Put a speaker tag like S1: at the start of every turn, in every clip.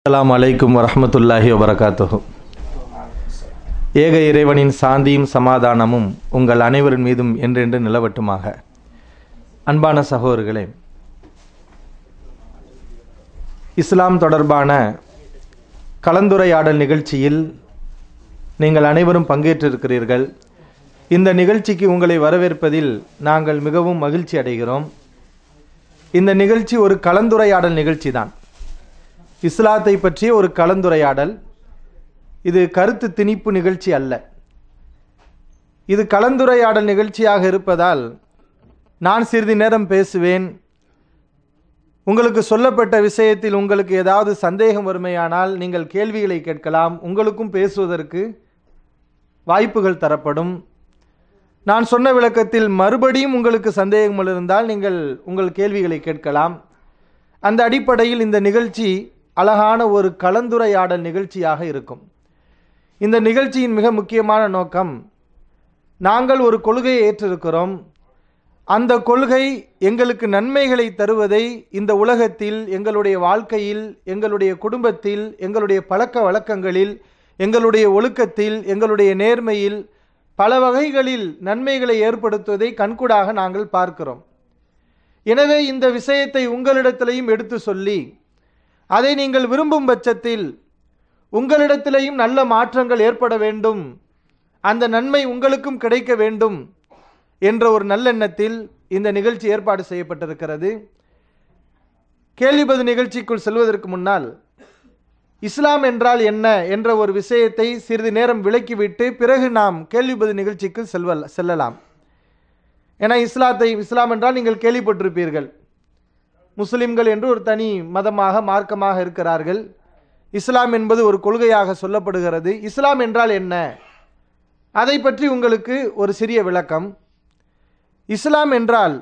S1: அஸ்ஸலாமு அலைக்கும் வரஹ்மத்துல்லாஹி வபரகாத்துஹு ஏக இறைவனின் சாந்தியும் சமாதானமும் உங்கள் அனைவரின் மீதும் என்றென்று நிலவட்டுமாக அன்பான சகோதரர்களே இஸ்லாம் தொடர்பான கலந்துரையாடல் நிகழ்ச்சியில் நீங்கள் அனைவரும் பங்கேற்றிருக்கிறீர்கள் இந்த நிகழ்ச்சிக்கு உங்களை வரவேற்பதில் நாங்கள் மிகவும் மகிழ்ச்சி அடைகிறோம் இந்த நிகழ்ச்சி ஒரு கலந்துரையாடல் நிகழ்ச்சி தான் இஸ்லாத்தை பற்றிய ஒரு கலந்துரையாடல் இது கருத்து திணிப்பு நிகழ்ச்சி அல்ல இது கலந்துரையாடல் நிகழ்ச்சியாக இருப்பதால் நான் சிறிது நேரம் பேசுவேன் உங்களுக்கு சொல்லப்பட்ட விஷயத்தில் உங்களுக்கு ஏதாவது சந்தேகம் வருமையானால் நீங்கள் கேள்விகளை கேட்கலாம் உங்களுக்கும் பேசுவதற்கு வாய்ப்புகள் தரப்படும் நான் சொன்ன விளக்கத்தில் மறுபடியும் உங்களுக்கு சந்தேகங்கள் இருந்தால் நீங்கள் உங்கள் கேள்விகளை கேட்கலாம் அந்த அடிப்படையில் இந்த நிகழ்ச்சி அழகான ஒரு கலந்துரையாடல் நிகழ்ச்சியாக இருக்கும் இந்த நிகழ்ச்சியின் மிக முக்கியமான நோக்கம் நாங்கள் ஒரு கொள்கையை ஏற்றிருக்கிறோம் அந்த கொள்கை எங்களுக்கு நன்மைகளை தருவதை இந்த உலகத்தில் எங்களுடைய வாழ்க்கையில் எங்களுடைய குடும்பத்தில் எங்களுடைய பழக்க வழக்கங்களில் எங்களுடைய ஒழுக்கத்தில் எங்களுடைய நேர்மையில் பல வகைகளில் நன்மைகளை ஏற்படுத்துவதை கண்கூடாக நாங்கள் பார்க்கிறோம் எனவே இந்த விஷயத்தை உங்களிடத்திலையும் எடுத்து சொல்லி அதை நீங்கள் விரும்பும் பட்சத்தில் உங்களிடத்திலேயும் நல்ல மாற்றங்கள் ஏற்பட வேண்டும் அந்த நன்மை உங்களுக்கும் கிடைக்க வேண்டும் என்ற ஒரு நல்லெண்ணத்தில் இந்த நிகழ்ச்சி ஏற்பாடு செய்யப்பட்டிருக்கிறது கேள்விபது நிகழ்ச்சிக்குள் செல்வதற்கு முன்னால் இஸ்லாம் என்றால் என்ன என்ற ஒரு விஷயத்தை சிறிது நேரம் விளக்கிவிட்டு பிறகு நாம் கேள்விபது நிகழ்ச்சிக்கு செல்வ செல்லலாம் ஏன்னா இஸ்லாத்தை இஸ்லாம் என்றால் நீங்கள் கேள்விப்பட்டிருப்பீர்கள் முஸ்லிம்கள் என்று ஒரு தனி மதமாக மார்க்கமாக இருக்கிறார்கள் இஸ்லாம் என்பது ஒரு கொள்கையாக சொல்லப்படுகிறது இஸ்லாம் என்றால் என்ன அதை பற்றி உங்களுக்கு ஒரு சிறிய விளக்கம் இஸ்லாம் என்றால்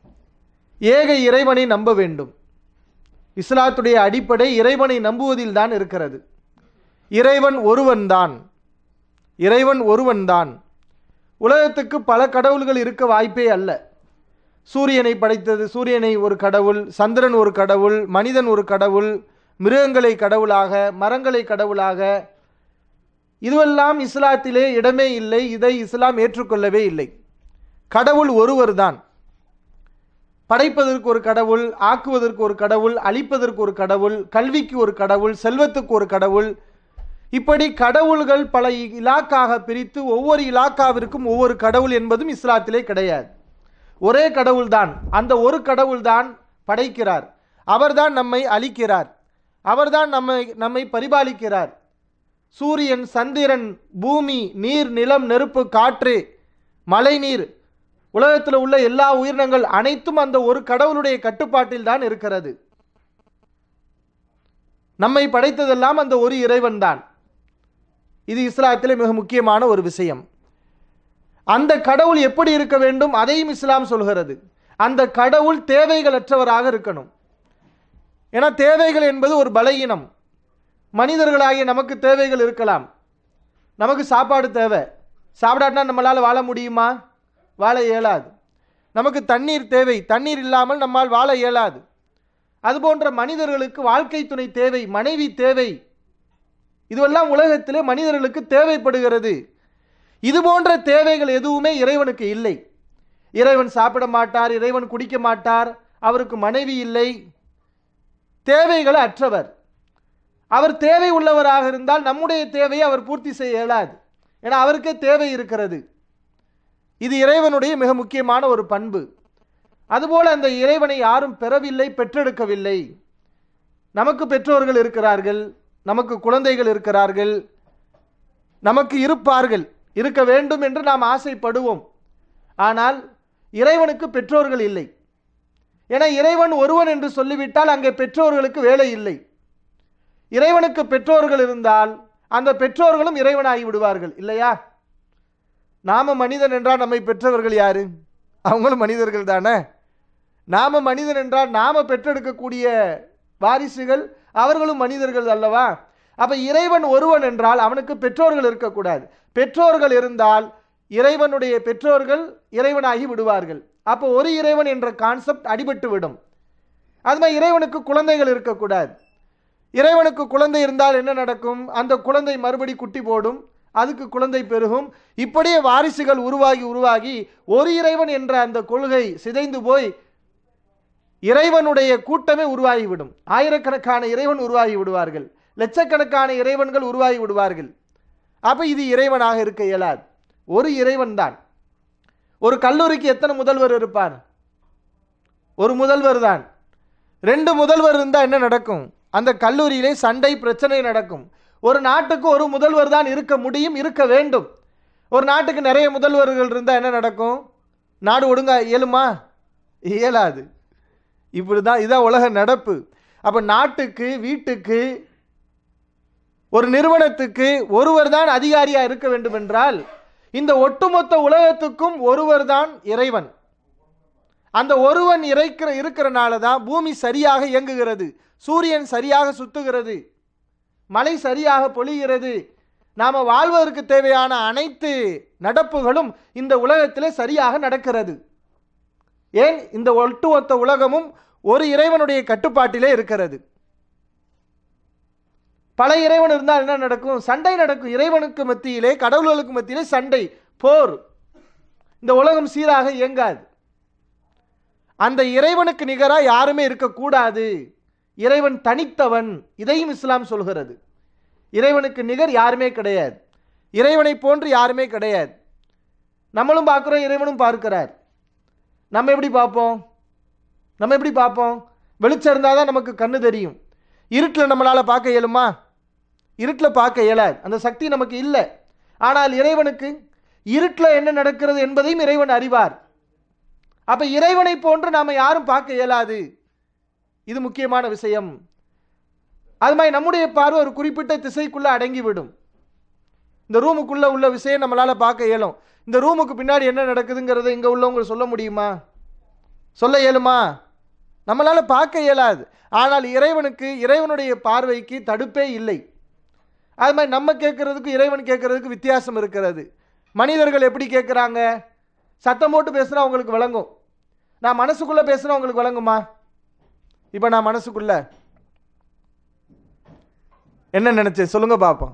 S1: ஏக இறைவனை நம்ப வேண்டும் இஸ்லாத்துடைய அடிப்படை இறைவனை நம்புவதில் தான் இருக்கிறது இறைவன் ஒருவன்தான் இறைவன் ஒருவன்தான் உலகத்துக்கு பல கடவுள்கள் இருக்க வாய்ப்பே அல்ல சூரியனை படைத்தது சூரியனை ஒரு கடவுள் சந்திரன் ஒரு கடவுள் மனிதன் ஒரு கடவுள் மிருகங்களை கடவுளாக மரங்களை கடவுளாக இதுவெல்லாம் இஸ்லாத்திலே இடமே இல்லை இதை இஸ்லாம் ஏற்றுக்கொள்ளவே இல்லை கடவுள் ஒருவர் தான் படைப்பதற்கு ஒரு கடவுள் ஆக்குவதற்கு ஒரு கடவுள் அழிப்பதற்கு ஒரு கடவுள் கல்விக்கு ஒரு கடவுள் செல்வத்துக்கு ஒரு கடவுள் இப்படி கடவுள்கள் பல இலாக்காக பிரித்து ஒவ்வொரு இலாக்காவிற்கும் ஒவ்வொரு கடவுள் என்பதும் இஸ்லாத்திலே கிடையாது ஒரே கடவுள்தான் அந்த ஒரு கடவுள்தான் படைக்கிறார் அவர்தான் நம்மை அழிக்கிறார் அவர்தான் நம்மை நம்மை பரிபாலிக்கிறார் சூரியன் சந்திரன் பூமி நீர் நிலம் நெருப்பு காற்று மழை நீர் உலகத்தில் உள்ள எல்லா உயிரினங்கள் அனைத்தும் அந்த ஒரு கடவுளுடைய கட்டுப்பாட்டில் தான் இருக்கிறது நம்மை படைத்ததெல்லாம் அந்த ஒரு இறைவன் தான் இது இஸ்லாத்திலே மிக முக்கியமான ஒரு விஷயம் அந்த கடவுள் எப்படி இருக்க வேண்டும் அதையும் இஸ்லாம் சொல்கிறது அந்த கடவுள் தேவைகளற்றவராக இருக்கணும் ஏன்னா தேவைகள் என்பது ஒரு பலகீனம் மனிதர்களாகிய நமக்கு தேவைகள் இருக்கலாம் நமக்கு சாப்பாடு தேவை சாப்பிடாட்டினா நம்மளால் வாழ முடியுமா வாழ இயலாது நமக்கு தண்ணீர் தேவை தண்ணீர் இல்லாமல் நம்மால் வாழ இயலாது அதுபோன்ற மனிதர்களுக்கு வாழ்க்கை துணை தேவை மனைவி தேவை இதுவெல்லாம் உலகத்திலே மனிதர்களுக்கு தேவைப்படுகிறது இது போன்ற தேவைகள் எதுவுமே இறைவனுக்கு இல்லை இறைவன் சாப்பிட மாட்டார் இறைவன் குடிக்க மாட்டார் அவருக்கு மனைவி இல்லை தேவைகள் அற்றவர் அவர் தேவை உள்ளவராக இருந்தால் நம்முடைய தேவையை அவர் பூர்த்தி செய்ய இயலாது ஏன்னா அவருக்கே தேவை இருக்கிறது இது இறைவனுடைய மிக முக்கியமான ஒரு பண்பு அதுபோல அந்த இறைவனை யாரும் பெறவில்லை பெற்றெடுக்கவில்லை நமக்கு பெற்றோர்கள் இருக்கிறார்கள் நமக்கு குழந்தைகள் இருக்கிறார்கள் நமக்கு இருப்பார்கள் இருக்க வேண்டும் என்று நாம் ஆசைப்படுவோம் ஆனால் இறைவனுக்கு பெற்றோர்கள் இல்லை என இறைவன் ஒருவன் என்று சொல்லிவிட்டால் அங்கே பெற்றோர்களுக்கு வேலை இல்லை இறைவனுக்கு பெற்றோர்கள் இருந்தால் அந்த பெற்றோர்களும் இறைவனாகி விடுவார்கள் இல்லையா நாம மனிதன் என்றால் நம்மை பெற்றவர்கள் யாரு அவங்களும் மனிதர்கள் தானே நாம மனிதன் என்றால் நாம பெற்றெடுக்கக்கூடிய வாரிசுகள் அவர்களும் மனிதர்கள் அல்லவா அப்ப இறைவன் ஒருவன் என்றால் அவனுக்கு பெற்றோர்கள் இருக்கக்கூடாது பெற்றோர்கள் இருந்தால் இறைவனுடைய பெற்றோர்கள் இறைவனாகி விடுவார்கள் அப்போ ஒரு இறைவன் என்ற கான்செப்ட் அடிபட்டு விடும் அது மாதிரி இறைவனுக்கு குழந்தைகள் இருக்கக்கூடாது இறைவனுக்கு குழந்தை இருந்தால் என்ன நடக்கும் அந்த குழந்தை மறுபடி குட்டி போடும் அதுக்கு குழந்தை பெருகும் இப்படியே வாரிசுகள் உருவாகி உருவாகி ஒரு இறைவன் என்ற அந்த கொள்கை சிதைந்து போய் இறைவனுடைய கூட்டமே உருவாகிவிடும் ஆயிரக்கணக்கான இறைவன் உருவாகி விடுவார்கள் லட்சக்கணக்கான இறைவன்கள் உருவாகி விடுவார்கள் அப்ப இது இறைவனாக இருக்க இயலாது ஒரு இறைவன் தான் ஒரு கல்லூரிக்கு எத்தனை முதல்வர் இருப்பார் ஒரு முதல்வர் தான் ரெண்டு முதல்வர் இருந்தால் என்ன நடக்கும் அந்த கல்லூரியிலே சண்டை பிரச்சனை நடக்கும் ஒரு நாட்டுக்கு ஒரு முதல்வர் தான் இருக்க முடியும் இருக்க வேண்டும் ஒரு நாட்டுக்கு நிறைய முதல்வர்கள் இருந்தால் என்ன நடக்கும் நாடு ஒழுங்கா இயலுமா இயலாது இப்படி தான் இதான் உலக நடப்பு அப்போ நாட்டுக்கு வீட்டுக்கு ஒரு நிறுவனத்துக்கு ஒருவர் தான் அதிகாரியாக இருக்க வேண்டும் என்றால் இந்த ஒட்டுமொத்த உலகத்துக்கும் ஒருவர் தான் இறைவன் அந்த ஒருவன் இறைக்கிற இருக்கிறனால தான் பூமி சரியாக இயங்குகிறது சூரியன் சரியாக சுத்துகிறது மழை சரியாக பொழிகிறது நாம் வாழ்வதற்கு தேவையான அனைத்து நடப்புகளும் இந்த உலகத்திலே சரியாக நடக்கிறது ஏன் இந்த ஒட்டுமொத்த உலகமும் ஒரு இறைவனுடைய கட்டுப்பாட்டிலே இருக்கிறது பல இறைவன் இருந்தால் என்ன நடக்கும் சண்டை நடக்கும் இறைவனுக்கு மத்தியிலே கடவுள்களுக்கு மத்தியிலே சண்டை போர் இந்த உலகம் சீராக இயங்காது அந்த இறைவனுக்கு நிகராக யாருமே இருக்கக்கூடாது இறைவன் தனித்தவன் இதையும் இஸ்லாம் சொல்கிறது இறைவனுக்கு நிகர் யாருமே கிடையாது இறைவனை போன்று யாருமே கிடையாது நம்மளும் பார்க்குறோம் இறைவனும் பார்க்கிறார் நம்ம எப்படி பார்ப்போம் நம்ம எப்படி பார்ப்போம் வெளிச்சம் இருந்தால் தான் நமக்கு கண்ணு தெரியும் இருட்டில் நம்மளால் பார்க்க இயலுமா இருட்டில் பார்க்க இயலாது அந்த சக்தி நமக்கு இல்லை ஆனால் இறைவனுக்கு இருட்டில் என்ன நடக்கிறது என்பதையும் இறைவன் அறிவார் அப்ப இறைவனை போன்று நாம யாரும் பார்க்க இயலாது இது முக்கியமான விஷயம் அது மாதிரி நம்முடைய பார்வை ஒரு குறிப்பிட்ட திசைக்குள்ள அடங்கிவிடும் இந்த ரூமுக்குள்ள உள்ள விஷயம் நம்மளால பார்க்க இயலும் இந்த ரூமுக்கு பின்னாடி என்ன நடக்குதுங்கிறத இங்க உள்ளவங்க சொல்ல முடியுமா சொல்ல இயலுமா நம்மளால பார்க்க இயலாது ஆனால் இறைவனுக்கு இறைவனுடைய பார்வைக்கு தடுப்பே இல்லை அது மாதிரி நம்ம கேட்கறதுக்கு இறைவன் கேட்கறதுக்கு வித்தியாசம் இருக்கிறது மனிதர்கள் எப்படி கேட்குறாங்க சத்தம் போட்டு பேசுனா உங்களுக்கு விளங்கும் நான் மனசுக்குள்ள பேசுனா உங்களுக்கு விளங்குமா இப்போ நான் மனசுக்குள்ள என்ன நினைச்சேன் சொல்லுங்க பார்ப்போம்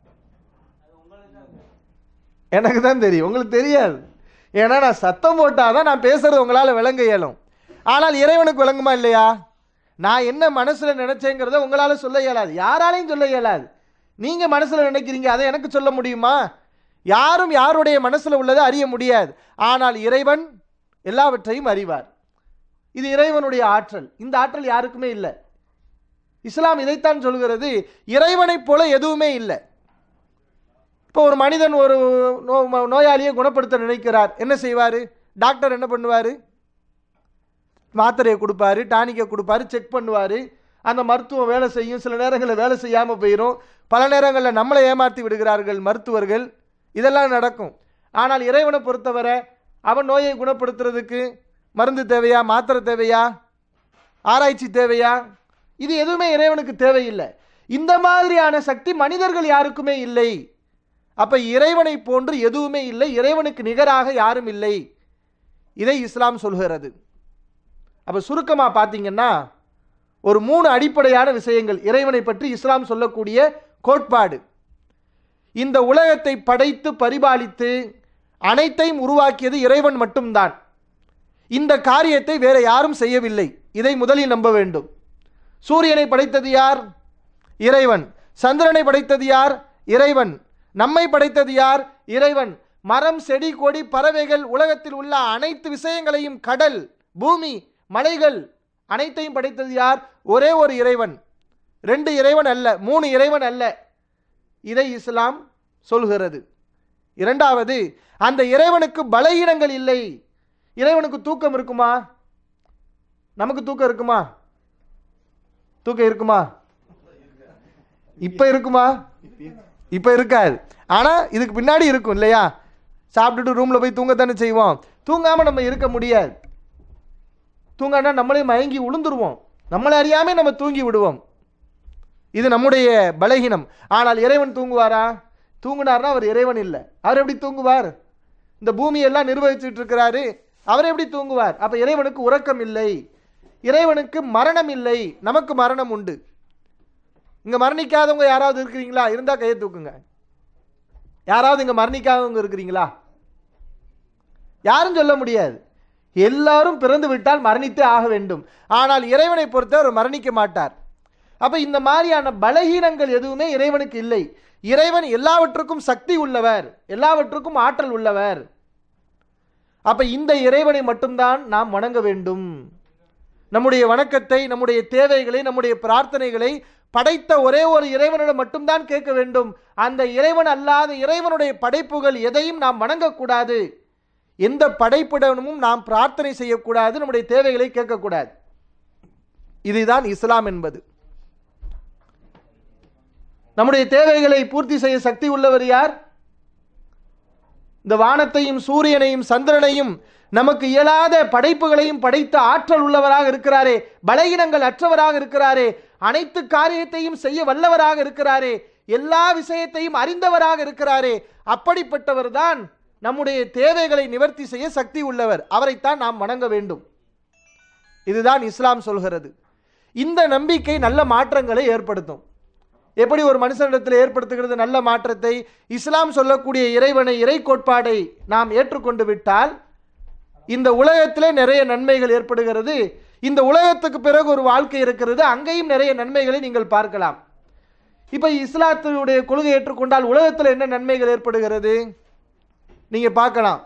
S1: எனக்கு தான் தெரியும் உங்களுக்கு தெரியாது ஏன்னா நான் சத்தம் போட்டாதான் நான் பேசுறது உங்களால் விளங்க இயலும் ஆனால் இறைவனுக்கு விளங்குமா இல்லையா நான் என்ன மனசுல நினைச்சேங்கிறத உங்களால சொல்ல இயலாது யாராலையும் சொல்ல இயலாது நீங்க மனசுல நினைக்கிறீங்க அதை எனக்கு சொல்ல முடியுமா யாரும் யாருடைய மனசுல உள்ளதை அறிய முடியாது ஆனால் இறைவன் எல்லாவற்றையும் அறிவார் இது இறைவனுடைய ஆற்றல் இந்த ஆற்றல் யாருக்குமே இல்லை இஸ்லாம் இதைத்தான் சொல்கிறது இறைவனைப் போல எதுவுமே இல்லை இப்போ ஒரு மனிதன் ஒரு நோ- நோயாளியை குணப்படுத்த நினைக்கிறார் என்ன செய்வார் டாக்டர் என்ன பண்ணுவார் மாத்திரையை கொடுப்பாரு டானிக்கை கொடுப்பாரு செக் பண்ணுவார் அந்த மருத்துவம் வேலை செய்யும் சில நேரங்களில் வேலை செய்யாமல் போயிடும் பல நேரங்களில் நம்மளை ஏமாற்றி விடுகிறார்கள் மருத்துவர்கள் இதெல்லாம் நடக்கும் ஆனால் இறைவனை பொறுத்தவரை அவன் நோயை குணப்படுத்துறதுக்கு மருந்து தேவையா மாத்திரை தேவையா ஆராய்ச்சி தேவையா இது எதுவுமே இறைவனுக்கு தேவையில்லை இந்த மாதிரியான சக்தி மனிதர்கள் யாருக்குமே இல்லை அப்ப இறைவனை போன்று எதுவுமே இல்லை இறைவனுக்கு நிகராக யாரும் இல்லை இதை இஸ்லாம் சொல்கிறது அப்ப சுருக்கமா பார்த்தீங்கன்னா ஒரு மூணு அடிப்படையான விஷயங்கள் இறைவனை பற்றி இஸ்லாம் சொல்லக்கூடிய கோட்பாடு இந்த உலகத்தை படைத்து பரிபாலித்து அனைத்தையும் உருவாக்கியது இறைவன் மட்டும்தான் இந்த காரியத்தை வேற யாரும் செய்யவில்லை இதை முதலில் நம்ப வேண்டும் சூரியனை படைத்தது யார் இறைவன் சந்திரனை படைத்தது யார் இறைவன் நம்மை படைத்தது யார் இறைவன் மரம் செடி கொடி பறவைகள் உலகத்தில் உள்ள அனைத்து விஷயங்களையும் கடல் பூமி மலைகள் அனைத்தையும் படைத்தது யார் ஒரே ஒரு இறைவன் ரெண்டு இறைவன் அல்ல மூணு இறைவன் அல்ல இதை இஸ்லாம் சொல்கிறது இரண்டாவது அந்த இறைவனுக்கு பலகீனங்கள் இல்லை இறைவனுக்கு தூக்கம் இருக்குமா நமக்கு தூக்கம் இருக்குமா தூக்கம் இருக்குமா இப்ப இருக்குமா இப்ப இருக்காது ஆனா இதுக்கு பின்னாடி இருக்கும் இல்லையா சாப்பிட்டுட்டு ரூம்ல போய் தூங்கத்தானே செய்வோம் தூங்காம நம்ம இருக்க முடியாது தூங்கானா நம்மளே மயங்கி உளுந்துருவோம் நம்மளை அறியாமே நம்ம தூங்கி விடுவோம் இது நம்முடைய பலகீனம் ஆனால் இறைவன் தூங்குவாரா தூங்குனார்னா அவர் இறைவன் இல்லை அவர் எப்படி தூங்குவார் இந்த பூமியெல்லாம் நிர்வகிச்சுட்டு இருக்கிறாரு அவர் எப்படி தூங்குவார் அப்ப இறைவனுக்கு உறக்கம் இல்லை இறைவனுக்கு மரணம் இல்லை நமக்கு மரணம் உண்டு இங்க மரணிக்காதவங்க யாராவது இருக்கிறீங்களா இருந்தா கையை தூக்குங்க யாராவது இங்க மரணிக்காதவங்க இருக்கிறீங்களா யாரும் சொல்ல முடியாது எல்லாரும் பிறந்து விட்டால் மரணித்தே ஆக வேண்டும் ஆனால் இறைவனை பொறுத்தவர் மரணிக்க மாட்டார் அப்ப இந்த மாதிரியான பலகீனங்கள் எதுவுமே இறைவனுக்கு இல்லை இறைவன் எல்லாவற்றுக்கும் சக்தி உள்ளவர் எல்லாவற்றுக்கும் ஆற்றல் உள்ளவர் அப்ப இந்த இறைவனை மட்டும்தான் நாம் வணங்க வேண்டும் நம்முடைய வணக்கத்தை நம்முடைய தேவைகளை நம்முடைய பிரார்த்தனைகளை படைத்த ஒரே ஒரு இறைவனிடம் மட்டும்தான் கேட்க வேண்டும் அந்த இறைவன் அல்லாத இறைவனுடைய படைப்புகள் எதையும் நாம் வணங்கக்கூடாது எந்த படைப்பிடமும் நாம் பிரார்த்தனை செய்யக்கூடாது நம்முடைய தேவைகளை கேட்கக்கூடாது இதுதான் இஸ்லாம் என்பது நம்முடைய தேவைகளை பூர்த்தி செய்ய சக்தி உள்ளவர் யார் இந்த வானத்தையும் சூரியனையும் சந்திரனையும் நமக்கு இயலாத படைப்புகளையும் படைத்த ஆற்றல் உள்ளவராக இருக்கிறாரே பலகீனங்கள் அற்றவராக இருக்கிறாரே அனைத்து காரியத்தையும் செய்ய வல்லவராக இருக்கிறாரே எல்லா விஷயத்தையும் அறிந்தவராக இருக்கிறாரே அப்படிப்பட்டவர் தான் நம்முடைய தேவைகளை நிவர்த்தி செய்ய சக்தி உள்ளவர் அவரைத்தான் நாம் வணங்க வேண்டும் இதுதான் இஸ்லாம் சொல்கிறது இந்த நம்பிக்கை நல்ல மாற்றங்களை ஏற்படுத்தும் எப்படி ஒரு மனுஷனிடத்தில் ஏற்படுத்துகிறது நல்ல மாற்றத்தை இஸ்லாம் சொல்லக்கூடிய இறைவனை இறை கோட்பாடை நாம் ஏற்றுக்கொண்டு விட்டால் இந்த உலகத்திலே நிறைய நன்மைகள் ஏற்படுகிறது இந்த உலகத்துக்கு பிறகு ஒரு வாழ்க்கை இருக்கிறது அங்கேயும் நிறைய நன்மைகளை நீங்கள் பார்க்கலாம் இப்போ இஸ்லாத்தினுடைய கொள்கை ஏற்றுக்கொண்டால் உலகத்தில் என்ன நன்மைகள் ஏற்படுகிறது நீங்கள் பார்க்கலாம்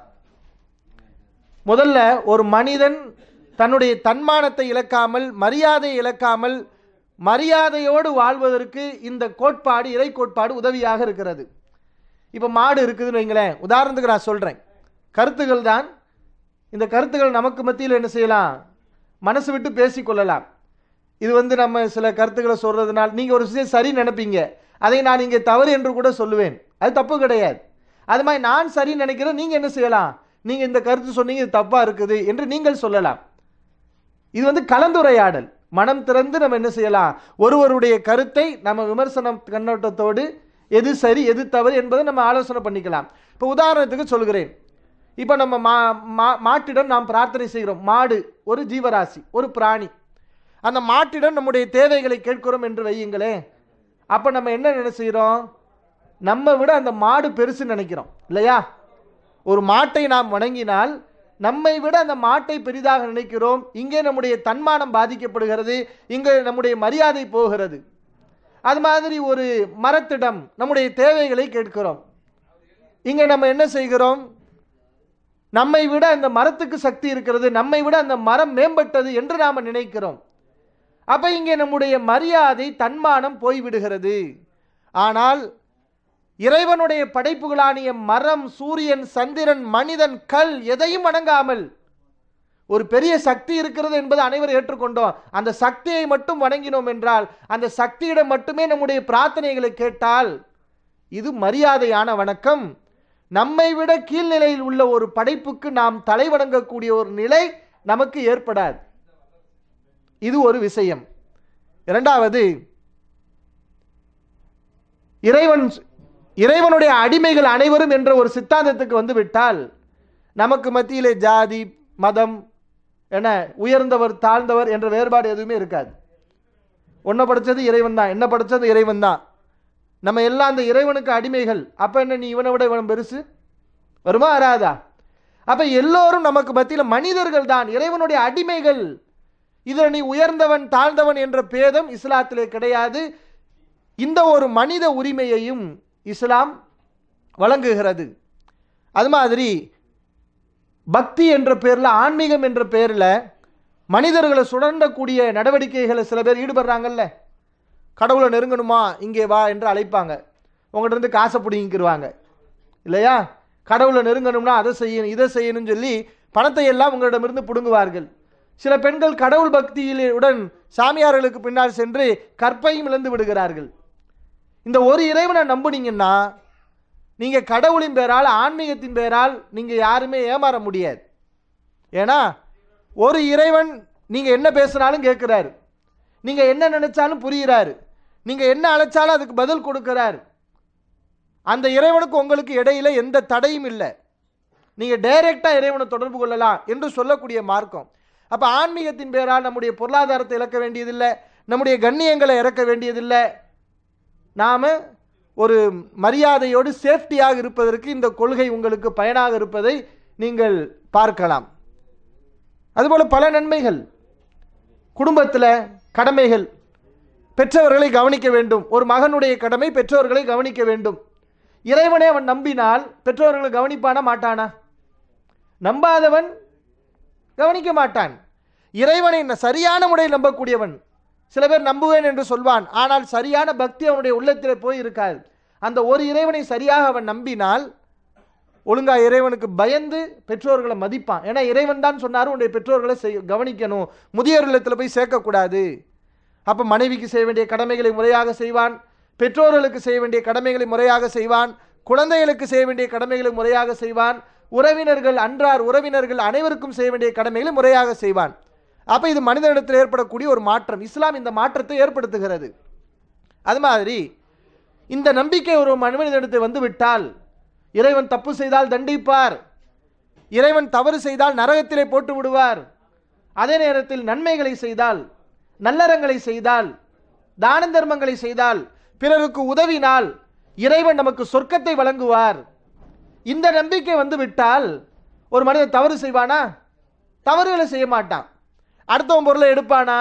S1: முதல்ல ஒரு மனிதன் தன்னுடைய தன்மானத்தை இழக்காமல் மரியாதையை இழக்காமல் மரியாதையோடு வாழ்வதற்கு இந்த கோட்பாடு இறை கோட்பாடு உதவியாக இருக்கிறது இப்போ மாடு இருக்குதுன்னு வைங்களேன் உதாரணத்துக்கு நான் சொல்கிறேன் கருத்துகள் தான் இந்த கருத்துக்கள் நமக்கு மத்தியில் என்ன செய்யலாம் மனசு விட்டு பேசிக்கொள்ளலாம் இது வந்து நம்ம சில கருத்துக்களை சொல்கிறதுனால நீங்கள் ஒரு விஷயம் சரி நினைப்பீங்க அதை நான் இங்கே தவறு என்று கூட சொல்லுவேன் அது தப்பு கிடையாது அது மாதிரி நான் சரி நினைக்கிறேன் நீங்கள் என்ன செய்யலாம் நீங்கள் இந்த கருத்து சொன்னீங்க இது தப்பாக இருக்குது என்று நீங்கள் சொல்லலாம் இது வந்து கலந்துரையாடல் மனம் திறந்து நம்ம என்ன செய்யலாம் ஒருவருடைய கருத்தை நம்ம விமர்சனம் கண்ணோட்டத்தோடு எது சரி எது தவறு என்பதை நம்ம ஆலோசனை பண்ணிக்கலாம் இப்போ உதாரணத்துக்கு சொல்கிறேன் இப்போ நம்ம மா மா- மாட்டிடம் நாம் பிரார்த்தனை செய்கிறோம் மாடு ஒரு ஜீவராசி ஒரு பிராணி அந்த மாட்டிடம் நம்முடைய தேவைகளை கேட்கிறோம் என்று வையுங்களேன் அப்போ நம்ம என்ன நினைச்சுக்கிறோம் நம்ம விட அந்த மாடு பெருசுன்னு நினைக்கிறோம் இல்லையா ஒரு மாட்டை நாம் வணங்கினால் நம்மை விட அந்த மாட்டை பெரிதாக நினைக்கிறோம் இங்கே நம்முடைய தன்மானம் பாதிக்கப்படுகிறது இங்கே நம்முடைய மரியாதை போகிறது அது மாதிரி ஒரு மரத்திடம் நம்முடைய தேவைகளை கேட்கிறோம் இங்கே நம்ம என்ன செய்கிறோம் நம்மை விட அந்த மரத்துக்கு சக்தி இருக்கிறது நம்மை விட அந்த மரம் மேம்பட்டது என்று நாம் நினைக்கிறோம் அப்ப இங்கே நம்முடைய மரியாதை தன்மானம் போய்விடுகிறது ஆனால் இறைவனுடைய படைப்புகளானிய மரம் சூரியன் சந்திரன் மனிதன் கல் எதையும் வணங்காமல் ஒரு பெரிய சக்தி இருக்கிறது என்பதை அனைவரும் ஏற்றுக்கொண்டோம் அந்த சக்தியை மட்டும் வணங்கினோம் என்றால் அந்த சக்தியிடம் மட்டுமே நம்முடைய பிரார்த்தனைகளை கேட்டால் இது மரியாதையான வணக்கம் நம்மை விட கீழ்நிலையில் உள்ள ஒரு படைப்புக்கு நாம் தலை வணங்கக்கூடிய ஒரு நிலை நமக்கு ஏற்படாது இது ஒரு விஷயம் இரண்டாவது இறைவன் இறைவனுடைய அடிமைகள் அனைவரும் என்ற ஒரு சித்தாந்தத்துக்கு வந்து விட்டால் நமக்கு மத்தியிலே ஜாதி மதம் என உயர்ந்தவர் தாழ்ந்தவர் என்ற வேறுபாடு எதுவுமே இருக்காது உன்னை படைச்சது இறைவன் தான் என்ன படைச்சது இறைவன் தான் நம்ம எல்லாம் அந்த இறைவனுக்கு அடிமைகள் அப்போ என்ன நீ இவனை விட இவன் பெருசு வருமா வராதா அப்போ எல்லோரும் நமக்கு மத்தியில் மனிதர்கள் தான் இறைவனுடைய அடிமைகள் இதில் நீ உயர்ந்தவன் தாழ்ந்தவன் என்ற பேதம் இஸ்லாத்திலே கிடையாது இந்த ஒரு மனித உரிமையையும் இஸ்லாம் வழங்குகிறது அது மாதிரி பக்தி என்ற பேரில் ஆன்மீகம் என்ற பேரில் மனிதர்களை சுரண்டக்கூடிய நடவடிக்கைகளை சில பேர் ஈடுபடுறாங்கல்ல கடவுளை நெருங்கணுமா இங்கே வா என்று அழைப்பாங்க உங்கள்கிட்ட இருந்து காசை பிடிங்கிக்கிருவாங்க இல்லையா கடவுளை நெருங்கணும்னா அதை செய்யணும் இதை செய்யணும்னு சொல்லி பணத்தை எல்லாம் உங்களிடமிருந்து பிடுங்குவார்கள் சில பெண்கள் கடவுள் பக்தியுடன் சாமியார்களுக்கு பின்னால் சென்று கற்பையும் இழந்து விடுகிறார்கள் இந்த ஒரு இறைவனை நம்புனீங்கன்னா நீங்கள் கடவுளின் பேரால் ஆன்மீகத்தின் பேரால் நீங்கள் யாருமே ஏமாற முடியாது ஏன்னா ஒரு இறைவன் நீங்கள் என்ன பேசுனாலும் கேட்குறாரு நீங்கள் என்ன நினைச்சாலும் புரிகிறாரு நீங்கள் என்ன அழைச்சாலும் அதுக்கு பதில் கொடுக்கிறாரு அந்த இறைவனுக்கு உங்களுக்கு இடையில எந்த தடையும் இல்லை நீங்கள் டைரெக்டாக இறைவனை தொடர்பு கொள்ளலாம் என்று சொல்லக்கூடிய மார்க்கம் அப்போ ஆன்மீகத்தின் பேரால் நம்முடைய பொருளாதாரத்தை இழக்க வேண்டியதில்லை நம்முடைய கண்ணியங்களை இறக்க வேண்டியதில்லை நாம் ஒரு மரியாதையோடு சேஃப்டியாக இருப்பதற்கு இந்த கொள்கை உங்களுக்கு பயனாக இருப்பதை நீங்கள் பார்க்கலாம் அதுபோல் பல நன்மைகள் குடும்பத்தில் கடமைகள் பெற்றவர்களை கவனிக்க வேண்டும் ஒரு மகனுடைய கடமை பெற்றோர்களை கவனிக்க வேண்டும் இறைவனை அவன் நம்பினால் பெற்றோர்களை கவனிப்பானா மாட்டானா நம்பாதவன் கவனிக்க மாட்டான் இறைவனை ந- சரியான முறையில் நம்பக்கூடியவன் சில பேர் நம்புவேன் என்று சொல்வான் ஆனால் சரியான பக்தி அவனுடைய உள்ளத்தில் போய் இருக்காது அந்த ஒரு இறைவனை சரியாக அவன் நம்பினால் ஒழுங்கா இறைவனுக்கு பயந்து பெற்றோர்களை மதிப்பான் ஏன்னா இறைவன் தான் சொன்னார் உன்னுடைய பெற்றோர்களை செய் கவனிக்கணும் முதியோர் இல்லத்தில் போய் சேர்க்கக்கூடாது அப்போ மனைவிக்கு செய்ய வேண்டிய கடமைகளை முறையாக செய்வான் பெற்றோர்களுக்கு செய்ய வேண்டிய கடமைகளை முறையாக செய்வான் குழந்தைகளுக்கு செய்ய வேண்டிய கடமைகளை முறையாக செய்வான் உறவினர்கள் அன்றார் உறவினர்கள் அனைவருக்கும் செய்ய வேண்டிய கடமைகளை முறையாக செய்வான் அப்போ இது மனிதனிடத்தில் ஏற்படக்கூடிய ஒரு மாற்றம் இஸ்லாம் இந்த மாற்றத்தை ஏற்படுத்துகிறது அது மாதிரி இந்த நம்பிக்கை ஒரு மனிதனிடத்தில் வந்து விட்டால் இறைவன் தப்பு செய்தால் தண்டிப்பார் இறைவன் தவறு செய்தால் நரகத்திலே போட்டு விடுவார் அதே நேரத்தில் நன்மைகளை செய்தால் நல்லறங்களை செய்தால் தான தர்மங்களை செய்தால் பிறருக்கு உதவினால் இறைவன் நமக்கு சொர்க்கத்தை வழங்குவார் இந்த நம்பிக்கை வந்து விட்டால் ஒரு மனிதன் தவறு செய்வானா தவறுகளை செய்ய மாட்டான் அடுத்தவன் பொருளை எடுப்பானா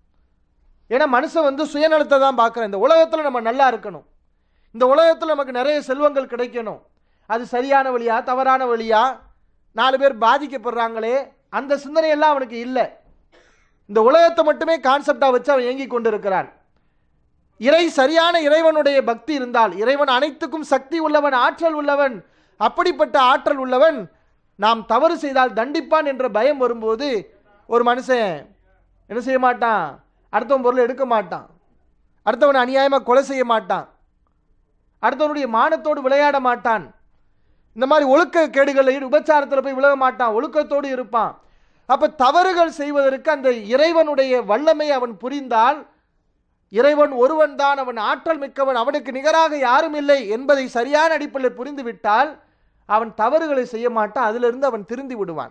S1: ஏன்னா மனுஷன் வந்து சுயநலத்தை தான் பார்க்குறேன் இந்த உலகத்தில் நம்ம நல்லா இருக்கணும் இந்த உலகத்தில் நமக்கு நிறைய செல்வங்கள் கிடைக்கணும் அது சரியான வழியா தவறான வழியா நாலு பேர் பாதிக்கப்படுறாங்களே அந்த சிந்தனையெல்லாம் அவனுக்கு இல்லை இந்த உலகத்தை மட்டுமே கான்செப்டாக வச்சு அவன் இயங்கி கொண்டிருக்கிறான் இறை சரியான இறைவனுடைய பக்தி இருந்தால் இறைவன் அனைத்துக்கும் சக்தி உள்ளவன் ஆற்றல் உள்ளவன் அப்படிப்பட்ட ஆற்றல் உள்ளவன் நாம் தவறு செய்தால் தண்டிப்பான் என்ற பயம் வரும்போது ஒரு மனுஷன் என்ன செய்ய மாட்டான் அடுத்தவன் பொருளை எடுக்க மாட்டான் அடுத்தவனை அநியாயமாக கொலை செய்ய மாட்டான் அடுத்தவனுடைய மானத்தோடு விளையாட மாட்டான் இந்த மாதிரி ஒழுக்க கேடுகளில் உபச்சாரத்தில் போய் விலக மாட்டான் ஒழுக்கத்தோடு இருப்பான் அப்போ தவறுகள் செய்வதற்கு அந்த இறைவனுடைய வல்லமை அவன் புரிந்தால் இறைவன் ஒருவன் தான் அவன் ஆற்றல் மிக்கவன் அவனுக்கு நிகராக யாரும் இல்லை என்பதை சரியான அடிப்படையில் புரிந்துவிட்டால் அவன் தவறுகளை செய்ய மாட்டான் அதிலிருந்து அவன் திருந்தி விடுவான்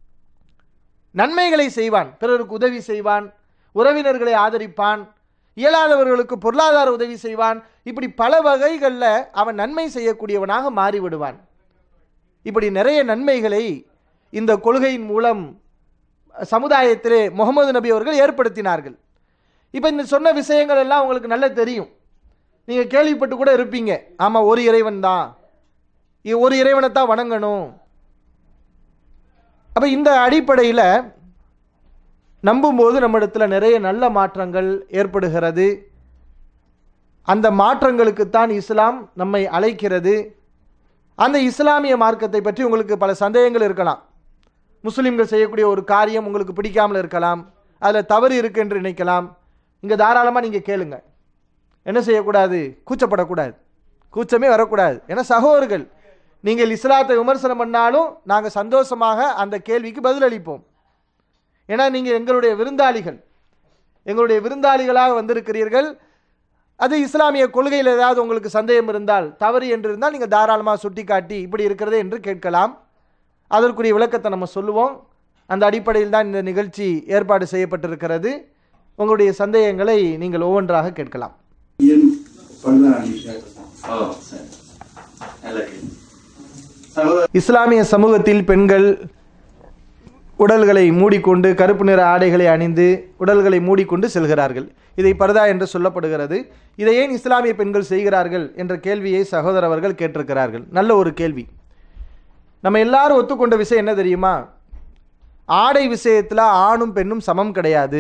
S1: நன்மைகளை செய்வான் பிறருக்கு உதவி செய்வான் உறவினர்களை ஆதரிப்பான் இயலாதவர்களுக்கு பொருளாதார உதவி செய்வான் இப்படி பல வகைகளில் அவன் நன்மை செய்யக்கூடியவனாக மாறிவிடுவான் இப்படி நிறைய நன்மைகளை இந்த கொள்கையின் மூலம் சமுதாயத்திலே முகமது நபி அவர்கள் ஏற்படுத்தினார்கள் இப்போ இந்த சொன்ன விஷயங்கள் எல்லாம் உங்களுக்கு நல்லா தெரியும் நீங்கள் கேள்விப்பட்டு கூட இருப்பீங்க ஆமாம் ஒரு இறைவன் தான் இ- ஒரு இறைவனை தான் வணங்கணும் அப்போ இந்த அடிப்படையில் நம்பும்போது நம்மிடத்தில் நிறைய நல்ல மாற்றங்கள் ஏற்படுகிறது அந்த மாற்றங்களுக்குத்தான் இஸ்லாம் நம்மை அழைக்கிறது அந்த இஸ்லாமிய மார்க்கத்தை பற்றி உங்களுக்கு பல சந்தேகங்கள் இருக்கலாம் முஸ்லீம்கள் செய்யக்கூடிய ஒரு காரியம் உங்களுக்கு பிடிக்காமல் இருக்கலாம் அதில் தவறு இருக்கு என்று நினைக்கலாம் இங்கே தாராளமாக நீங்கள் கேளுங்க என்ன செய்யக்கூடாது கூச்சப்படக்கூடாது கூச்சமே வரக்கூடாது ஏன்னா சகோதரர்கள் நீங்கள் இஸ்லாத்தை விமர்சனம் பண்ணாலும் நாங்கள் சந்தோஷமாக அந்த கேள்விக்கு பதிலளிப்போம் ஏன்னா நீங்கள் எங்களுடைய விருந்தாளிகள் எங்களுடைய விருந்தாளிகளாக வந்திருக்கிறீர்கள் அது இஸ்லாமிய கொள்கையில் ஏதாவது உங்களுக்கு சந்தேகம் இருந்தால் தவறு என்று இருந்தால் நீங்கள் தாராளமாக சுட்டிக்காட்டி இப்படி இருக்கிறது என்று கேட்கலாம் அதற்குரிய விளக்கத்தை நம்ம சொல்லுவோம் அந்த அடிப்படையில் தான் இந்த நிகழ்ச்சி ஏற்பாடு செய்யப்பட்டிருக்கிறது உங்களுடைய சந்தேகங்களை நீங்கள் ஒவ்வொன்றாக கேட்கலாம்
S2: ஏன் பழுதாணி கேட்கலாம்
S3: ஓ சரி நல்ல கேள்வி சகோதர
S1: இஸ்லாமிய சமூகத்தில் பெண்கள் உடல்களை மூடிக்கொண்டு கருப்பு நிற ஆடைகளை அணிந்து உடல்களை மூடிக்கொண்டு செல்கிறார்கள் இதை பர்தா என்று சொல்லப்படுகிறது இதை ஏன் இஸ்லாமிய பெண்கள் செய்கிறார்கள் என்ற கேள்வியை சகோதரர் அவர்கள் கேட்டிருக்கிறார்கள் நல்ல ஒரு கேள்வி நம்ம எல்லாரும் ஒத்துக்கொண்ட விஷயம் என்ன தெரியுமா ஆடை விஷயத்தில் ஆணும் பெண்ணும் சமம் கிடையாது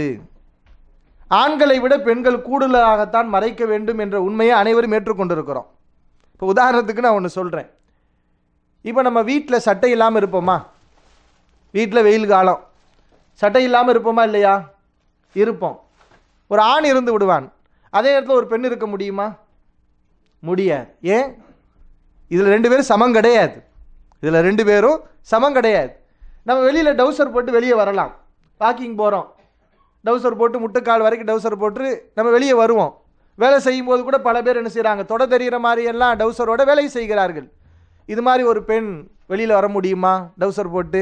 S1: ஆண்களை விட பெண்கள் கூடுதலாகத்தான் மறைக்க வேண்டும் என்ற உண்மையை அனைவரும் ஏற்றுக்கொண்டிருக்கிறோம் இப்போ உதாரணத்துக்கு நான் ஒன்று சொல்கிறேன் இப்போ நம்ம வீட்டில் சட்டை இல்லாமல் இருப்போமா வீட்டில் வெயில் காலம் சட்டை இல்லாமல் இருப்போமா இல்லையா இருப்போம் ஒரு ஆண் இருந்து விடுவான் அதே நேரத்தில் ஒரு பெண் இருக்க முடியுமா முடியாது ஏன் இதில் ரெண்டு பேரும் சமம் கிடையாது இதில் ரெண்டு பேரும் சமம் கிடையாது நம்ம வெளியில் டவுசர் போட்டு வெளியே வரலாம் வாக்கிங் போகிறோம் டவுசர் போட்டு முட்டுக்கால் வரைக்கும் டவுசர் போட்டு நம்ம வெளியே வருவோம் வேலை செய்யும்போது கூட பல பேர் என்ன செய்கிறாங்க தொட தெரிகிற மாதிரி எல்லாம் டவுசரோட வேலை செய்கிறார்கள் இது மாதிரி ஒரு பெண் வெளியில் வர முடியுமா டவுசர் போட்டு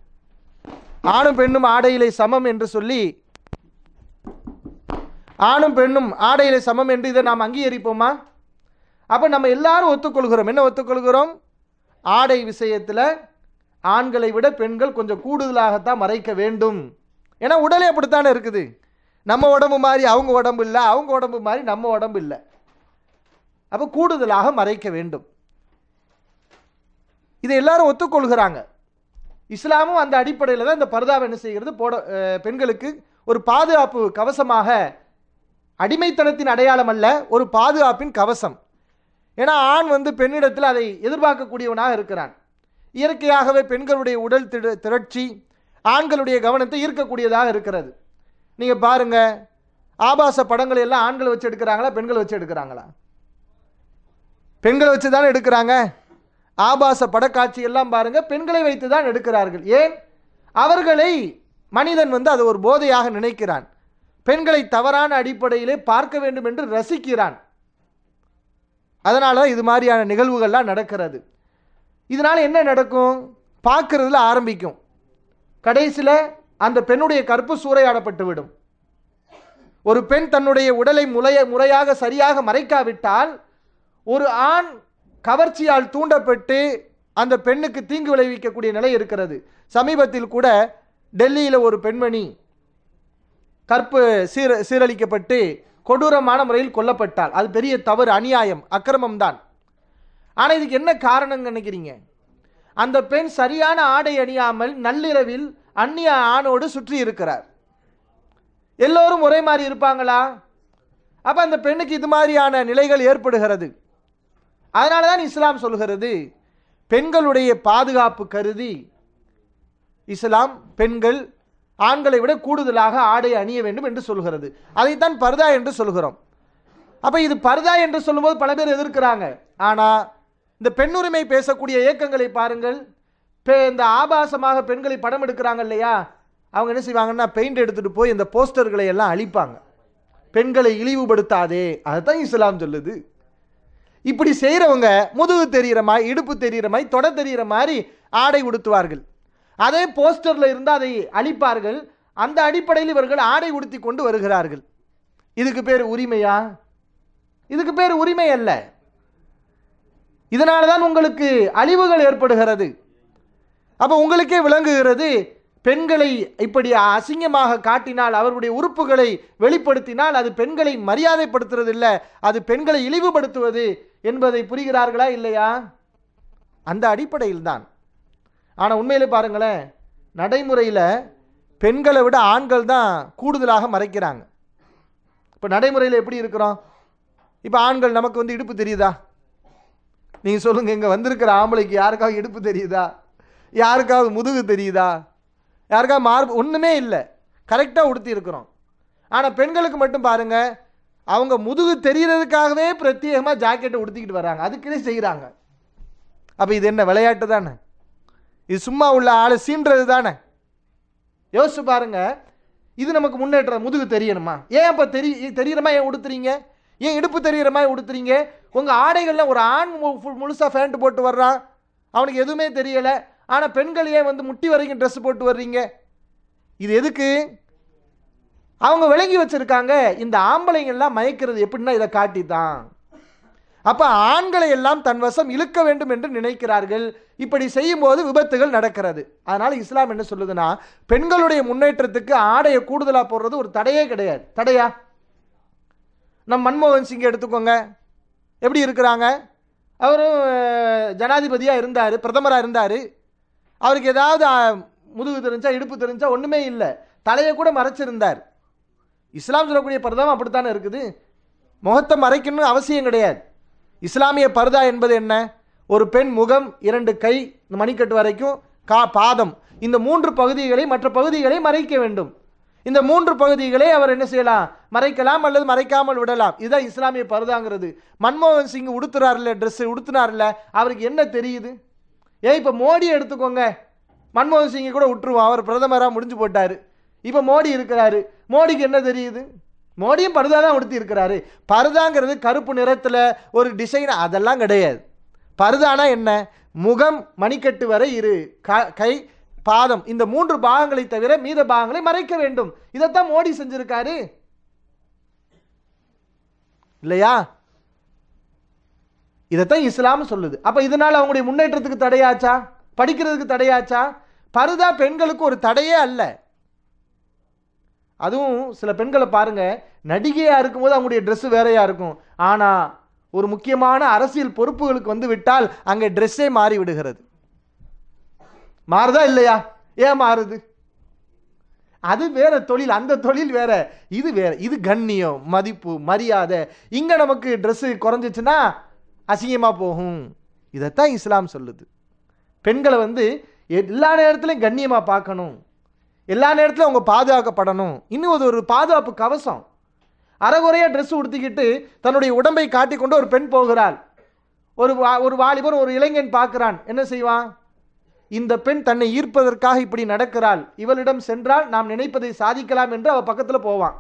S1: ஆணும் பெண்ணும் ஆடையிலே சமம் என்று சொல்லி ஆணும் பெண்ணும் ஆடையிலே சமம் என்று இதை நாம் அங்கீகரிப்போமா அப்போ நம்ம எல்லாரும் ஒத்துக்கொள்கிறோம் என்ன ஒத்துக்கொள்கிறோம் ஆடை விஷயத்தில் ஆண்களை விட பெண்கள் கொஞ்சம் கூடுதலாகத்தான் மறைக்க வேண்டும் ஏன்னா உடலே அப்படித்தானே இருக்குது நம்ம உடம்பு மாதிரி அவங்க உடம்பு இல்லை அவங்க உடம்பு மாதிரி நம்ம உடம்பு இல்லை அப்போ கூடுதலாக மறைக்க வேண்டும் இதை எல்லாரும் ஒத்துக்கொள்கிறாங்க இஸ்லாமும் அந்த அடிப்படையில் தான் இந்த பர்தாவை என்ன செய்கிறது போட அஹ், பெண்களுக்கு ஒரு பாதுகாப்பு கவசமாக அடிமைத்தனத்தின் அடையாளம் அல்ல ஒரு பாதுகாப்பின் கவசம் ஏன்னா ஆண் வந்து பெண்ணிடத்தில் அதை எதிர்பார்க்கக்கூடியவனாக இருக்கிறான் இயற்கையாகவே பெண்களுடைய உடல் திட திரட்சி ஆண்களுடைய கவனத்தை ஈர்க்கக்கூடியதாக இருக்கிறது நீங்கள் பாருங்க ஆபாச படங்களை எல்லாம் ஆண்கள் வச்சு எடுக்கிறாங்களா பெண்கள் வச்சு எடுக்கிறாங்களா பெண்களை வச்சு தானே எடுக்கிறாங்க ஆபாச படக்காட்சி எல்லாம் பாருங்க பெண்களை வைத்து தான் எடுக்கிறார்கள் ஏன் அவர்களை மனிதன் வந்து அது ஒரு போதையாக நினைக்கிறான் பெண்களை தவறான அடிப்படையிலே பார்க்க வேண்டும் என்று ரசிக்கிறான் அதனால தான் இது மாதிரியான நிகழ்வுகள்லாம் நடக்கிறது இதனால என்ன நடக்கும் பார்க்கறதுல ஆரம்பிக்கும் கடைசியில் அந்த பெண்ணுடைய கற்பு சூறையாடப்பட்டு விடும் ஒரு பெண் தன்னுடைய உடலை முறைய முறையாக சரியாக மறைக்காவிட்டால் ஒரு ஆண் கவர்ச்சியால் தூண்டப்பட்டு அந்த பெண்ணுக்கு தீங்கு விளைவிக்கக்கூடிய நிலை இருக்கிறது சமீபத்தில் கூட டெல்லியில் ஒரு பெண்மணி கற்பு சீர சீரழிக்கப்பட்டு கொடூரமான முறையில் கொல்லப்பட்டாள் அது பெரிய தவறு அநியாயம் அக்கிரமம் தான் ஆனால் இதுக்கு என்ன காரணம் நினைக்கிறீங்க அந்த பெண் சரியான ஆடை அணியாமல் நள்ளிரவில் அந்நிய ஆணோடு சுற்றி இருக்கிறார் எல்லோரும் ஒரே மாதிரி இருப்பாங்களா அப்போ அந்த பெண்ணுக்கு இது மாதிரியான நிலைகள் ஏற்படுகிறது அதனால தான் இஸ்லாம் சொல்கிறது பெண்களுடைய பாதுகாப்பு கருதி இஸ்லாம் பெண்கள் ஆண்களை விட கூடுதலாக ஆடை அணிய வேண்டும் என்று சொல்கிறது அதைத்தான் பர்தா என்று சொல்கிறோம் அப்போ இது பர்தா என்று சொல்லும்போது பல பேர் எதிர்க்கிறாங்க ஆனால் இந்த பெண்ணுரிமை பேசக்கூடிய இயக்கங்களை பாருங்கள் பெ இந்த ஆபாசமாக பெண்களை படம் எடுக்கிறாங்க இல்லையா அவங்க என்ன செய்வாங்கன்னா பெயிண்ட் எடுத்துகிட்டு போய் இந்த போஸ்டர்களை எல்லாம் அழிப்பாங்க பெண்களை இழிவுபடுத்தாதே அதுதான் இஸ்லாம் சொல்லுது இப்படி செய்கிறவங்க முதுகு தெரிகிற மாதிரி இடுப்பு தெரிகிற மாதிரி தொட தெரிகிற மாதிரி ஆடை உடுத்துவார்கள் அதே போஸ்டரில் இருந்து அதை அழிப்பார்கள் அந்த அடிப்படையில் இவர்கள் ஆடை உடுத்தி கொண்டு வருகிறார்கள் இதுக்கு பேர் உரிமையா இதுக்கு பேர் உரிமை அல்ல இதனால தான் உங்களுக்கு அழிவுகள் ஏற்படுகிறது அப்போ உங்களுக்கே விளங்குகிறது பெண்களை இப்படி அசிங்கமாக காட்டினால் அவருடைய உறுப்புகளை வெளிப்படுத்தினால் அது பெண்களை மரியாதைப்படுத்துறது இல்லை அது பெண்களை இழிவுபடுத்துவது என்பதை புரிகிறார்களா இல்லையா அந்த அடிப்படையில் தான் ஆனால் உண்மையிலே பாருங்களேன் நடைமுறையில் பெண்களை விட ஆண்கள் தான் கூடுதலாக மறைக்கிறாங்க இப்போ நடைமுறையில் எப்படி இருக்கிறோம் இப்போ ஆண்கள் நமக்கு வந்து இடுப்பு தெரியுதா நீங்கள் சொல்லுங்கள் இங்கே வந்திருக்கிற ஆம்பளைக்கு யாருக்காவது இடுப்பு தெரியுதா யாருக்காவது முதுகு தெரியுதா யாருக்காவது மார்பு ஒன்றுமே இல்லை கரெக்டாக உடுத்தி இருக்கிறோம் ஆனால் பெண்களுக்கு மட்டும் பாருங்க அவங்க முதுகு தெரியறதுக்காகவே பிரத்யேகமாக ஜாக்கெட்டை உடுத்திக்கிட்டு வராங்க அதுக்குன்னே செய்கிறாங்க அப்போ இது என்ன விளையாட்டு தானே இது சும்மா உள்ள ஆளை சீன்றது தானே யோசிச்சு பாருங்க இது நமக்கு முன்னேற்றம் முதுகு தெரியணுமா ஏன் அப்போ தெரிய தெரியறமா ஏன் உடுத்துறீங்க ஏன் இடுப்பு தெரியற மாதிரி உடுத்துறீங்க உங்கள் ஆடைகளில் ஒரு ஆண் மு- முழுசா ஃபேண்ட் போட்டு வர்றான் அவனுக்கு எதுவுமே தெரியலை ஆனால் பெண்கள் ஏன் வந்து முட்டி வரைக்கும் ட்ரெஸ் போட்டு வர்றீங்க இது எதுக்கு அவங்க விளங்கி வச்சிருக்காங்க இந்த ஆம்பளைங்கள்லாம் மயக்கிறது எப்படின்னா இதை காட்டி தான் அப்போ ஆண்களை எல்லாம் தன் வசம் இழுக்க வேண்டும் என்று நினைக்கிறார்கள் இப்படி செய்யும்போது விபத்துகள் நடக்கிறது அதனால இஸ்லாம் என்ன சொல்லுதுன்னா பெண்களுடைய முன்னேற்றத்துக்கு ஆடையை கூடுதலாக போடுறது ஒரு தடையே கிடையாது தடையா நம் மன்மோகன் சிங் எடுத்துக்கோங்க எப்படி இருக்கிறாங்க அவரும் ஜனாதிபதியாக இருந்தார் பிரதமராக இருந்தார் அவருக்கு ஏதாவது ஆ, முதுகு தெரிஞ்சா இடுப்பு தெரிஞ்சா ஒன்றுமே இல்லை தலையை கூட மறைச்சிருந்தார் இஸ்லாம் சொல்லக்கூடிய பர்தாவும் அப்படித்தானே இருக்குது முகத்தை மறைக்கணும்னு அவசியம் கிடையாது இஸ்லாமிய பர்தா என்பது என்ன ஒரு பெண் முகம் இரண்டு கை இந்த மணிக்கட்டு வரைக்கும் கா பாதம் இந்த மூன்று பகுதிகளை மற்ற பகுதிகளை மறைக்க வேண்டும் இந்த மூன்று பகுதிகளை அவர் என்ன செய்யலாம் மறைக்கலாம் அல்லது மறைக்காமல் விடலாம் இதுதான் இஸ்லாமிய பர்தாங்கிறது மன்மோகன் சிங் உடுத்துறாருல ட்ரெஸ் உடுத்துனார்ல அவருக்கு என்ன தெரியுது ஏன் இப்போ மோடி எடுத்துக்கோங்க மன்மோகன் சிங்கை கூட விட்டுருவோம் அவர் பிரதமராக முடிஞ்சு போட்டார் இப்போ மோடி இருக்கிறாரு மோடிக்கு என்ன தெரியுது மோடியும் பருதா தான் உடுத்தி இருக்கிறாரு பருதாங்கிறது கருப்பு நிறத்தில் ஒரு டிசைன் அதெல்லாம் கிடையாது பருதானா என்ன முகம் மணிக்கட்டு வரை இரு க- கை பாதம் இந்த மூன்று பாகங்களை தவிர மீத பாகங்களை மறைக்க வேண்டும் இதைத்தான் மோடி செஞ்சிருக்காரு இல்லையா இதைத்தான் இஸ்லாம் சொல்லுது அப்ப இதனால அவங்களுடைய முன்னேற்றத்துக்கு தடையாச்சா படிக்கிறதுக்கு தடையாச்சா பருதா பெண்களுக்கு ஒரு தடையே அல்ல அதுவும் சில பெண்களை பாருங்க நடிகையா இருக்கும்போது அவங்களுடைய Dress வேறையா இருக்கும் ஆனா ஒரு முக்கியமான அரசியல் பொறுப்புகளுக்கு வந்து விட்டால் அங்கே ட்ரெஸ்ஸே மாறி விடுகிறது மாறுதா இல்லையா ஏன் மாறுது அது வேற தொழில் அந்த தொழில் வேற இது வேற இது கண்ணியம் மதிப்பு மரியாதை இங்க நமக்கு Dress குறைஞ்சிச்சுன்னா அசிங்கமா போகும் இதைத்தான் இஸ்லாம் சொல்லுது பெண்களை வந்து எல்லா நேரத்திலையும் கண்ணியமா பார்க்கணும் எல்லா நேரத்திலும் அவங்க பாதுகாக்கப்படணும் இன்னும் அது ஒரு பாதுகாப்பு கவசம் அறகுறையாக ட்ரெஸ் உடுத்திக்கிட்டு தன்னுடைய உடம்பை காட்டிக்கொண்டு ஒரு பெண் போகிறாள் ஒரு வா- ஒரு வாலிபர் ஒரு இளைஞன் பார்க்கிறான் என்ன செய்வான் இந்த பெண் தன்னை ஈர்ப்பதற்காக இப்படி நடக்கிறாள் இவளிடம் சென்றால் நாம் நினைப்பதை சாதிக்கலாம் என்று அவ பக்கத்தில் போவான்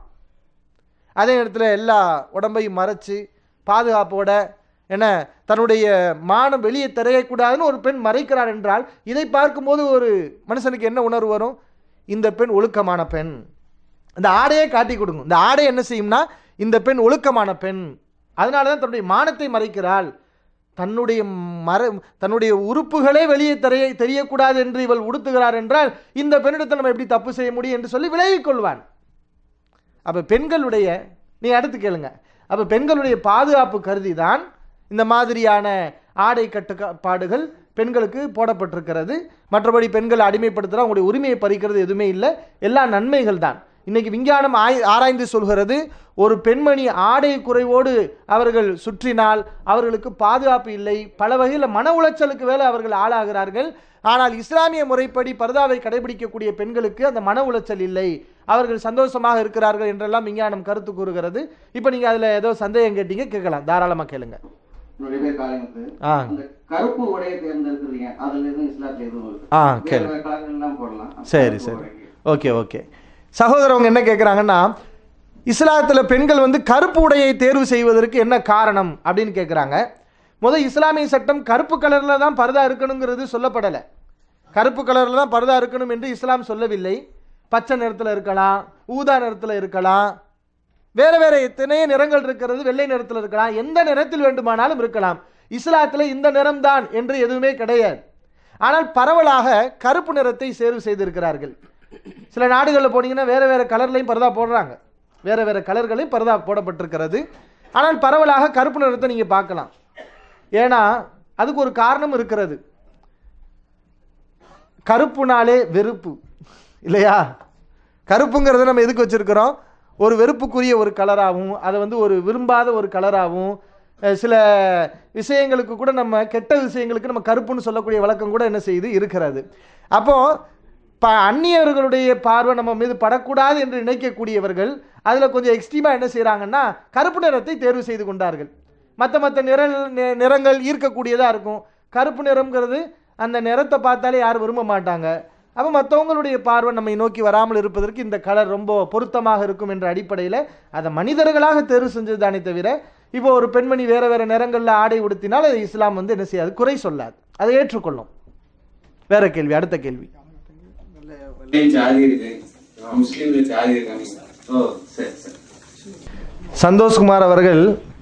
S1: அதே நேரத்தில் எல்லா உடம்பையும் மறைச்சு பாதுகாப்போட என்ன தன்னுடைய மானம் வெளியே தெரியக்கூடாதுன்னு ஒரு பெண் மறைக்கிறார் என்றால் இதை பார்க்கும்போது ஒரு மனுஷனுக்கு என்ன உணர்வு வரும் இந்த பெண் ஒழுக்கமான பெண் இந்த ஆடையே காட்டி கொடுக்கும் இந்த ஆடை என்ன செய்யும்னா இந்த பெண் ஒழுக்கமான பெண் அதனால தான் தன்னுடைய மானத்தை மறைக்கிறாள் தன்னுடைய மர தன்னுடைய உறுப்புகளே வெளியே தெரிய தெரியக்கூடாது என்று இவள் உடுத்துகிறார் என்றால் இந்த பெண்ணிடத்தை நம்ம எப்படி தப்பு செய்ய முடியும் என்று சொல்லி விலகிக் கொள்வான் அப்போ பெண்களுடைய நீ அடுத்து கேளுங்க அப்போ பெண்களுடைய பாதுகாப்பு கருதி தான் இந்த மாதிரியான ஆடை கட்டுப்பாடுகள் பெண்களுக்கு போடப்பட்டிருக்கிறது மற்றபடி பெண்களை அடிமைப்படுத்துகிற அவங்களுடைய உரிமையை பறிக்கிறது எதுவுமே இல்லை எல்லா நன்மைகள் தான் இன்னைக்கு விஞ்ஞானம் ஆய் ஆராய்ந்து சொல்கிறது ஒரு பெண்மணி ஆடை குறைவோடு அவர்கள் சுற்றினால் அவர்களுக்கு பாதுகாப்பு இல்லை பல வகையில் மன உளைச்சலுக்கு வேலை அவர்கள் ஆளாகிறார்கள் ஆனால் இஸ்லாமிய முறைப்படி பர்தாவை கடைபிடிக்கக்கூடிய பெண்களுக்கு அந்த மன உளைச்சல் இல்லை அவர்கள் சந்தோஷமாக இருக்கிறார்கள் என்றெல்லாம் விஞ்ஞானம் கருத்து கூறுகிறது இப்போ நீங்கள் அதில் ஏதோ சந்தேகம் கேட்டீங்க கேட்கலாம் தாராளமாக கேளுங்க
S4: என்னுடைய பேர் காளிமுத்து
S1: ஆ
S4: அந்த கருப்பு உடையை தேர்ந்தெடுக்கிறீங்க அதுல எதுவும் இஸ்லாத்துல எதுவும் இருக்கு
S1: ஆ,
S4: வேற
S1: கேளு.
S4: வேற கலர்கள் எல்லாம் போடலாம் அப்ப
S1: சரி
S4: கருப்பு
S1: சரி
S4: உடைக்கு.
S1: ஓகே ஓகே சகோதரவங்க என்ன கேட்குறாங்கன்னா இஸ்லாத்தில் பெண்கள் வந்து கருப்பு உடையை தேர்வு செய்வதற்கு என்ன காரணம் அப்படின்னு கேட்குறாங்க முதல் இஸ்லாமிய சட்டம் கருப்பு கலரில் தான் பர்தா இருக்கணுங்கிறது சொல்லப்படலை கருப்பு கலரில் தான் பர்தா இருக்கணும் என்று இஸ்லாம் சொல்லவில்லை பச்சை நிறத்தில் இருக்கலாம் ஊதா நிறத்தில் இருக்கலாம் வேறு வேறு எத்தனையோ நிறங்கள் இருக்கிறது வெள்ளை நிறத்தில் இருக்கலாம் எந்த நிறத்தில் வேண்டுமானாலும் இருக்கலாம் இஸ்லாத்தில் இந்த நிறம்தான் என்று எதுவுமே கிடையாது ஆனால் பரவலாக கருப்பு நிறத்தை தேர்வு செய்திருக்கிறார்கள் சில நாடுகளில் போனீங்கன்னா வேறு வேறு கலர்லையும் பரதா போடுறாங்க வேறு வேறு கலர்களையும் பரதா போடப்பட்டிருக்கிறது ஆனால் பரவலாக கருப்பு நிறத்தை நீங்கள் பார்க்கலாம் ஏன்னா அதுக்கு ஒரு காரணம் இருக்கிறது கருப்புனாலே வெறுப்பு இல்லையா கருப்புங்கிறத நம்ம எதுக்கு வச்சிருக்கிறோம் ஒரு வெறுப்புக்குரிய ஒரு கலராகவும் அதை வந்து ஒரு விரும்பாத ஒரு கலராகவும் அஹ், சில விஷயங்களுக்கு கூட நம்ம கெட்ட விஷயங்களுக்கு நம்ம கருப்புன்னு சொல்லக்கூடிய வழக்கம் கூட என்ன செய்யுது இருக்கிறது அப்போ ப அந்நியர்களுடைய பார்வை நம்ம மீது படக்கூடாது என்று நினைக்கக்கூடியவர்கள் அதில் கொஞ்சம் எக்ஸ்ட்ரீமாக என்ன செய்கிறாங்கன்னா கருப்பு நிறத்தை தேர்வு செய்து கொண்டார்கள் மற்ற மற்ற நிற நி- நிறங்கள் ஈர்க்கக்கூடியதாக இருக்கும் கருப்பு நிறம்ங்கிறது அந்த நிறத்தை பார்த்தாலே யாரும் விரும்ப மாட்டாங்க அப்போ மற்றவங்களுடைய பார்வை நம்மை நோக்கி வராமல் இருப்பதற்கு இந்த கலர் ரொம்ப பொருத்தமாக இருக்கும் என்ற அடிப்படையில் அதை மனிதர்களாக தேர்வு செஞ்சது தானே தவிர இப்போ ஒரு பெண்மணி வேறு வேறு நிறங்களில் ஆடை உடுத்தினால் அதை இஸ்லாம் வந்து என்ன செய்யாது குறை சொல்லாது அதை ஏற்றுக்கொள்ளும் வேற கேள்வி அடுத்த கேள்வி
S3: வெள்ளையும் ஜாதி இருக்கு முஸ்லீம்ல ஜாதி இருக்காங்க ஓ சரி சரி
S1: சந்தோஷ்குமார் அவர்கள்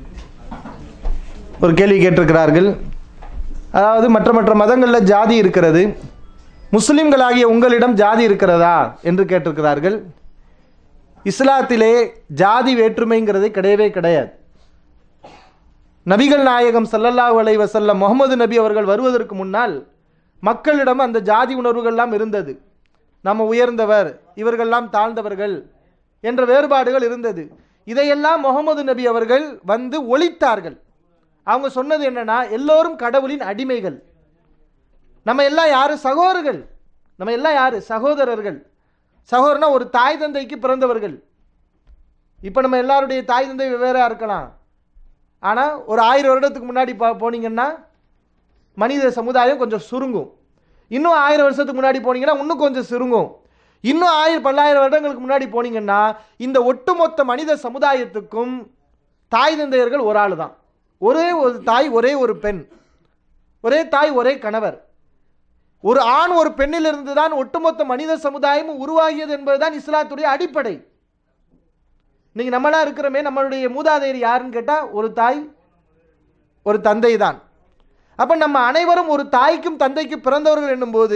S1: ஒரு கேள்வி கேட்டிருக்கிறார்கள் அதாவது மற்ற மற்ற மதங்களில் ஜாதி இருக்கிறது முஸ்லிம்களாகிய உங்களிடம் ஜாதி இருக்கிறதா என்று கேட்டிருக்கிறார்கள் இஸ்லாத்திலே ஜாதி வேற்றுமைங்கிறது கிடையவே கிடையாது நபிகள் நாயகம் ஸல்லல்லாஹு அலைஹி வஸல்லம் முகமது நபி அவர்கள் வருவதற்கு முன்னால் மக்களிடம் அந்த ஜாதி உணர்வுகள்லாம் இருந்தது நம்ம உயர்ந்தவர் இவர்கள்லாம் தாழ்ந்தவர்கள் என்ற வேறுபாடுகள் இருந்தது இதையெல்லாம் முகமது நபி அவர்கள் வந்து ஒழித்தார்கள் அவங்க சொன்னது என்னன்னா எல்லோரும் கடவுளின் அடிமைகள் நம்ம எல்லாம் யாரு சகோதரர்கள் நம்ம எல்லாம் யாரு சகோதரர்கள் சகோதரனா ஒரு தாய் தந்தைக்கு பிறந்தவர்கள் இப்போ நம்ம எல்லாருடைய தாய் தந்தை வெவ்வேறாக இருக்கலாம் ஆனால் ஒரு ஆயிரம் வருடத்துக்கு முன்னாடி பா போனீங்கன்னா மனித சமுதாயம் கொஞ்சம் சுருங்கும் இன்னும் ஆயிரம் வருஷத்துக்கு முன்னாடி போனீங்கன்னா இன்னும் கொஞ்சம் சுருங்கும் இன்னும் ஆயிரம் பல்லாயிரம் வருடங்களுக்கு முன்னாடி போனீங்கன்னா இந்த ஒட்டுமொத்த மனித சமுதாயத்துக்கும் தாய் தந்தையர்கள் ஒரு ஆள் தான் ஒரே ஒரு தாய் ஒரே ஒரு பெண் ஒரே தாய் ஒரே கணவர் ஒரு ஆண் ஒரு பெண்ணிலிருந்து தான் ஒட்டுமொத்த மனித சமுதாயமும் உருவாகியது என்பதுதான் இஸ்லாத்துடைய அடிப்படை இன்னைக்கு நம்மளாம் இருக்கிறோமே நம்மளுடைய மூதாதையர் யாருன்னு கேட்டால் ஒரு தாய் ஒரு தந்தை தான் அப்போ நம்ம அனைவரும் ஒரு தாய்க்கும் தந்தைக்கும் பிறந்தவர்கள் என்னும்போது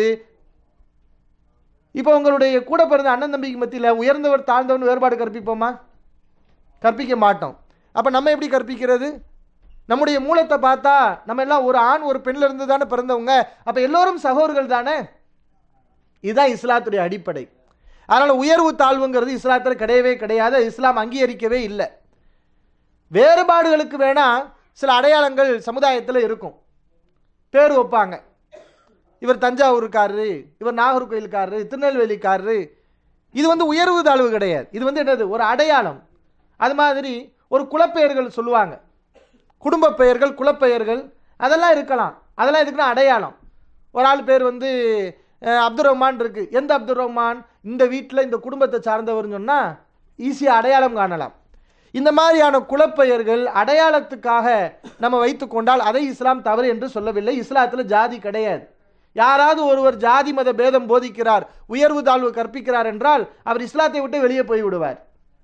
S1: இப்போ உங்களுடைய கூட பிறந்த அண்ணன் தம்பிக்கு மத்தியில் உயர்ந்தவர் தாழ்ந்தவன் வேறுபாடு கற்பிப்போமா கற்பிக்க மாட்டோம் அப்போ நம்ம எப்படி கற்பிக்கிறது நம்முடைய மூலத்தை பார்த்தா நம்ம எல்லாம் ஒரு ஆண் ஒரு பெண்ணில் இருந்து தானே பிறந்தவங்க அப்போ எல்லோரும் சகோதரர்கள் தானே இதுதான் இஸ்லாத்துடைய அடிப்படை அதனால் உயர்வு தாழ்வுங்கிறது இஸ்லாத்தில் கிடையவே கிடையாது அது இஸ்லாம் அங்கீகரிக்கவே இல்லை வேறுபாடுகளுக்கு வேணால் சில அடையாளங்கள் சமுதாயத்தில் இருக்கும் பேர் வைப்பாங்க இவர் தஞ்சாவூருக்காரரு இவர் நாகர்கோயிலுக்காரரு திருநெல்வேலிக்காரரு இது வந்து உயர்வு தாழ்வு கிடையாது இது வந்து என்னது ஒரு அடையாளம் அது மாதிரி ஒரு குலப்பெயர்கள் சொல்லுவாங்க குடும்ப பெயர்கள் குலப்பெயர்கள் அதெல்லாம் இருக்கலாம் அதெல்லாம் எதுக்குன்னா அடையாளம் ஒரு ஆள் பேர் வந்து அஹ், அப்துல் ரஹ்மான் இருக்கு எந்த அப்துல் ரஹ்மான் இந்த வீட்டில் இந்த குடும்பத்தை சார்ந்தவர்னு சொன்னால் ஈஸியாக அடையாளம் காணலாம் இந்த மாதிரியான குலப்பெயர்கள் அடையாளத்துக்காக நம்ம வைத்துக்கொண்டால் அதை இஸ்லாம் தவறு என்று சொல்லவில்லை இஸ்லாத்தில் ஜாதி கிடையாது யாராவது ஒருவர் ஜாதி மத பேதம் போதிக்கிறார் உயர்வு தாழ்வு கற்பிக்கிறார் என்றால் அவர் இஸ்லாத்தை விட்டு வெளியே போய் விடுவார்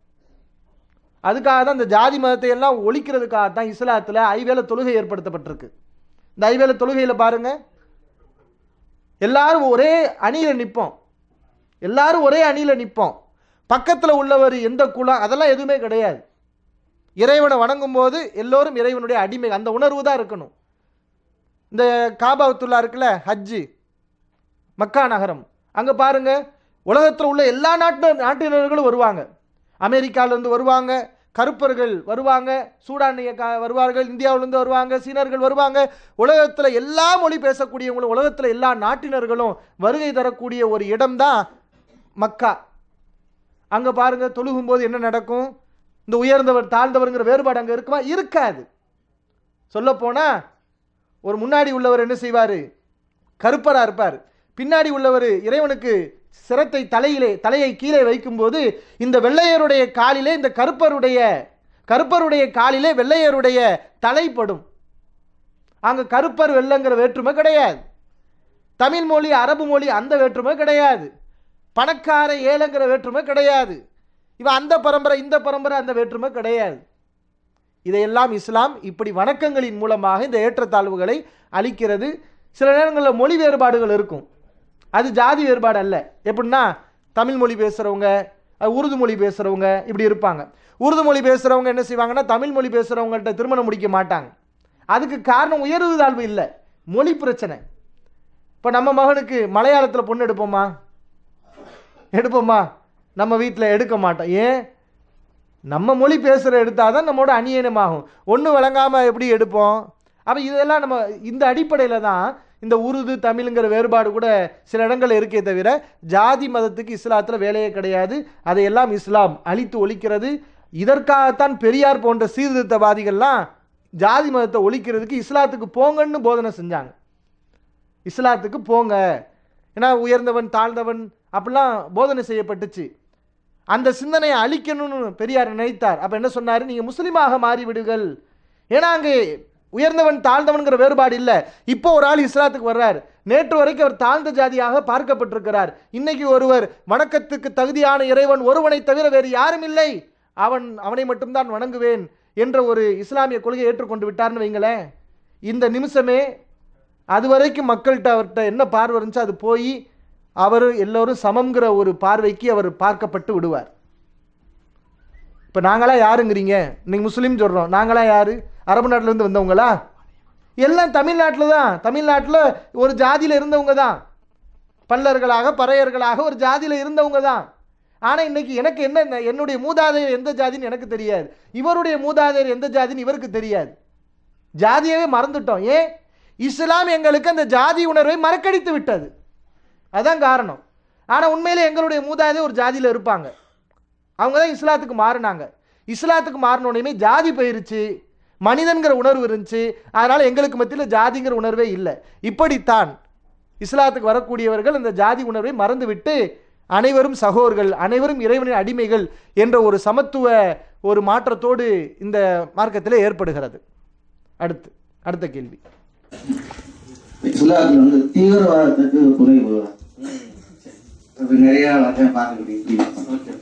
S1: அதுக்காக தான் இந்த ஜாதி மதத்தை எல்லாம் ஒழிக்கிறதுக்காக தான் இஸ்லாத்தில் ஐவேளை தொழுகை ஏற்படுத்தப்பட்டிருக்கு இந்த ஐவேளை தொழுகையில் பாருங்க எல்லாரும் ஒரே அணியில் நிற்போம் எல்லாரும் ஒரே அணியில் நிற்போம் பக்கத்தில் உள்ளவர் எந்த குலம் அதெல்லாம் எதுவுமே கிடையாது இறைவனை வணங்கும் போது எல்லோரும் இறைவனுடைய அடிமை அந்த உணர்வு தான் இருக்கணும் இந்த காபாத்துல்லா இருக்குல்ல ஹஜ்ஜு மக்கா நகரம் அங்கே பாருங்க உலகத்தில் உள்ள எல்லா நாட்டு நாட்டினர்களும் வருவாங்க அமெரிக்காவிலேருந்து வருவாங்க கருப்பர்கள் வருவாங்க சூடானிய கா வருவார்கள் இந்தியாவிலேருந்து வருவாங்க சீனர்கள் வருவாங்க உலகத்தில் எல்லா மொழி பேசக்கூடியவங்களும் உலகத்தில் எல்லா நாட்டினர்களும் வருகை தரக்கூடிய ஒரு இடம்தான் மக்கா அங்கே பாருங்க தொழுகும்போது என்ன நடக்கும் இந்த உயர்ந்தவர் தாழ்ந்தவருங்கிற வேறுபாடு அங்கே இருக்குமா இருக்காது சொல்லப்போனால் ஒரு முன்னாடி உள்ளவர் என்ன செய்வார் கருப்பராக இருப்பார் பின்னாடி உள்ளவர் இறைவனுக்கு சிரத்தை தலையிலே தலையை கீழே வைக்கும்போது இந்த வெள்ளையருடைய காலிலே இந்த கருப்பருடைய கருப்பருடைய காலிலே வெள்ளையருடைய தலைப்படும் அங்கே கருப்பர் வெள்ளைங்கிற வேற்றுமை கிடையாது தமிழ் மொழி அரபு மொழி அந்த வேற்றுமை கிடையாது பணக்கார ஏழைங்கிற வேற்றுமை கிடையாது இவன் அந்த பரம்பரை இந்த பரம்பரை அந்த வேற்றுமை கிடையாது இதையெல்லாம் இஸ்லாம் இப்படி வணக்கங்களின் மூலமாக இந்த ஏற்றத்தாழ்வுகளை அளிக்கிறது சில நேரங்களில் மொழி வேறுபாடுகள் இருக்கும் அது ஜாதி வேறுபாடு அல்ல எப்படின்னா தமிழ் மொழி பேசுகிறவங்க உருது மொழி பேசுகிறவங்க இப்படி இருப்பாங்க உருது மொழி பேசுகிறவங்க என்ன செய்வாங்கன்னா தமிழ் மொழி பேசுகிறவங்கள்ட்ட திருமணம் முடிக்க மாட்டாங்க அதுக்கு காரணம் உயர்வு தாழ்வு இல்லை மொழி பிரச்சனை இப்போ நம்ம மகனுக்கு மலையாளத்தில் பொண்ணு எடுப்போமா எடுப்போமா நம்ம வீட்டில் எடுக்க மாட்டோம் ஏன் நம்ம மொழி பேசுகிற எடுத்தால் தான் நம்மளோட அநியனமாகும் ஒன்று விளங்காமல் எப்படி எடுப்போம் அப்போ இதெல்லாம் நம்ம இந்த அடிப்படையில் தான் இந்த உருது தமிழுங்கிற வேறுபாடு கூட சில இடங்கள்ல இருக்கே தவிர ஜாதி மதத்துக்கு இஸ்லாத்தில் வேலையே கிடையாது அதையெல்லாம் இஸ்லாம் அழித்து ஒழிக்கிறது இதற்காகத்தான் பெரியார் போன்ற சீர்திருத்தவாதிகள்லாம் ஜாதி மதத்தை ஒழிக்கிறதுக்கு இஸ்லாத்துக்கு போங்கன்னு போதனை செஞ்சாங்க இஸ்லாத்துக்கு போங்க ஏன்னா உயர்ந்தவன் தாழ்ந்தவன் அப்படிலாம் போதனை செய்யப்பட்டுச்சு அந்த சிந்தனையை அழிக்கணும்னு பெரியார் நினைத்தார் அப்போ என்ன சொன்னார் நீங்கள் முஸ்லீமாக மாறிவிடுங்கள் ஏன்னா அங்கே உயர்ந்தவன் தாழ்ந்தவன்கிற வேறுபாடு இல்லை இப்போ ஒரு ஆள் இஸ்லாத்துக்கு வர்றார் நேற்று வரைக்கும் அவர் தாழ்ந்த ஜாதியாக பார்க்கப்பட்டிருக்கிறார் இன்னைக்கு ஒருவர் வணக்கத்துக்கு தகுதியான இறைவன் ஒருவனை தவிர வேறு யாரும் இல்லை அவன் அவனை மட்டும்தான் வணங்குவேன் என்ற ஒரு இஸ்லாமிய கொள்கையை ஏற்றுக்கொண்டு விட்டார்னு வைங்களேன் இந்த நிமிஷமே அது வரைக்கும் மக்கள்கிட்ட அவர்கிட்ட என்ன பார்வை இருந்துச்சோ அது போய் அவர் எல்லோரும் சமம்ங்கிற ஒரு பார்வைக்கு அவர் பார்க்கப்பட்டு விடுவார் இப்போ நாங்களா யாருங்கிறீங்க இன்னைக்கு முஸ்லீம் சொல்கிறோம் நாங்களா யாரு அரபு நாட்டிலேருந்து வந்தவங்களா எல்லாம் தமிழ்நாட்டில் தான் தமிழ்நாட்டில் ஒரு ஜாதியில் இருந்தவங்க தான் பல்லர்களாக பறையர்களாக ஒரு ஜாதியில் இருந்தவங்க தான் ஆனால் இன்னைக்கு எனக்கு என்ன என்னுடைய மூதாதையர் எந்த ஜாதின்னு எனக்கு தெரியாது இவருடைய மூதாதையர் எந்த ஜாதின்னு இவருக்கு தெரியாது ஜாதியவே மறந்துட்டோம் ஏன் இஸ்லாம் எங்களுக்கு அந்த ஜாதி உணர்வை மறக்கடித்து விட்டது அதான் காரணம் ஆனால் உண்மையிலே எங்களுடைய மூதாதையர் ஒரு ஜாதியில் இருப்பாங்க அவங்க தான் இஸ்லாத்துக்கு மாறினாங்க இஸ்லாத்துக்கு மாறினோடனே ஜாதி போயிருச்சு மனிதன்கிற உணர்வு இருந்துச்சு அதனால் எங்களுக்கு மத்தியில் ஜாதிங்கிற உணர்வே இல்லை இப்படித்தான் இஸ்லாத்துக்கு வரக்கூடியவர்கள் இந்த ஜாதி உணர்வை மறந்துவிட்டு அனைவரும் சகோதர்கள் அனைவரும் இறைவனின் அடிமைகள் என்ற ஒரு சமத்துவ ஒரு மாற்றத்தோடு இந்த மார்க்கத்தில் ஏற்படுகிறது அடுத்து அடுத்த கேள்வி
S4: இஸ்லாத்துல வந்து தீவிரவாதத்துக்கு குறைவு அது நிறைய வகையை பார்க்கக்கூடிய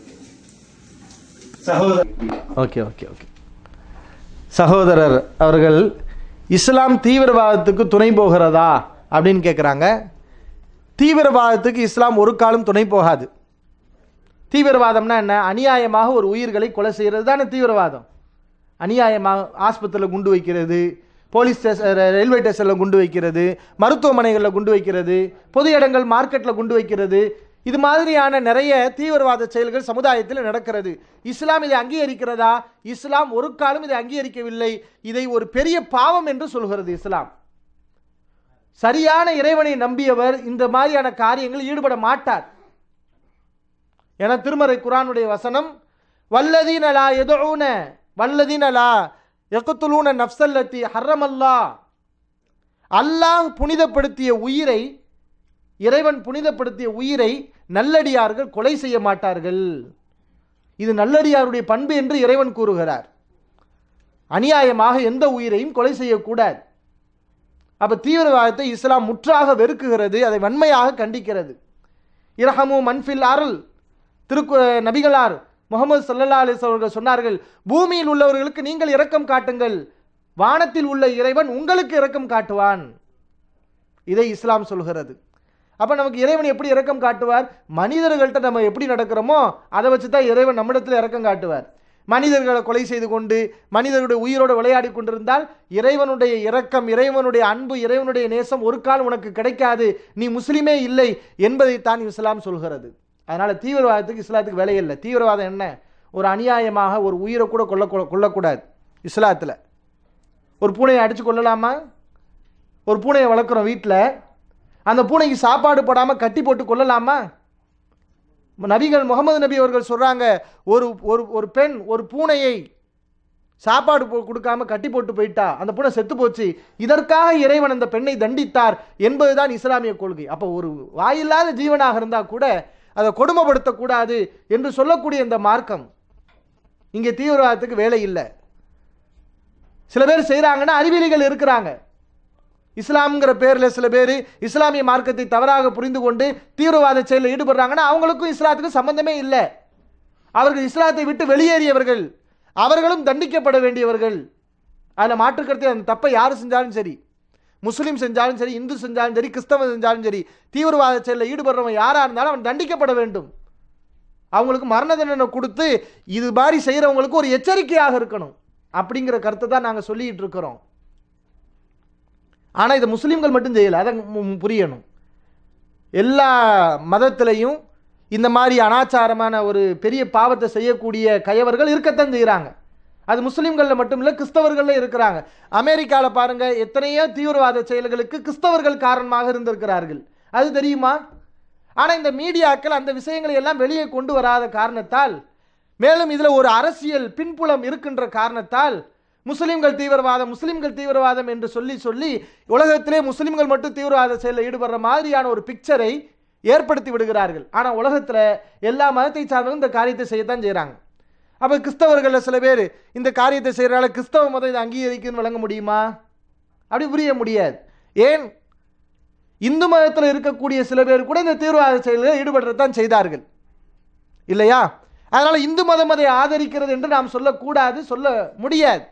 S3: சகோதரர்
S1: ஓகே ஓகே ஓகே சகோதரர் அவர்கள் இஸ்லாம் தீவிரவாதத்துக்கு துணை போகிறதா அப்படின்னு கேட்குறாங்க தீவிரவாதத்துக்கு இஸ்லாம் ஒரு காலம் துணை போகாது தீவிரவாதம்னா என்ன அநியாயமாக ஒரு உயிர்களை கொலை செய்கிறது தானே தீவிரவாதம் அநியாயமாக ஆஸ்பத்திரியில் குண்டு வைக்கிறது போலீஸ் ஸ்டேஷன் ரயில்வே ஸ்டேஷனில் குண்டு வைக்கிறது மருத்துவமனைகளில் குண்டு வைக்கிறது பொது இடங்கள் மார்க்கெட்டில் குண்டு வைக்கிறது இது மாதிரியான நிறைய தீவிரவாத செயல்கள் சமுதாயத்தில் நடக்கிறது இஸ்லாம் இதை அங்கீகரிக்கிறதா இஸ்லாம் ஒரு காலம் இதை அங்கீகரிக்கவில்லை இதை ஒரு பெரிய பாவம் என்று சொல்கிறது இஸ்லாம் சரியான இறைவனை நம்பியவர் இந்த மாதிரியான காரியங்களில் ஈடுபட மாட்டார் என திருமறை குரானுடைய வசனம் வல்லதீனலா எதுன வல்லதீனலா எக்கத்துலூன நப்சல்லத்தி ஹர்ரமல்லா அல்லாஹ் புனிதப்படுத்திய உயிரை இறைவன் புனிதப்படுத்திய உயிரை நல்லடியார்கள் கொலை செய்ய மாட்டார்கள் இது நல்லடியாருடைய பண்பு என்று இறைவன் கூறுகிறார் அநியாயமாக எந்த உயிரையும் கொலை செய்யக்கூடாது அப்ப தீவிரவாதத்தை இஸ்லாம் முற்றாக வெறுக்குகிறது அதை வன்மையாக கண்டிக்கிறது இரஹமு மன்ஃபில் அருள் திருக்கு நபிகளார் முகமது சல்லல்லா அலிஸ் அவர்கள் சொன்னார்கள் பூமியில் உள்ளவர்களுக்கு நீங்கள் இரக்கம் காட்டுங்கள் வானத்தில் உள்ள இறைவன் உங்களுக்கு இரக்கம் காட்டுவான் இதை இஸ்லாம் சொல்கிறது அப்போ நமக்கு இறைவன் எப்படி இரக்கம் காட்டுவார் மனிதர்கள்ட்ட நம்ம எப்படி நடக்கிறோமோ அதை வச்சு தான் இறைவன் நம்மிடத்தில் இரக்கம் காட்டுவார் மனிதர்களை கொலை செய்து கொண்டு மனிதர்களுடைய உயிரோடு விளையாடி கொண்டிருந்தால் இறைவனுடைய இரக்கம் இறைவனுடைய அன்பு இறைவனுடைய நேசம் ஒரு கால் உனக்கு கிடைக்காது நீ முஸ்லீமே இல்லை என்பதைத்தான் இஸ்லாம் சொல்கிறது அதனால் தீவிரவாதத்துக்கு இஸ்லாத்துக்கு விலை இல்லை தீவிரவாதம் என்ன ஒரு அநியாயமாக ஒரு உயிரை கூட கொல்ல கொல்லக்கூடாது இஸ்லாத்தில் ஒரு பூனையை அடித்து கொள்ளலாமா ஒரு பூனையை வளர்க்குறோம் வீட்டில் அந்த பூனைக்கு சாப்பாடு போடாமல் கட்டி போட்டு கொள்ளலாமா நபிகள் முகமது நபி அவர்கள் சொல்கிறாங்க ஒரு ஒரு ஒரு பெண் ஒரு பூனையை சாப்பாடு போ கொடுக்காம கட்டி போட்டு போயிட்டா அந்த பூனை செத்து போச்சு இதற்காக இறைவன் அந்த பெண்ணை தண்டித்தார் என்பதுதான் இஸ்லாமிய கொள்கை அப்போ ஒரு வாயில்லாத ஜீவனாக இருந்தால் கூட அதை கொடுமைப்படுத்தக்கூடாது என்று சொல்லக்கூடிய இந்த மார்க்கம் இங்கே தீவிரவாதத்துக்கு வேலை இல்லை சில பேர் செய்கிறாங்கன்னா அறிவியலிகள் இருக்கிறாங்க இஸ்லாம்ங்கிற பேரில் சில பேர் இஸ்லாமிய மார்க்கத்தை தவறாக புரிந்து கொண்டு தீவிரவாத செயலில் ஈடுபடுறாங்கன்னா அவங்களுக்கும் இஸ்லாத்துக்கும் சம்பந்தமே இல்லை அவர்கள் இஸ்லாத்தை விட்டு வெளியேறியவர்கள் அவர்களும் தண்டிக்கப்பட வேண்டியவர்கள் அதில் மாற்றுக்கருத்தை அந்த தப்பை யார் செஞ்சாலும் சரி முஸ்லீம் செஞ்சாலும் சரி இந்து செஞ்சாலும் சரி கிறிஸ்தவன் செஞ்சாலும் சரி தீவிரவாத செயலில் ஈடுபடுறவன் யாராக இருந்தாலும் அவன் தண்டிக்கப்பட வேண்டும் அவங்களுக்கு மரண தண்டனை கொடுத்து இது மாதிரி செய்கிறவங்களுக்கு ஒரு எச்சரிக்கையாக இருக்கணும் அப்படிங்கிற கருத்தை தான் நாங்கள் சொல்லிட்டு இருக்கிறோம் ஆனால் இதை முஸ்லீம்கள் மட்டும் செய்யலை அதை மு- புரியணும் எல்லா மதத்திலையும் இந்த மாதிரி அனாச்சாரமான ஒரு பெரிய பாவத்தை செய்யக்கூடிய கயவர்கள் இருக்கத்தான் செய்கிறாங்க அது முஸ்லீம்களில் மட்டும் இல்லை கிறிஸ்தவர்களில் இருக்கிறாங்க அமெரிக்காவில் பாருங்க எத்தனையோ தீவிரவாத செயல்களுக்கு கிறிஸ்தவர்கள் காரணமாக இருந்திருக்கிறார்கள் அது தெரியுமா ஆனால் இந்த மீடியாக்கள் அந்த விஷயங்களை எல்லாம் வெளியே கொண்டு வராத காரணத்தால் மேலும் இதில் ஒரு அரசியல் பின்புலம் இருக்கின்ற காரணத்தால் முஸ்லிம்கள் தீவிரவாதம் முஸ்லிம்கள் தீவிரவாதம் என்று சொல்லி சொல்லி உலகத்திலே முஸ்லிம்கள் மட்டும் தீவிரவாத செயலில் ஈடுபடுற மாதிரியான ஒரு பிக்சரை ஏற்படுத்தி விடுகிறார்கள் ஆனால் உலகத்தில் எல்லா மதத்தை சார்ந்தவங்க இந்த காரியத்தை செய்யத்தான் செய்கிறாங்க அப்போ கிறிஸ்தவர்களில் சில பேர் இந்த காரியத்தை செய்கிறனால கிறிஸ்தவ மதம் இதை அங்கீகரிக்குன்னு வழங்க முடியுமா அப்படி புரிய முடியாது ஏன் இந்து மதத்தில் இருக்கக்கூடிய சில பேர் கூட இந்த தீவிரவாத செயல்களில் ஈடுபடுறதான் செய்தார்கள் இல்லையா அதனால இந்து மதம் அதை ஆதரிக்கிறது என்று நாம் சொல்லக்கூடாது சொல்ல முடியாது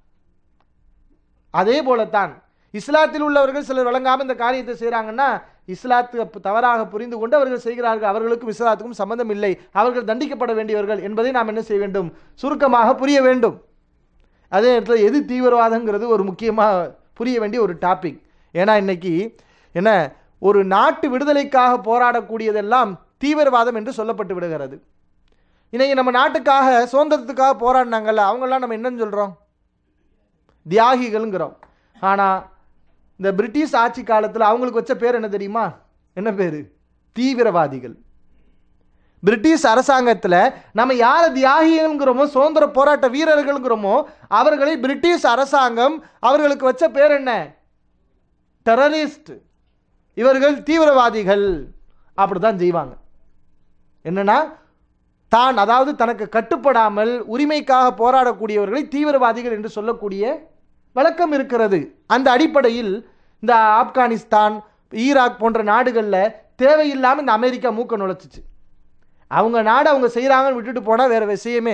S1: அதே போலத்தான் இஸ்லாத்தில் உள்ளவர்கள் சிலர் வழங்காமல் இந்த காரியத்தை செய்கிறாங்கன்னா இஸ்லாத்து அப்ப தவறாக புரிந்து கொண்டு அவர்கள் செய்கிறார்கள் அவர்களுக்கும் இஸ்லாத்துக்கும் சம்பந்தம் இல்லை அவர்கள் தண்டிக்கப்பட வேண்டியவர்கள் என்பதை நாம் என்ன செய்ய வேண்டும் சுருக்கமாக புரிய வேண்டும் அதே நேரத்தில் எது தீவிரவாதங்கிறது ஒரு முக்கியமாக புரிய வேண்டிய ஒரு டாபிக் ஏன்னா இன்னைக்கு என்ன ஒரு நாட்டு விடுதலைக்காக போராடக்கூடியதெல்லாம் தீவிரவாதம் என்று சொல்லப்பட்டு விடுகிறது இன்னைக்கு நம்ம நாட்டுக்காக சுதந்திரத்துக்காக போராடினாங்கல்ல அவங்கெல்லாம் நம்ம என்னன்னு சொல்கிறோம் தியாகிகள்ங்கிறோம் ஆனால் இந்த பிரிட்டிஷ் ஆட்சி காலத்தில் அவங்களுக்கு வச்ச பேர் என்ன தெரியுமா என்ன பேர் தீவிரவாதிகள் பிரிட்டிஷ் அரசாங்கத்தில் நம்ம யாரை தியாகிகள்ங்கிறோமோ சுதந்திர போராட்ட வீரர்கள்ங்கிறோமோ அவர்களை பிரிட்டிஷ் அரசாங்கம் அவர்களுக்கு வச்ச பேர் என்ன டெரரிஸ்ட் இவர்கள் தீவிரவாதிகள் அப்படி தான் செய்வாங்க என்னன்னா தான் அதாவது தனக்கு கட்டுப்படாமல் உரிமைக்காக போராடக்கூடியவர்களை தீவிரவாதிகள் என்று சொல்லக்கூடிய வழக்கம் இருக்கிறது அந்த அடிப்படையில் இந்த ஆப்கானிஸ்தான் ஈராக் போன்ற நாடுகளில் தேவையில்லாமல் இந்த அமெரிக்கா மூக்க நுழைச்சிச்சு அவங்க நாடு அவங்க செய்கிறாங்கன்னு விட்டுட்டு போனால் வேறு விஷயமே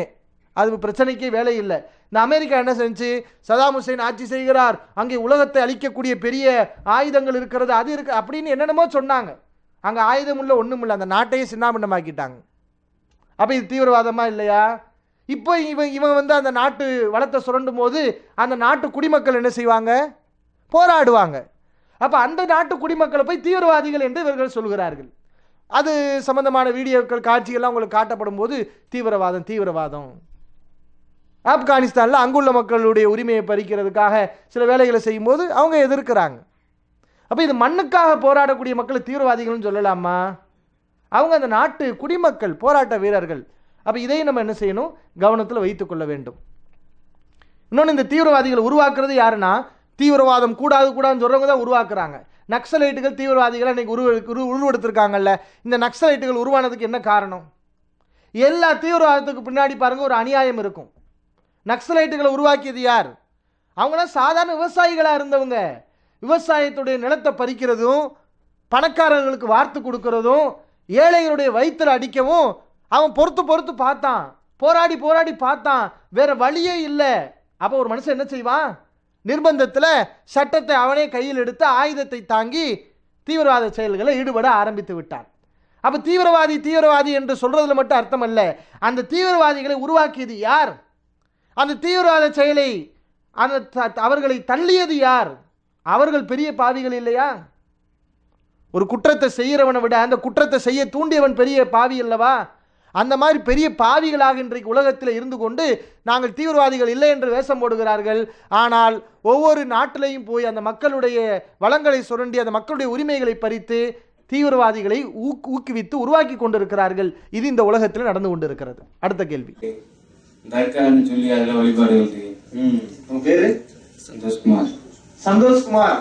S1: அது பிரச்சனைக்கே வேலை இல்லை இந்த அமெரிக்கா என்ன செஞ்சு சதாம் ஹுசைன் ஆட்சி செய்கிறார் அங்கே உலகத்தை அழிக்கக்கூடிய பெரிய ஆயுதங்கள் இருக்கிறது அது இருக்கு அப்படின்னு என்னென்னமோ சொன்னாங்க அங்கே ஆயுதம் உள்ள ஒன்றும் இல்லை அந்த நாட்டையே சின்னாபின்னமாக்கிட்டாங்க அப்போ இது தீவிரவாதமா இல்லையா இப்போ இவன் இவன் வந்து அந்த நாட்டு வளத்தை சுரண்டும் போது அந்த நாட்டு குடிமக்கள் என்ன செய்வாங்க போராடுவாங்க அப்போ அந்த நாட்டு குடிமக்களை போய் தீவிரவாதிகள் என்று இவர்கள் சொல்கிறார்கள் அது சம்பந்தமான வீடியோக்கள் காட்சிகள்லாம் உங்களுக்கு காட்டப்படும் போது தீவிரவாதம் தீவிரவாதம் ஆப்கானிஸ்தானில் அங்குள்ள மக்களுடைய உரிமையை பறிக்கிறதுக்காக சில வேலைகளை செய்யும்போது அவங்க எதிர்க்கிறாங்க அப்போ இது மண்ணுக்காக போராடக்கூடிய மக்களை தீவிரவாதிகள்னு சொல்லலாமா அவங்க அந்த நாட்டு குடிமக்கள் போராட்ட வீரர்கள் அப்போ இதையும் நம்ம என்ன செய்யணும் கவனத்தில் வைத்துக்கொள்ள வேண்டும் இன்னொன்று இந்த தீவிரவாதிகளை உருவாக்குறது யாருன்னா தீவிரவாதம் கூடாது கூடாதுன்னு சொல்கிறவங்க தான் உருவாக்குறாங்க நக்சலைட்டுகள் தீவிரவாதிகளை இன்னைக்கு உருவ உரு உருவெடுத்திருக்காங்கல்ல இந்த நக்சலைட்டுகள் உருவானதுக்கு என்ன காரணம் எல்லா தீவிரவாதத்துக்கு பின்னாடி பாருங்க ஒரு அநியாயம் இருக்கும் நக்சலைட்டுகளை உருவாக்கியது யார் அவங்களாம் சாதாரண விவசாயிகளாக இருந்தவங்க விவசாயத்துடைய நிலத்தை பறிக்கிறதும் பணக்காரர்களுக்கு வார்த்து கொடுக்கறதும் ஏழைகளுடைய வயிற்றில் அடிக்கவும் அவன் பொறுத்து பொறுத்து பார்த்தான் போராடி போராடி பார்த்தான் வேற வழியே இல்லை அப்போ ஒரு மனுஷன் என்ன செய்வான் நிர்பந்தத்தில் சட்டத்தை அவனே கையில் எடுத்து ஆயுதத்தை தாங்கி தீவிரவாத செயல்களை ஈடுபட ஆரம்பித்து விட்டான் அப்போ தீவிரவாதி தீவிரவாதி என்று சொல்றதுல மட்டும் அர்த்தம் அல்ல அந்த தீவிரவாதிகளை உருவாக்கியது யார் அந்த தீவிரவாத செயலை அந்த த- அவர்களை தள்ளியது யார் அவர்கள் பெரிய பாவிகள் இல்லையா ஒரு குற்றத்தை செய்கிறவனை விட அந்த குற்றத்தை செய்ய தூண்டியவன் பெரிய பாவி அல்லவா அந்த மாதிரி பெரிய பாவிகளாக இன்றைக்கு உலகத்தில் இருந்து கொண்டு நாங்கள் தீவிரவாதிகள் இல்லை என்று வேஷம் போடுகிறார்கள் ஆனால் ஒவ்வொரு நாட்டிலையும் போய் அந்த மக்களுடைய வளங்களை சுரண்டி அந்த மக்களுடைய உரிமைகளை பறித்து தீவிரவாதிகளை ஊக்கு ஊக்குவித்து உருவாக்கி கொண்டிருக்கிறார்கள் இது இந்த உலகத்தில் நடந்து கொண்டிருக்கிறது அடுத்த கேள்வி
S3: தர்கான்னு சொல்லி அதுல வழிபாடுகள் இருக்கு
S1: ம் உங்க பேரு
S3: சந்தோஷ்குமார்
S1: சந்தோஷ்குமார்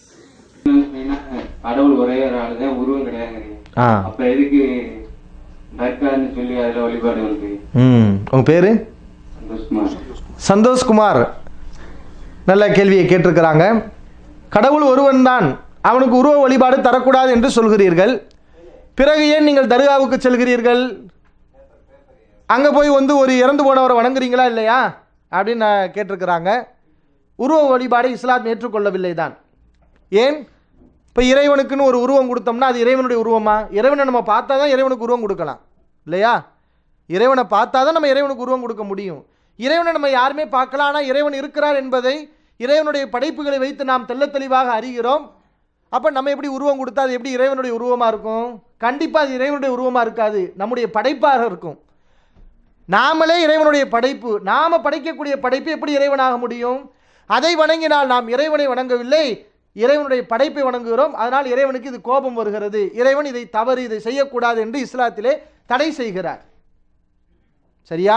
S3: கடவுள் ஒரே ஒரு ஆளுதான் உருவம் கிடையாதுங்கிறீங்க
S1: ஆ
S3: அப்ப எதுக்கு தர்கான்னு சொல்லி அதுல வழிபாடுகள் இருக்கு
S1: ம் உங்க பேரு
S3: சந்தோஷ்குமார்
S1: சந்தோஷ்குமார் நல்ல கேள்வியை கேட்டிருக்கிறாங்க கடவுள் ஒருவன்தான் அவனுக்கு உருவ வழிபாடு தரக்கூடாது என்று சொல்கிறீர்கள் பிறகு ஏன் நீங்கள் தர்காவுக்கு செல்கிறீர்கள் அங்கே போய் வந்து ஒரு இறந்து போனவரை வணங்குறீங்களா இல்லையா அப்படின்னு நான் கேட்டிருக்கிறாங்க உருவ வழிபாடை இஸ்லாம் ஏற்றுக்கொள்ளவில்லை தான் ஏன் இப்போ இறைவனுக்குன்னு ஒரு உருவம் கொடுத்தோம்னா அது இறைவனுடைய உருவமா இறைவனை நம்ம பார்த்தா தான் இறைவனுக்கு உருவம் கொடுக்கலாம் இல்லையா இறைவனை பார்த்தா தான் நம்ம இறைவனுக்கு உருவம் கொடுக்க முடியும் இறைவனை நம்ம யாருமே பார்க்கலாம் ஆனால் இறைவன் இருக்கிறார் என்பதை இறைவனுடைய படைப்புகளை வைத்து நாம் தெள்ளத் தெளிவாக அறிகிறோம் அப்போ நம்ம எப்படி உருவம் கொடுத்தா அது எப்படி இறைவனுடைய உருவமாக இருக்கும் கண்டிப்பாக அது இறைவனுடைய உருவமாக இருக்காது நம்முடைய படைப்பாக இருக்கும் நாமளே இறைவனுடைய படைப்பு நாம படைக்கக்கூடிய படைப்பு எப்படி இறைவனாக முடியும் அதை வணங்கினால் நாம் இறைவனை வணங்கவில்லை இறைவனுடைய படைப்பை வணங்குகிறோம் அதனால் இறைவனுக்கு இது கோபம் வருகிறது இறைவன் இதை தவறு இதை செய்யக்கூடாது என்று இஸ்லாத்திலே தடை செய்கிறார் சரியா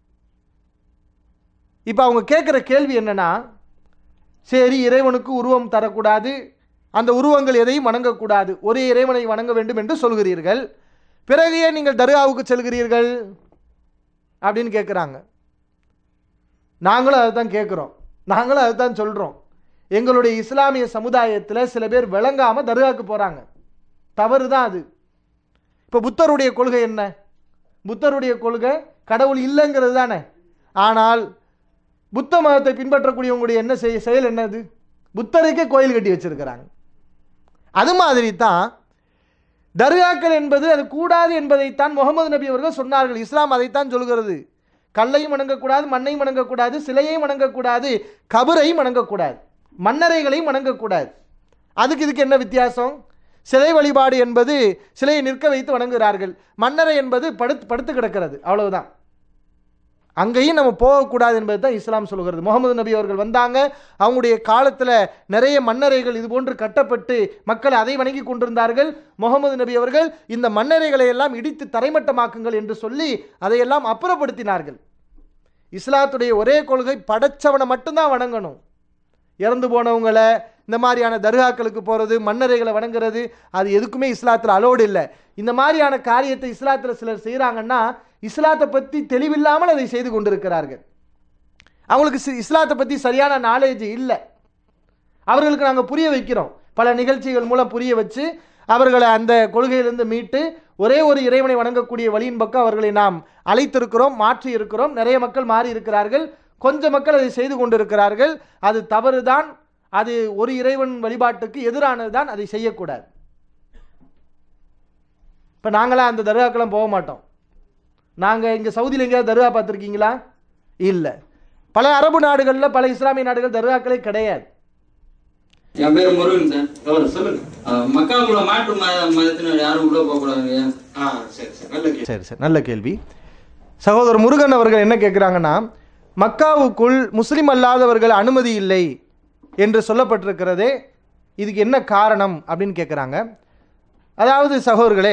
S1: இப்போ அவங்க கேட்குற கேள்வி என்னன்னா சரி இறைவனுக்கு உருவம் தரக்கூடாது அந்த உருவங்கள் எதையும் வணங்கக்கூடாது ஒரே இறைவனை வணங்க வேண்டும் என்று சொல்கிறீர்கள் பிறகு ஏன் நீங்கள் தர்காவுக்கு செல்கிறீர்கள் அப்படின்னு கேட்குறாங்க நாங்களும் அதை தான் கேட்குறோம் நாங்களும் அதை தான் சொல்கிறோம் எங்களுடைய இஸ்லாமிய சமுதாயத்தில் சில பேர் விளங்காமல் தர்காவுக்கு போகிறாங்க தவறு தான் அது இப்போ புத்தருடைய கொள்கை என்ன புத்தருடைய கொள்கை கடவுள் இல்லைங்கிறது தானே ஆனால் புத்த மதத்தை பின்பற்றக்கூடியவங்களுடைய என்ன செய் செயல் என்னது புத்தருக்கே கோயில் கட்டி வச்சிருக்கிறாங்க அது மாதிரி தான் தர்காக்கள் என்பது அது கூடாது என்பதைத்தான் முகமது நபி அவர்கள் சொன்னார்கள் இஸ்லாம் அதைத்தான் சொல்கிறது கல்லையும் வணங்கக்கூடாது மண்ணையும் வணங்கக்கூடாது சிலையையும் வணங்கக்கூடாது கபரையும் வணங்கக்கூடாது மன்னரைகளையும் வணங்கக்கூடாது அதுக்கு இதுக்கு என்ன வித்தியாசம் சிலை வழிபாடு என்பது சிலையை நிற்க வைத்து வணங்குகிறார்கள் மன்னரை என்பது படுத்து படுத்து கிடக்கிறது அவ்வளவுதான் அங்கேயும் நம்ம போகக்கூடாது என்பது தான் இஸ்லாம் சொல்கிறது முகமது நபி அவர்கள் வந்தாங்க அவங்களுடைய காலத்தில் நிறைய மன்னரைகள் இது போன்று கட்டப்பட்டு மக்கள் அதை வணங்கி கொண்டிருந்தார்கள் முகமது நபி அவர்கள் இந்த மன்னரைகளை எல்லாம் இடித்து தரைமட்டமாக்குங்கள் என்று சொல்லி அதையெல்லாம் அப்புறப்படுத்தினார்கள் இஸ்லாத்துடைய ஒரே கொள்கை படைச்சவனை மட்டும்தான் வணங்கணும் இறந்து போனவங்களை இந்த மாதிரியான தர்காக்களுக்கு போகிறது மன்னரைகளை வணங்குறது அது எதுக்குமே இஸ்லாத்தில் அலோடு இல்லை இந்த மாதிரியான காரியத்தை இஸ்லாத்தில் சிலர் செய்கிறாங்கன்னா இஸ்லாத்தை பற்றி தெளிவில்லாமல் அதை செய்து கொண்டிருக்கிறார்கள் அவங்களுக்கு சி- இஸ்லாத்தை பற்றி சரியான நாலேஜ் இல்லை அவர்களுக்கு நாங்கள் புரிய வைக்கிறோம் பல நிகழ்ச்சிகள் மூலம் புரிய வச்சு அவர்களை அந்த கொள்கையிலிருந்து மீட்டு ஒரே ஒரு இறைவனை வணங்கக்கூடிய வழியின் பக்கம் அவர்களை நாம் அழைத்திருக்கிறோம் மாற்றி இருக்கிறோம் நிறைய மக்கள் மாறி இருக்கிறார்கள் கொஞ்சம் மக்கள் அதை செய்து கொண்டிருக்கிறார்கள் அது தவறுதான் அது ஒரு இறைவன் வழிபாட்டுக்கு எதிரானது தான் அதை செய்யக்கூடாது இப்போ நாங்களாம் அந்த தர்காக்கெல்லாம் போக மாட்டோம் நாங்கள் இங்கே சவுதியில் எங்கேயாவது தர்கா பார்த்துருக்கீங்களா இல்லை பல அரபு நாடுகளில் பல இஸ்லாமிய நாடுகள் தர்காக்களே கிடையாது
S3: என் பேர் முருகன் சார்
S2: அவர் சொல்லுங்க
S3: அஹ் மக்காவுக்குள்ள மாற்று மத மதத்தினர் யாரும் உள்ள போக கூடாது
S2: ஆ சரி சரி நல்ல கேள்வி
S1: சரி சரி நல்ல கேள்வி சகோதரர் முருகன் அவர்கள் என்ன கேட்குறாங்கன்னா மக்காவுக்குள் முஸ்லிம் அல்லாதவர்கள் அனுமதி இல்லை என்று சொல்லப்பட்டிருக்கிறதே இதுக்கு என்ன காரணம் அப்படின்னு கேட்குறாங்க அதாவது சகோதரர்களே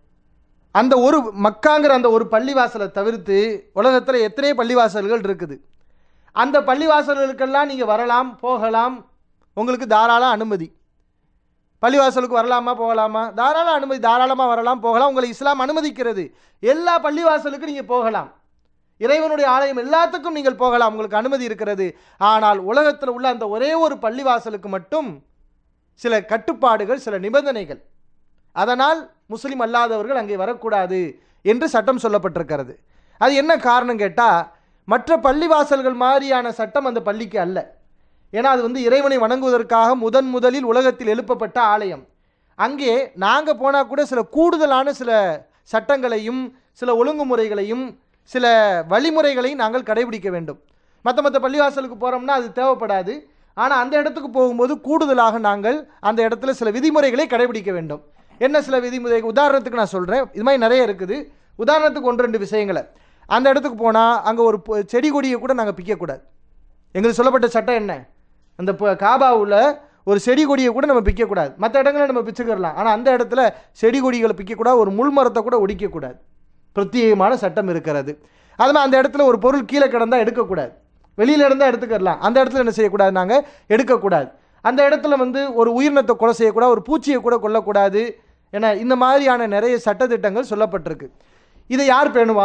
S1: அந்த ஒரு மக்காங்கிற அந்த ஒரு பள்ளிவாசலை தவிர்த்து உலகத்தில் எத்தனை பள்ளிவாசல்கள் இருக்குது அந்த பள்ளிவாசல்களுக்கெல்லாம் நீங்கள் வரலாம் போகலாம் உங்களுக்கு தாராள அனுமதி பள்ளிவாசலுக்கு வரலாமா போகலாமா தாராள அனுமதி தாராளமாக வரலாம் போகலாம் உங்களை இஸ்லாம் அனுமதிக்கிறது எல்லா பள்ளிவாசலுக்கும் நீங்கள் போகலாம் இறைவனுடைய ஆலயம் எல்லாத்துக்கும் நீங்கள் போகலாம் உங்களுக்கு அனுமதி இருக்கிறது ஆனால் உலகத்தில் உள்ள அந்த ஒரே ஒரு பள்ளிவாசலுக்கு மட்டும் சில கட்டுப்பாடுகள் சில நிபந்தனைகள் அதனால் முஸ்லிம் அல்லாதவர்கள் அங்கே வரக்கூடாது என்று சட்டம் சொல்லப்பட்டிருக்கிறது அது என்ன காரணம் கேட்டால் மற்ற பள்ளிவாசல்கள் மாதிரியான சட்டம் அந்த பள்ளிக்கு அல்ல ஏன்னா அது வந்து இறைவனை வணங்குவதற்காக முதன் முதலில் உலகத்தில் எழுப்பப்பட்ட ஆலயம் அங்கே நாங்கள் போனால் கூட சில கூடுதலான சில சட்டங்களையும் சில ஒழுங்குமுறைகளையும் சில வழிமுறைகளையும் நாங்கள் கடைபிடிக்க வேண்டும் மற்ற மற்ற பள்ளிவாசலுக்கு போகிறோம்னா அது தேவைப்படாது ஆனால் அந்த இடத்துக்கு போகும்போது கூடுதலாக நாங்கள் அந்த இடத்துல சில விதிமுறைகளை கடைபிடிக்க வேண்டும் என்ன சில விதிமுறை உதாரணத்துக்கு நான் சொல்கிறேன் இது மாதிரி நிறைய இருக்குது உதாரணத்துக்கு ஒன்று ரெண்டு விஷயங்களை அந்த இடத்துக்கு போனால் அங்கே ஒரு பொ- செடி கொடியை கூட நாங்கள் பிக்கக்கூடாது எங்களுக்கு சொல்லப்பட்ட சட்டம் என்ன அந்த ப- காபாவுல ஒரு செடி கொடியை கூட நம்ம பிக்கக்கூடாது மற்ற இடங்களில் நம்ம பிச்சுக்கிறலாம் ஆனால் அந்த இடத்துல செடி கொடிகளை பிக்கக்கூடாது ஒரு முள் மரத்தை கூட ஒடிக்கக்கூடாது பிரத்யேகமான சட்டம் இருக்கிறது அதுமாதிரி அந்த இடத்துல ஒரு பொருள் கீழே கிடந்தால் எடுக்கக்கூடாது வெளியில் இருந்தால் எடுத்துக்கிறலாம் அந்த இடத்துல என்ன செய்யக்கூடாது நாங்கள் எடுக்கக்கூடாது அந்த இடத்துல வந்து ஒரு உயிரினத்தை கொலை செய்யக்கூடாது ஒரு பூச்சியை கூட கொல்லக்கூடாது ஏன்னா இந்த மாதிரியான நிறைய சட்டத்திட்டங்கள் சொல்லப்பட்டிருக்கு இதை யார் பேணுவா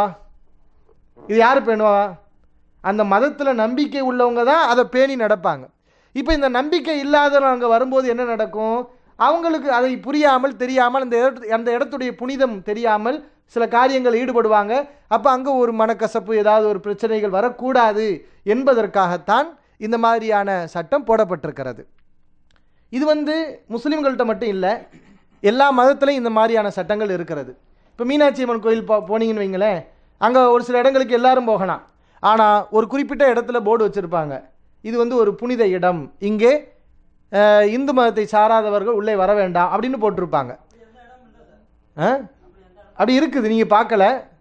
S1: இது யார் பேணுவா அந்த மதத்தில் நம்பிக்கை உள்ளவங்க தான் அதை பேணி நடப்பாங்க இப்போ இந்த நம்பிக்கை இல்லாதவங்க அங்கே வரும்போது என்ன நடக்கும் அவங்களுக்கு அதை புரியாமல் தெரியாமல் அந்த இடத்து அந்த இடத்துடைய புனிதம் தெரியாமல் சில காரியங்கள் ஈடுபடுவாங்க அப்போ அங்கே ஒரு மனக்கசப்பு ஏதாவது ஒரு பிரச்சனைகள் வரக்கூடாது என்பதற்காகத்தான் இந்த மாதிரியான சட்டம் போடப்பட்டிருக்கிறது இது வந்து முஸ்லீம்கள்ட்ட மட்டும் இல்லை எல்லா மதத்துலையும் இந்த மாதிரியான சட்டங்கள் இருக்கிறது இப்போ மீனாட்சி அம்மன் கோயில் போ போனீங்கன்னு வைங்களேன் அங்கே ஒரு சில இடங்களுக்கு எல்லாரும் போகலாம் ஆனால் ஒரு குறிப்பிட்ட இடத்துல போர்டு வச்சுருப்பாங்க இது வந்து ஒரு புனித இடம் இங்கே அஹ், இந்து மதத்தை சாராதவர்கள் உள்ளே வர வேண்டாம் அப்படின்னு போட்டிருப்பாங்க ஆ அப்படி இருக்குது நீங்கள் பார்க்கல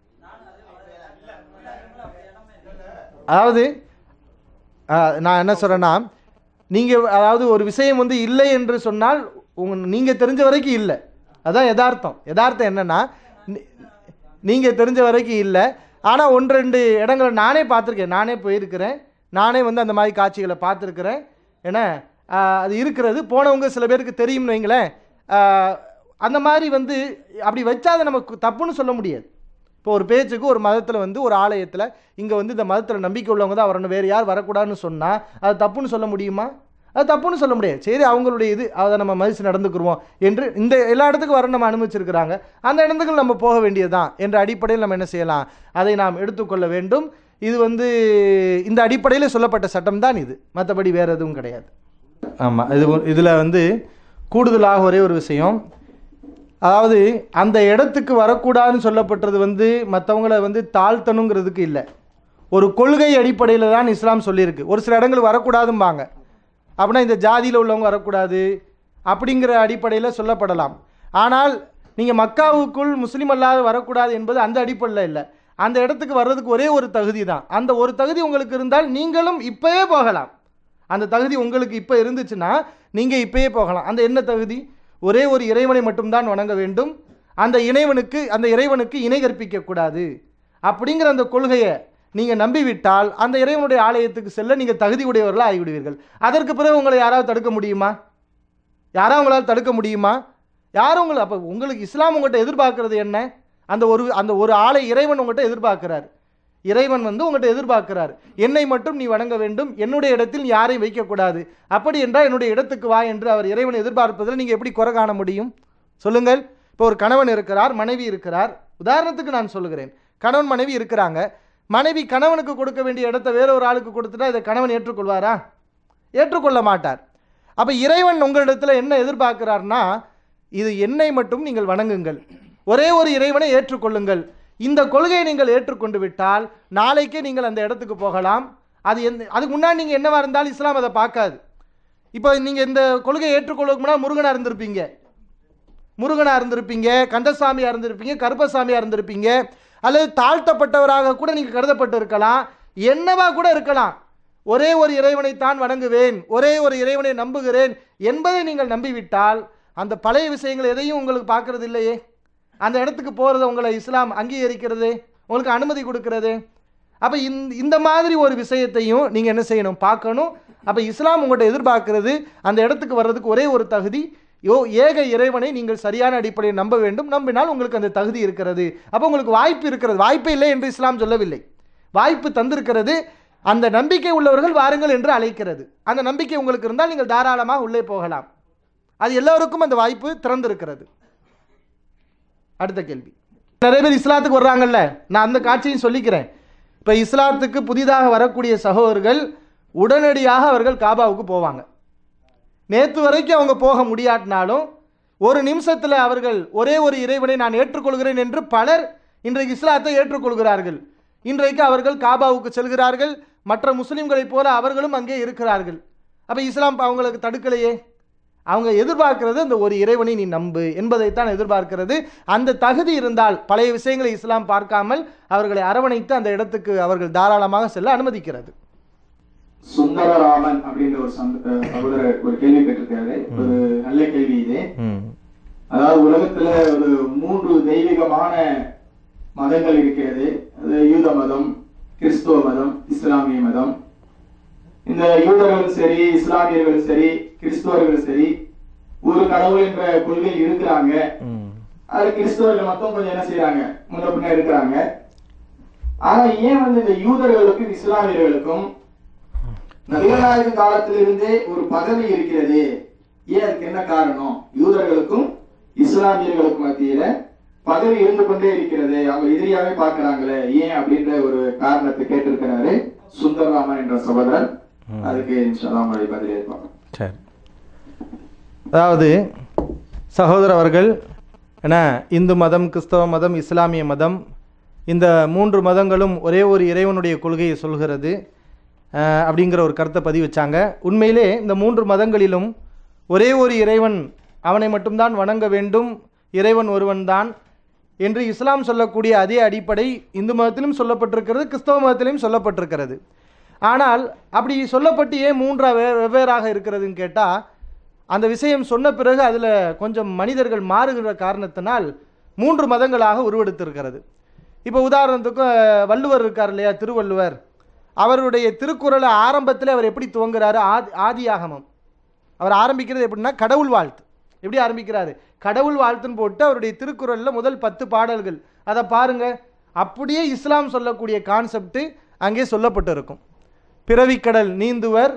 S1: அதாவது ஆ, நான் என்ன சொல்கிறேன்னா நீங்கள் அதாவது ஒரு விஷயம் வந்து இல்லை என்று சொன்னால் உங்க நீங்கள் தெரிஞ்ச வரைக்கும் இல்லை அதான் யதார்த்தம் யதார்த்தம் என்னென்னா நீங்கள் தெரிஞ்ச வரைக்கும் இல்லை ஆனால் ஒன்று ரெண்டு இடங்களை நானே பார்த்துருக்கேன் நானே போயிருக்கிறேன் நானே வந்து அந்த மாதிரி காட்சிகளை பார்த்துருக்குறேன் ஏன்னா ஆ, அது இருக்கிறது போனவங்க சில பேருக்கு தெரியும்னு வைங்களேன் ஆ, அந்த மாதிரி வந்து அப்படி வச்சா அதை நமக்கு தப்புன்னு சொல்ல முடியாது இப்போ ஒரு பேச்சுக்கு ஒரு மதத்தில் வந்து ஒரு ஆலயத்தில் இங்கே வந்து இந்த மதத்தில் நம்பிக்கை உள்ளவங்க தான் வரணும் வேறு யார் வரக்கூடாதுன்னு சொன்னால் அது தப்புன்னு சொல்ல முடியுமா அது தப்புன்னு சொல்ல முடியாது சரி அவங்களுடைய இது அதை நம்ம மதித்து நடந்துக்குருவோம் என்று இந்த எல்லா இடத்துக்கும் வர நம்ம அனுமதிச்சிருக்கிறாங்க அந்த இடத்துக்கு நம்ம போக வேண்டியதுதான் என்ற அடிப்படையில் நம்ம என்ன செய்யலாம் அதை நாம் எடுத்துக்கொள்ள வேண்டும் இது வந்து இந்த அடிப்படையில் சொல்லப்பட்ட சட்டம் தான் இது மற்றபடி வேறு எதுவும் கிடையாது ஆமாம் இது இதில் வந்து கூடுதலாக ஒரே ஒரு விஷயம் அதாவது அந்த இடத்துக்கு வரக்கூடாதுன்னு சொல்லப்பட்டது வந்து மற்றவங்கள வந்து தாழ்த்தணுங்கிறதுக்கு இல்லை ஒரு கொள்கை அடிப்படையில் தான் இஸ்லாம் சொல்லியிருக்கு ஒரு சில இடங்கள் வரக்கூடாதும்பாங்க அப்படின்னா இந்த ஜாதியில் உள்ளவங்க வரக்கூடாது அப்படிங்கிற அடிப்படையில் சொல்லப்படலாம் ஆனால் நீங்கள் மக்காவுக்குள் முஸ்லீம் அல்லாத வரக்கூடாது என்பது அந்த அடிப்படையில் இல்லை அந்த இடத்துக்கு வர்றதுக்கு ஒரே ஒரு தகுதி தான் அந்த ஒரு தகுதி உங்களுக்கு இருந்தால் நீங்களும் இப்போயே போகலாம் அந்த தகுதி உங்களுக்கு இப்போ இருந்துச்சுன்னா நீங்கள் இப்போயே போகலாம் அந்த என்ன தகுதி ஒரே ஒரு இறைவனை மட்டும்தான் வணங்க வேண்டும் அந்த இறைவனுக்கு அந்த இறைவனுக்கு இணை கற்பிக்கக்கூடாது அப்படிங்கிற அந்த கொள்கையை நீங்கள் நம்பிவிட்டால் அந்த இறைவனுடைய ஆலயத்துக்கு செல்ல நீங்கள் தகுதி உடையவர்களாக ஆகிவிடுவீர்கள் அதற்கு பிறகு உங்களை யாராவது தடுக்க முடியுமா யாராவது உங்களால் தடுக்க முடியுமா யாரும் உங்களை அப்போ உங்களுக்கு இஸ்லாம் உங்கள்கிட்ட எதிர்பார்க்கறது என்ன அந்த ஒரு அந்த ஒரு ஆலை இறைவன் உங்கள்கிட்ட எதிர்பார்க்கிறார் இறைவன் வந்து உங்கள்கிட்ட எதிர்பார்க்கிறார் என்னை மட்டும் நீ வணங்க வேண்டும் என்னுடைய இடத்தில் நீ யாரையும் வைக்கக்கூடாது அப்படி என்றால் என்னுடைய இடத்துக்கு வா என்று அவர் இறைவன் எதிர்பார்ப்பதில் நீங்கள் எப்படி குறை காண முடியும் சொல்லுங்கள் இப்போ ஒரு கணவன் இருக்கிறார் மனைவி இருக்கிறார் உதாரணத்துக்கு நான் சொல்லுகிறேன் கணவன் மனைவி இருக்கிறாங்க மனைவி கணவனுக்கு கொடுக்க வேண்டிய இடத்த வேற ஒரு ஆளுக்கு கொடுத்துட்டா இதை கணவன் ஏற்றுக்கொள்வாரா ஏற்றுக்கொள்ள மாட்டார் அப்போ இறைவன் உங்களிடத்தில் என்ன எதிர்பார்க்கிறார்னா இது என்னை மட்டும் நீங்கள் வணங்குங்கள் ஒரே ஒரு இறைவனை ஏற்றுக்கொள்ளுங்கள் இந்த கொள்கையை நீங்கள் ஏற்றுக்கொண்டு விட்டால் நாளைக்கே நீங்கள் அந்த இடத்துக்கு போகலாம் அது எந்த அதுக்கு முன்னாடி நீங்கள் என்னவா இருந்தாலும் இஸ்லாம் அதை பார்க்காது இப்போ நீங்கள் இந்த கொள்கையை ஏற்றுக்கொள்ளுக்கு முன்னாடி முருகனாக இருந்திருப்பீங்க முருகனாக இருந்திருப்பீங்க கந்தசாமியாக இருந்திருப்பீங்க கருப்பசாமியாக இருந்திருப்பீங்க அல்லது தாழ்த்தப்பட்டவராக கூட நீங்கள் கருதப்பட்டு இருக்கலாம் என்னவா கூட இருக்கலாம் ஒரே ஒரு இறைவனைத்தான் வணங்குவேன் ஒரே ஒரு இறைவனை நம்புகிறேன் என்பதை நீங்கள் நம்பிவிட்டால் அந்த பழைய விஷயங்கள் எதையும் உங்களுக்கு பார்க்கறது இல்லையே அந்த இடத்துக்கு போகிறத உங்களை இஸ்லாம் அங்கீகரிக்கிறது உங்களுக்கு அனுமதி கொடுக்கிறது அப்போ இந்த இந்த மாதிரி ஒரு விஷயத்தையும் நீங்கள் என்ன செய்யணும் பார்க்கணும் அப்போ இஸ்லாம் உங்கள்கிட்ட எதிர்பார்க்கிறது அந்த இடத்துக்கு வர்றதுக்கு ஒரே ஒரு தகுதி யோ ஏக இறைவனை நீங்கள் சரியான அடிப்படையில் நம்ப வேண்டும் நம்பினால் உங்களுக்கு அந்த தகுதி இருக்கிறது அப்போ உங்களுக்கு வாய்ப்பு இருக்கிறது வாய்ப்பே இல்லை என்று இஸ்லாம் சொல்லவில்லை வாய்ப்பு தந்திருக்கிறது அந்த நம்பிக்கை உள்ளவர்கள் வாருங்கள் என்று அழைக்கிறது அந்த நம்பிக்கை உங்களுக்கு இருந்தால் நீங்கள் தாராளமாக உள்ளே போகலாம் அது எல்லோருக்கும் அந்த வாய்ப்பு திறந்திருக்கிறது அடுத்த கேள்வி நிறைய பேர் இஸ்லாத்துக்கு வர்றாங்கல்ல நான் அந்த காட்சியும் சொல்லிக்கிறேன் இப்போ இஸ்லாத்துக்கு புதிதாக வரக்கூடிய சகோதரர்கள் உடனடியாக அவர்கள் காபாவுக்கு போவாங்க நேற்று வரைக்கும் அவங்க போக முடியாட்டினாலும் ஒரு நிமிஷத்தில் அவர்கள் ஒரே ஒரு இறைவனை நான் ஏற்றுக்கொள்கிறேன் என்று பலர் இன்றைக்கு இஸ்லாத்தை ஏற்றுக்கொள்கிறார்கள் இன்றைக்கு அவர்கள் காபாவுக்கு செல்கிறார்கள் மற்ற முஸ்லிம்களைப் போல அவர்களும் அங்கே இருக்கிறார்கள் அப்போ இஸ்லாம் அவங்களுக்கு தடுக்கலையே அவங்க எதிர்பார்க்கிறது அந்த ஒரு இறைவனை நீ நம்பு என்பதைத்தான் எதிர்பார்க்கிறது அந்த தகுதி இருந்தால் பழைய விஷயங்களை இஸ்லாம் பார்க்காமல் அவர்களை அரவணைத்து அந்த இடத்துக்கு அவர்கள் தாராளமாக செல்ல அனுமதிக்கிறது
S5: சுந்தரராமன் அப்படின்ற ஒரு சந்த- அஹ் சகோதரர் ஒரு கேள்வி கேட்டிருக்காரு ஒரு நல்ல கேள்வி இது அதாவது உலகத்துல ஒரு மூன்று தெய்வீகமான மதங்கள் இருக்கிறது அது யூத மதம் கிறிஸ்துவ மதம் இஸ்லாமிய மதம் இந்த யூதர்களும் சரி இஸ்லாமியர்களும் சரி கிறிஸ்துவர்களும் சரி ஒரு கடவுள் என்ற கொள்கையில் இருக்கிறாங்க அது கிறிஸ்தவர்கள் மட்டும் கொஞ்சம் என்ன செய்யறாங்க முன்ன பின்ன இருக்கிறாங்க ஆனா ஏன் வந்து இந்த யூதர்களுக்கும் இஸ்லாமியர்களுக்கும் நபிகளாய காலத்திலிருந்தே ஒரு பதவி இருக்கிறது ஏன் அதுக்கு என்ன காரணம் யூதர்களுக்கும் இஸ்லாமியர்களுக்கும் மத்தியில பதவி இருந்து கொண்டே இருக்கிறது அவங்க எதிரியாவே பார்க்கறாங்களே ஏன் அப்படின்ற ஒரு காரணத்தை கேட்டிருக்கிறாரு சுந்தரராமன் என்ற சகோதரன் அதுக்கு இன்ஷால்லா உங்களுடைய பதில் இருப்பாங்க
S1: சரி அதாவது சகோதரர் அவர்கள் என்ன இந்து மதம் கிறிஸ்தவ மதம் இஸ்லாமிய மதம் இந்த மூன்று மதங்களும் ஒரே ஒரு இறைவனுடைய கொள்கையை சொல்கிறது அஹ், அப்படிங்கிற ஒரு கருத்தை பதிவு வச்சாங்க உண்மையிலே இந்த மூன்று மதங்களிலும் ஒரே ஒரு இறைவன் அவனை மட்டும்தான் வணங்க வேண்டும் இறைவன் ஒருவன்தான் என்று இஸ்லாம் சொல்லக்கூடிய அதே அடிப்படை இந்து மதத்திலும் சொல்லப்பட்டிருக்கிறது கிறிஸ்தவ மதத்திலும் சொல்லப்பட்டிருக்கிறது ஆனால் அப்படி சொல்லப்பட்டு ஏன் மூன்றா வே வெவ்வேறாக இருக்கிறதுன்னு கேட்டால் அந்த விஷயம் சொன்ன பிறகு அதில் கொஞ்சம் மனிதர்கள் மாறுகிற காரணத்தினால் மூன்று மதங்களாக உருவெடுத்திருக்கிறது இப்போ உதாரணத்துக்கு அஹ், வள்ளுவர் இருக்கார் இல்லையா திருவள்ளுவர் அவருடைய திருக்குறளை ஆரம்பத்தில் அவர் எப்படி துவங்குறாரு ஆதி ஆதியாகமம் அவர் ஆரம்பிக்கிறது எப்படின்னா கடவுள் வாழ்த்து எப்படி ஆரம்பிக்கிறாரு கடவுள் வாழ்த்துன்னு போட்டு அவருடைய திருக்குறளில் முதல் பத்து பாடல்கள் அதை பாருங்க அப்படியே இஸ்லாம் சொல்லக்கூடிய கான்செப்ட் அங்கே சொல்லப்பட்டு இருக்கும் பிறவிக்கடல் நீந்துவர்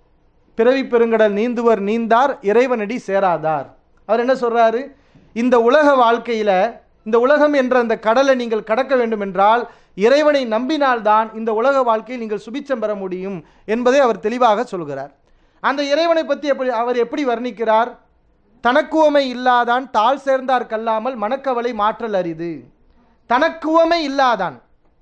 S1: பிறவி பெருங்கடல் நீந்துவர் நீந்தார் இறைவனடி சேராதார் அவர் என்ன சொல்றாரு இந்த உலக வாழ்க்கையில இந்த உலகம் என்ற அந்த கடலை நீங்கள் கடக்க வேண்டும் என்றால் இறைவனை நம்பினால்தான் இந்த உலக வாழ்க்கையில் நீங்கள் சுபிச்சம் பெற முடியும் என்பதை அவர் தெளிவாக சொல்கிறார் அந்த இறைவனை பற்றி எப்படி அவர் எப்படி வர்ணிக்கிறார் தனக்குவமை இல்லாதான் தாழ் சேர்ந்தார் கல்லாமல் மனக்கவலை மாற்றல் அரிது தனக்குவமை இல்லாதான்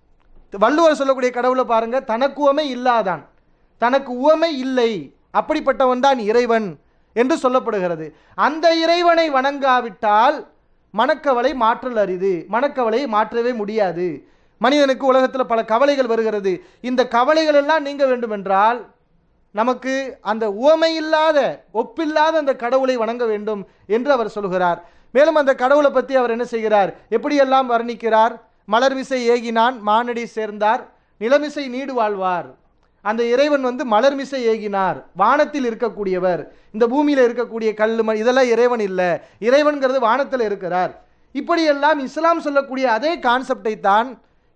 S1: வள்ளுவர் சொல்லக்கூடிய கடவுளை பாருங்க தனக்கு உவமை இல்லாதான் தனக்கு உவமை இல்லை அப்படிப்பட்டவன் தான் இறைவன் என்று சொல்லப்படுகிறது அந்த இறைவனை வணங்காவிட்டால் மனக்கவலை மாற்றல் அரிது மனக்கவலையை மாற்றவே முடியாது மனிதனுக்கு உலகத்தில் பல கவலைகள் வருகிறது இந்த கவலைகள் எல்லாம் நீங்க வேண்டுமென்றால் நமக்கு அந்த உவமை இல்லாத ஒப்பில்லாத அந்த கடவுளை வணங்க வேண்டும் என்று அவர் சொல்கிறார் மேலும் அந்த கடவுளை பற்றி அவர் என்ன செய்கிறார் எப்படியெல்லாம் வர்ணிக்கிறார் மலர்மிசை ஏகினான் மானடி சேர்ந்தார் நிலமிசை நீடு வாழ்வார் அந்த இறைவன் வந்து மலர்மிசை ஏகினார் வானத்தில் இருக்கக்கூடியவர் இந்த பூமியில் இருக்கக்கூடிய கல் மண் இதெல்லாம் இறைவன் இல்லை இறைவன்கிறது வானத்தில் இருக்கிறார் இப்படியெல்லாம் இஸ்லாம் சொல்லக்கூடிய அதே கான்செப்டை தான்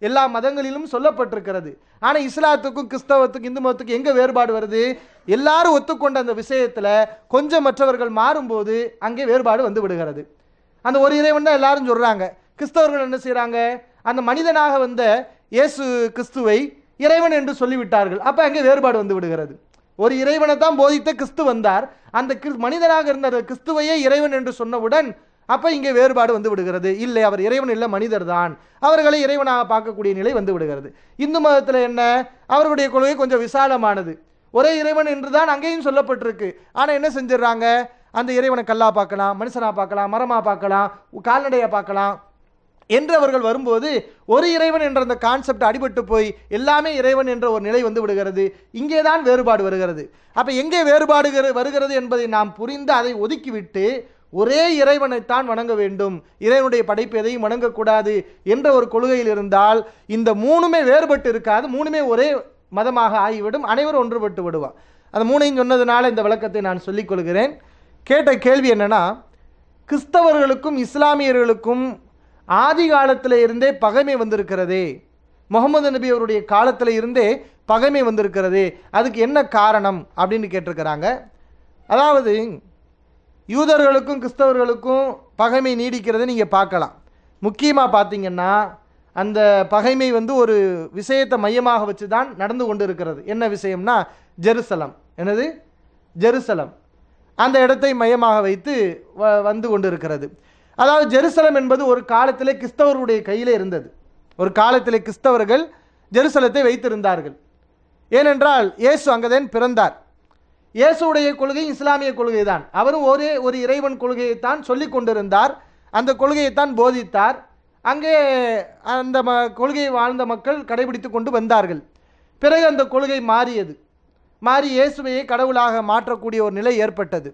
S1: எல்லா மதங்களிலும் சொல்லப்பட்டிருக்கிறது ஆனால் இஸ்லாத்துக்கும் கிறிஸ்தவத்துக்கும் இந்து மதத்துக்கும் எங்கே வேறுபாடு வருது எல்லாரும் ஒத்துக்கொண்ட அந்த விஷயத்தில் கொஞ்சம் மற்றவர்கள் மாறும்போது அங்கே வேறுபாடு வந்து விடுகிறது அந்த ஒரு இறைவன் தான் எல்லாரும் சொல்கிறாங்க கிறிஸ்தவர்கள் என்ன செய்கிறாங்க அந்த மனிதனாக வந்த இயேசு கிறிஸ்துவை இறைவன் என்று சொல்லிவிட்டார்கள் அப்போ அங்கே வேறுபாடு வந்து விடுகிறது ஒரு இறைவனை தான் போதித்த கிறிஸ்து வந்தார் அந்த கிறிஸ்- மனிதனாக இருந்த அந்த கிறிஸ்துவையே இறைவன் என்று சொன்னவுடன் அப்போ இங்கே வேறுபாடு வந்து விடுகிறது இல்லை அவர் இறைவன் இல்லை மனிதர் தான் அவர்களை இறைவனாக பார்க்கக்கூடிய நிலை வந்து விடுகிறது இந்து மதத்தில் என்ன அவர்களுடைய கொள்கை கொஞ்சம் விசாலமானது ஒரே இறைவன் என்று தான் அங்கேயும் சொல்லப்பட்டிருக்கு ஆனால் என்ன செஞ்சிடறாங்க அந்த இறைவனை கல்லா பார்க்கலாம் மனுஷனா பார்க்கலாம் மரமா பார்க்கலாம் கால்நடையா பார்க்கலாம் என்று அவர்கள் வரும்போது ஒரு இறைவன் என்ற அந்த கான்செப்ட் அடிபட்டு போய் எல்லாமே இறைவன் என்ற ஒரு நிலை வந்து விடுகிறது இங்கே தான் வேறுபாடு வருகிறது அப்போ எங்கே வேறுபாடு கரு- வருகிறது என்பதை நாம் புரிந்து அதை ஒதுக்கிவிட்டு ஒரே இறைவனைத்தான் வணங்க வேண்டும் இறைவனுடைய படைப்பு எதையும் வணங்கக்கூடாது என்ற ஒரு கொள்கையில் இருந்தால் இந்த மூணுமே வேறுபட்டு இருக்காது மூணுமே ஒரே மதமாக ஆகிவிடும் அனைவரும் ஒன்றுபட்டு விடுவார் அந்த மூணையும் சொன்னதுனால இந்த விளக்கத்தை நான் சொல்லிக் கொள்கிறேன் கேட்ட கேள்வி என்னன்னா கிறிஸ்தவர்களுக்கும் இஸ்லாமியர்களுக்கும் ஆதி காலத்தில் இருந்தே பகைமை வந்திருக்கிறதே முகமது நபி அவருடைய காலத்தில் இருந்தே பகைமை வந்திருக்கிறதே அதுக்கு என்ன காரணம் அப்படின்னு கேட்டிருக்கிறாங்க அதாவது யூதர்களுக்கும் கிறிஸ்தவர்களுக்கும் பகைமை நீடிக்கிறதை நீங்கள் பார்க்கலாம் முக்கியமாக பார்த்தீங்கன்னா அந்த பகைமை வந்து ஒரு விஷயத்தை மையமாக வச்சு தான் நடந்து கொண்டு இருக்கிறது என்ன விஷயம்னா ஜெருசலம் என்னது ஜெருசலம் அந்த இடத்தை மையமாக வைத்து வ வந்து கொண்டு இருக்கிறது அதாவது ஜெருசலம் என்பது ஒரு காலத்திலே கிறிஸ்தவருடைய கையில் இருந்தது ஒரு காலத்திலே கிறிஸ்தவர்கள் ஜெருசலத்தை வைத்திருந்தார்கள் ஏனென்றால் இயேசு அங்கதான் பிறந்தார் இயேசுடைய கொள்கை இஸ்லாமிய கொள்கை தான் அவரும் ஒரே ஒரு இறைவன் கொள்கையைத்தான் சொல்லிக் கொண்டிருந்தார் அந்த கொள்கையைத்தான் போதித்தார் அங்கே அந்த ம கொள்கையை வாழ்ந்த மக்கள் கடைபிடித்து கொண்டு வந்தார்கள் பிறகு அந்த கொள்கை மாறியது மாறி இயேசுவையே கடவுளாக மாற்றக்கூடிய ஒரு நிலை ஏற்பட்டது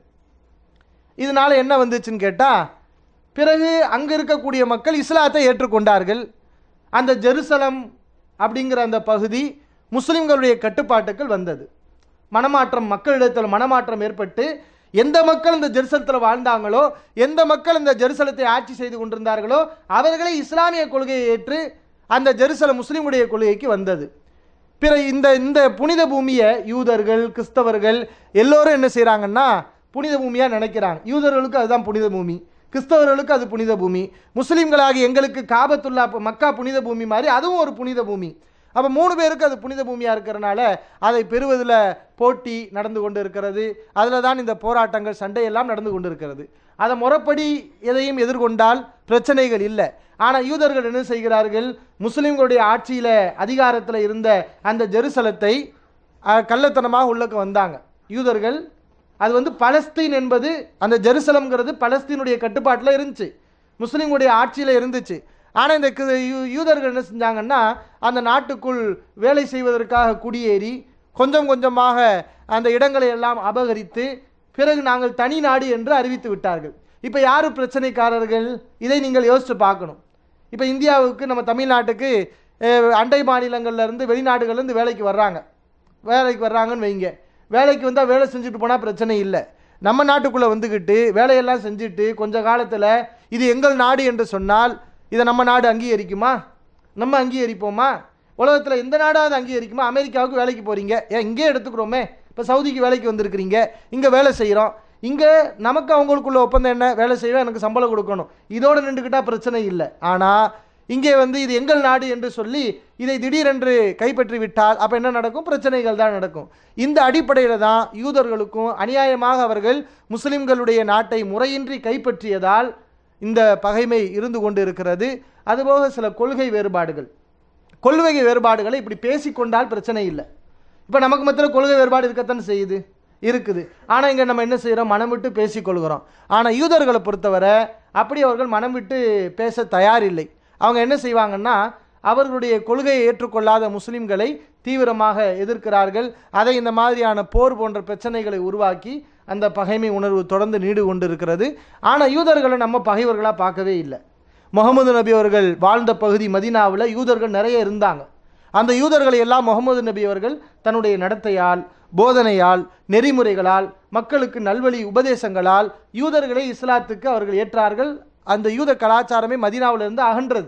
S1: இதனால என்ன வந்துச்சுன்னு கேட்டால் பிறகு அங்கே இருக்கக்கூடிய மக்கள் இஸ்லாத்தை ஏற்றுக்கொண்டார்கள் அந்த ஜெருசலம் அப்படிங்கிற அந்த பகுதி முஸ்லிம்களுடைய கட்டுப்பாட்டுக்குள் வந்தது மனமாற்றம் மக்களிடத்தில் மனமாற்றம் ஏற்பட்டு எந்த மக்கள் இந்த ஜெருசலத்தில் வாழ்ந்தாங்களோ எந்த மக்கள் இந்த ஜெருசலத்தை ஆட்சி செய்து கொண்டிருந்தார்களோ அவர்களே இஸ்லாமிய கொள்கையை ஏற்று அந்த ஜெருசலம் முஸ்லிமுடைய கொள்கைக்கு வந்தது பிற இந்த இந்த புனித பூமியை யூதர்கள் கிறிஸ்தவர்கள் எல்லோரும் என்ன செய்கிறாங்கன்னா புனித பூமியாக நினைக்கிறாங்க யூதர்களுக்கு அதுதான் புனித பூமி கிறிஸ்தவர்களுக்கு அது புனித பூமி முஸ்லீம்களாகி எங்களுக்கு காபத்துல்லா ப- மக்கா புனித பூமி மாதிரி அதுவும் ஒரு புனித பூமி அப்போ மூணு பேருக்கு அது புனித பூமியாக இருக்கிறனால அதை பெறுவதில் போட்டி நடந்து கொண்டு இருக்கிறது அதில் தான் இந்த போராட்டங்கள் சண்டையெல்லாம் நடந்து கொண்டு இருக்கிறது அதை முறைப்படி எதையும் எதிர்கொண்டால் பிரச்சனைகள் இல்லை ஆனால் யூதர்கள் என்ன செய்கிறார்கள் முஸ்லீம்களுடைய ஆட்சியில் அதிகாரத்தில் இருந்த அந்த ஜெருசலத்தை அஹ், கள்ளத்தனமாக உள்ளக்க வந்தாங்க யூதர்கள் அது வந்து பலஸ்தீன் என்பது அந்த ஜெருசலம்ங்கிறது பலஸ்தீனுடைய கட்டுப்பாட்டில் இருந்துச்சு முஸ்லீம்களுடைய ஆட்சியில் இருந்துச்சு ஆனால் இந்த கு- யூ- யூதர்கள் என்ன செஞ்சாங்கன்னா அந்த நாட்டுக்குள் வேலை செய்வதற்காக குடியேறி கொஞ்சம் கொஞ்சமாக அந்த இடங்களை எல்லாம் அபகரித்து பிறகு நாங்கள் தனி நாடு என்று அறிவித்து விட்டார்கள் இப்போ யார் பிரச்சனைக்காரர்கள் இதை நீங்கள் யோசித்து பார்க்கணும் இப்போ இந்தியாவுக்கு நம்ம தமிழ்நாட்டுக்கு அஹ், அண்டை மாநிலங்கள்ல இருந்து வெளிநாடுகள்ல இருந்து வேலைக்கு வர்றாங்க வேலைக்கு வர்றாங்கன்னு வைங்க வேலைக்கு வந்தால் வேலை செஞ்சுட்டு போனால் பிரச்சனை இல்லை நம்ம நாட்டுக்குள்ளே வந்துக்கிட்டு வேலையெல்லாம் செஞ்சுட்டு கொஞ்ச காலத்தில் இது எங்கள் நாடு என்று சொன்னால் இதை நம்ம நாடு அங்கீகரிக்குமா நம்ம அங்கீகரிப்போமா உலகத்தில் எந்த நாடாவது அங்கீகரிக்குமா அமெரிக்காவுக்கு வேலைக்கு போகிறீங்க ஏன் இங்கே எடுத்துக்கிறோமே இப்போ சவுதிக்கு வேலைக்கு வந்திருக்கிறீங்க இங்கே வேலை செய்கிறோம் இங்கே நமக்கு அவங்களுக்குள்ள ஒப்பந்தம் என்ன வேலை செய்வேன் எனக்கு சம்பளம் கொடுக்கணும் இதோடு நின்றுக்கிட்டா பிரச்சனை இல்லை ஆனால் இங்கே வந்து இது எங்கள் நாடு என்று சொல்லி இதை திடீரென்று கைப்பற்றி விட்டால் அப்போ என்ன நடக்கும் பிரச்சனைகள் தான் நடக்கும் இந்த அடிப்படையில் தான் யூதர்களுக்கும் அநியாயமாக அவர்கள் முஸ்லிம்களுடைய நாட்டை முறையின்றி கைப்பற்றியதால் இந்த பகைமை இருந்து கொண்டு இருக்கிறது அதுபோக சில கொள்கை வேறுபாடுகள் கொள்கை வேறுபாடுகளை இப்படி பேசிக்கொண்டால் பிரச்சனை இல்லை இப்போ நமக்கு மத்தியில் கொள்கை வேறுபாடு இருக்கத்தானே செய்யுது இருக்குது ஆனால் இங்கே நம்ம என்ன செய்கிறோம் மனம் விட்டு பேசிக்கொள்கிறோம் ஆனால் யூதர்களை பொறுத்தவரை அப்படி அவர்கள் மனம் விட்டு பேச தயாரில்லை அவங்க என்ன செய்வாங்கன்னா அவர்களுடைய கொள்கையை ஏற்றுக்கொள்ளாத முஸ்லிம்களை தீவிரமாக எதிர்க்கிறார்கள் அதை இந்த மாதிரியான போர் போன்ற பிரச்சனைகளை உருவாக்கி அந்த பகைமை உணர்வு தொடர்ந்து நீடு கொண்டு இருக்கிறது ஆனால் யூதர்களை நம்ம பகைவர்களாக பார்க்கவே இல்லை முகமது நபி அவர்கள் வாழ்ந்த பகுதி மதீனாவில் யூதர்கள் நிறைய இருந்தாங்க அந்த யூதர்களை எல்லாம் முகமது நபி அவர்கள் தன்னுடைய நடத்தையால் போதனையால் நெறிமுறைகளால் மக்களுக்கு நல்வழி உபதேசங்களால் யூதர்களை இஸ்லாத்துக்கு அவர்கள் ஏற்றார்கள் அந்த யூத கலாச்சாரமே மதீனாவிலிருந்து அகன்றது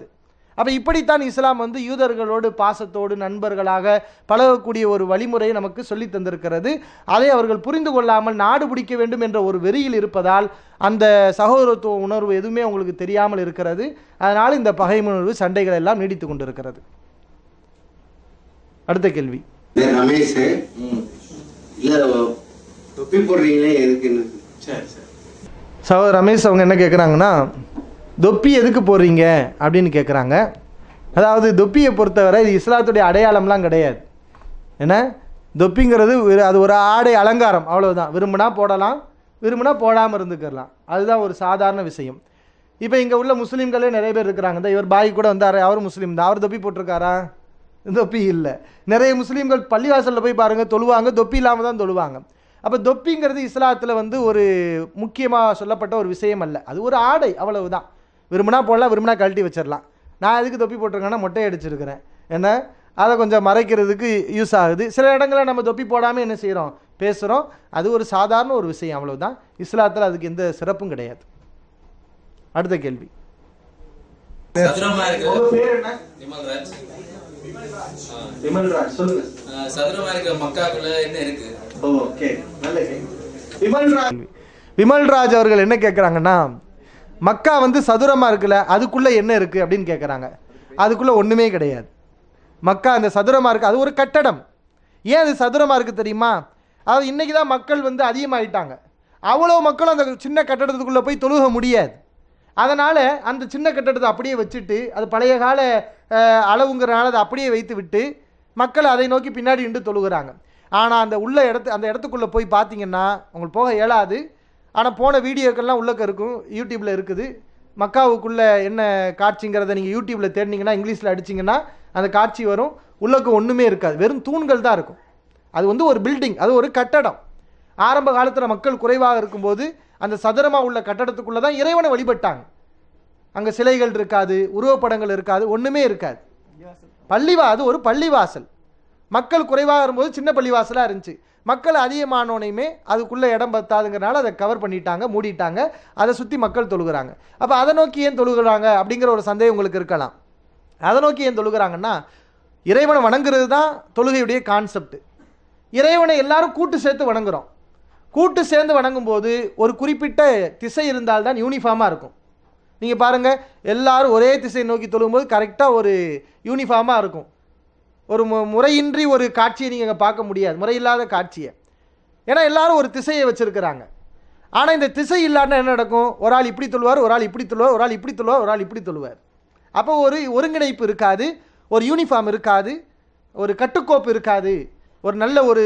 S1: அப்போ இப்படித்தான் இஸ்லாம் வந்து யூதர்களோடு பாசத்தோடு நண்பர்களாக பழகக்கூடிய ஒரு வழிமுறையை நமக்கு சொல்லி தந்திருக்கிறது அதை அவர்கள் புரிந்து கொள்ளாமல் நாடு பிடிக்க வேண்டும் என்ற ஒரு வெறியில் இருப்பதால் அந்த சகோதரத்துவ உணர்வு எதுவுமே உங்களுக்கு தெரியாமல் இருக்கிறது அதனால் இந்த பகைமை உணர்வு சண்டைகள் எல்லாம் நீடித்து கொண்டிருக்கிறது அடுத்த கேள்வி
S2: இந்த ரமேஷ் இல்ல தொப்பி போடுறீங்களே எதுக்குன்னு
S3: சரி சரி
S1: சகோதரர் ரமேஷ் அவங்க என்ன கேட்குறாங்கன்னா தொப்பி எதுக்கு போடுறீங்க அப்படின்னு கேட்குறாங்க அதாவது தொப்பியை பொறுத்தவரை இது இஸ்லாத்துடைய அடையாளம்லாம் கிடையாது என்ன தொப்பிங்கிறது ஒரு- அது ஒரு ஆடை அலங்காரம் அவ்வளவுதான் விரும்பினா போடலாம் விரும்பினா போடாமல் இருந்துக்கலாம் அதுதான் ஒரு சாதாரண விஷயம் இப்போ இங்கே உள்ள முஸ்லீம்களே நிறைய பேர் இருக்கிறாங்க இந்த இவர் பாய் கூட வந்தார் அவர் முஸ்லீம் தான் அவர் தொப்பி போட்டிருக்காரா தொப்பி இல்லை நிறைய முஸ்லீம்கள் பள்ளிவாசலில் போய் பாருங்கள் தொழுவாங்க தொப்பி இல்லாமல் தான் தொழுவாங்க அப்போ தொப்பிங்கிறது இஸ்லாத்தில் வந்து ஒரு முக்கியமாக சொல்லப்பட்ட ஒரு விஷயம் அல்ல அது ஒரு ஆடை அவ்வளவுதான் விரும்பினா போடலாம் விரும்பினா கழட்டி வச்சிடலாம் நான் எதுக்கு தொப்பி போட்டிருக்கேன்னா மொட்டை அடிச்சிருக்கிறேன் என்ன அதை கொஞ்சம் மறைக்கிறதுக்கு யூஸ் ஆகுது சில இடங்களில் நம்ம தொப்பி போடாமல் என்ன செய்கிறோம் பேசுகிறோம் அது ஒரு சாதாரண ஒரு விஷயம் அவ்வளவுதான் இஸ்லாத்தில் அதுக்கு எந்த சிறப்பும் கிடையாது அடுத்த கேள்வி
S6: சதுரமா
S3: உங்க
S6: இருக்கிற
S3: பேர் என்ன
S6: விமல்ராஜ்
S3: விமல்ராஜ் சொல்லுங்க
S6: ஆஹ் சதுரமா இருக்கிற மக்காக்குள்ள என்ன இருக்கு
S3: ஓகே நல்ல கேள்வி விமல்ராஜ்
S1: விமல்ராஜ் அவர்கள் என்ன கேட்குறாங்கன்னா மக்கா வந்து சதுரமாக இருக்குல்ல அதுக்குள்ளே என்ன இருக்குது அப்படின்னு கேட்குறாங்க அதுக்குள்ளே ஒன்றுமே கிடையாது மக்கா அந்த சதுரமாக இருக்குது அது ஒரு கட்டடம் ஏன் அது சதுரமாக இருக்குது தெரியுமா அதாவது இன்றைக்கி தான் மக்கள் வந்து அதிகமாயிட்டாங்க அவ்வளோ மக்களும் அந்த சின்ன கட்டடத்துக்குள்ளே போய் தொழுக முடியாது அதனால் அந்த சின்ன கட்டடத்தை அப்படியே வச்சுட்டு அது பழைய கால அஹ், அளவுங்கிறனால அதை அப்படியே வைத்து விட்டு மக்கள் அதை நோக்கி பின்னாடி நின்று தொழுகிறாங்க ஆனால் அந்த உள்ள இடத்து அந்த இடத்துக்குள்ளே போய் பார்த்தீங்கன்னா உங்களுக்கு போக இயலாது ஆனால் போன வீடியோக்கள்லாம் உள்ளக்க இருக்கும் யூடியூப்பில் இருக்குது மக்காவுக்குள்ளே என்ன காட்சிங்கிறத நீங்கள் யூடியூப்பில் தேடினீங்கன்னா இங்கிலீஷில் அடிச்சிங்கன்னா அந்த காட்சி வரும் உள்ளக்க ஒன்றுமே இருக்காது வெறும் தூண்கள் தான் இருக்கும் அது வந்து ஒரு பில்டிங் அது ஒரு கட்டடம் ஆரம்ப காலத்தில் மக்கள் குறைவாக இருக்கும்போது அந்த சதுரமாக உள்ள கட்டடத்துக்குள்ளே தான் இறைவனை வழிபட்டாங்க அங்கே சிலைகள் இருக்காது உருவப்படங்கள் இருக்காது ஒன்றுமே இருக்காது பள்ளிவா அது ஒரு பள்ளிவாசல் மக்கள் குறைவாக இருக்கும்போது சின்ன பள்ளிவாசலாக இருந்துச்சு மக்கள் அதிகமானோனையுமே அதுக்குள்ளே இடம் பத்தாதுங்கிறனால அதை கவர் பண்ணிட்டாங்க மூடிட்டாங்க அதை சுற்றி மக்கள் தொழுகிறாங்க அப்போ அதை நோக்கி ஏன் தொழுகிறாங்க அப்படிங்கிற ஒரு சந்தேகம் உங்களுக்கு இருக்கலாம் அதை நோக்கி ஏன் தொழுகிறாங்கன்னா இறைவனை வணங்குறது தான் தொழுகையுடைய கான்செப்ட் இறைவனை எல்லாரும் கூட்டு சேர்த்து வணங்குறோம் கூட்டு சேர்ந்து வணங்கும்போது ஒரு குறிப்பிட்ட திசை இருந்தால்தான் யூனிஃபார்மாக இருக்கும் நீங்கள் பாருங்கள் எல்லாரும் ஒரே திசை நோக்கி தொழும்போது கரெக்டாக ஒரு யூனிஃபார்மாக இருக்கும் ஒரு மு முறையின்றி ஒரு காட்சியை நீங்கள் பார்க்க முடியாது முறையில்லாத காட்சியை ஏன்னா எல்லாரும் ஒரு திசையை வச்சுருக்கிறாங்க ஆனால் இந்த திசை இல்லாட்டினா என்ன நடக்கும் ஒரு ஆள் இப்படி தொழுவார் ஒரு ஆள் இப்படி தொழுவார் ஒரு ஆள் இப்படி தொழுவார் ஒரு ஆள் இப்படி தொழுவார் அப்போ ஒரு ஒருங்கிணைப்பு இருக்காது ஒரு யூனிஃபார்ம் இருக்காது ஒரு கட்டுக்கோப்பு இருக்காது ஒரு நல்ல ஒரு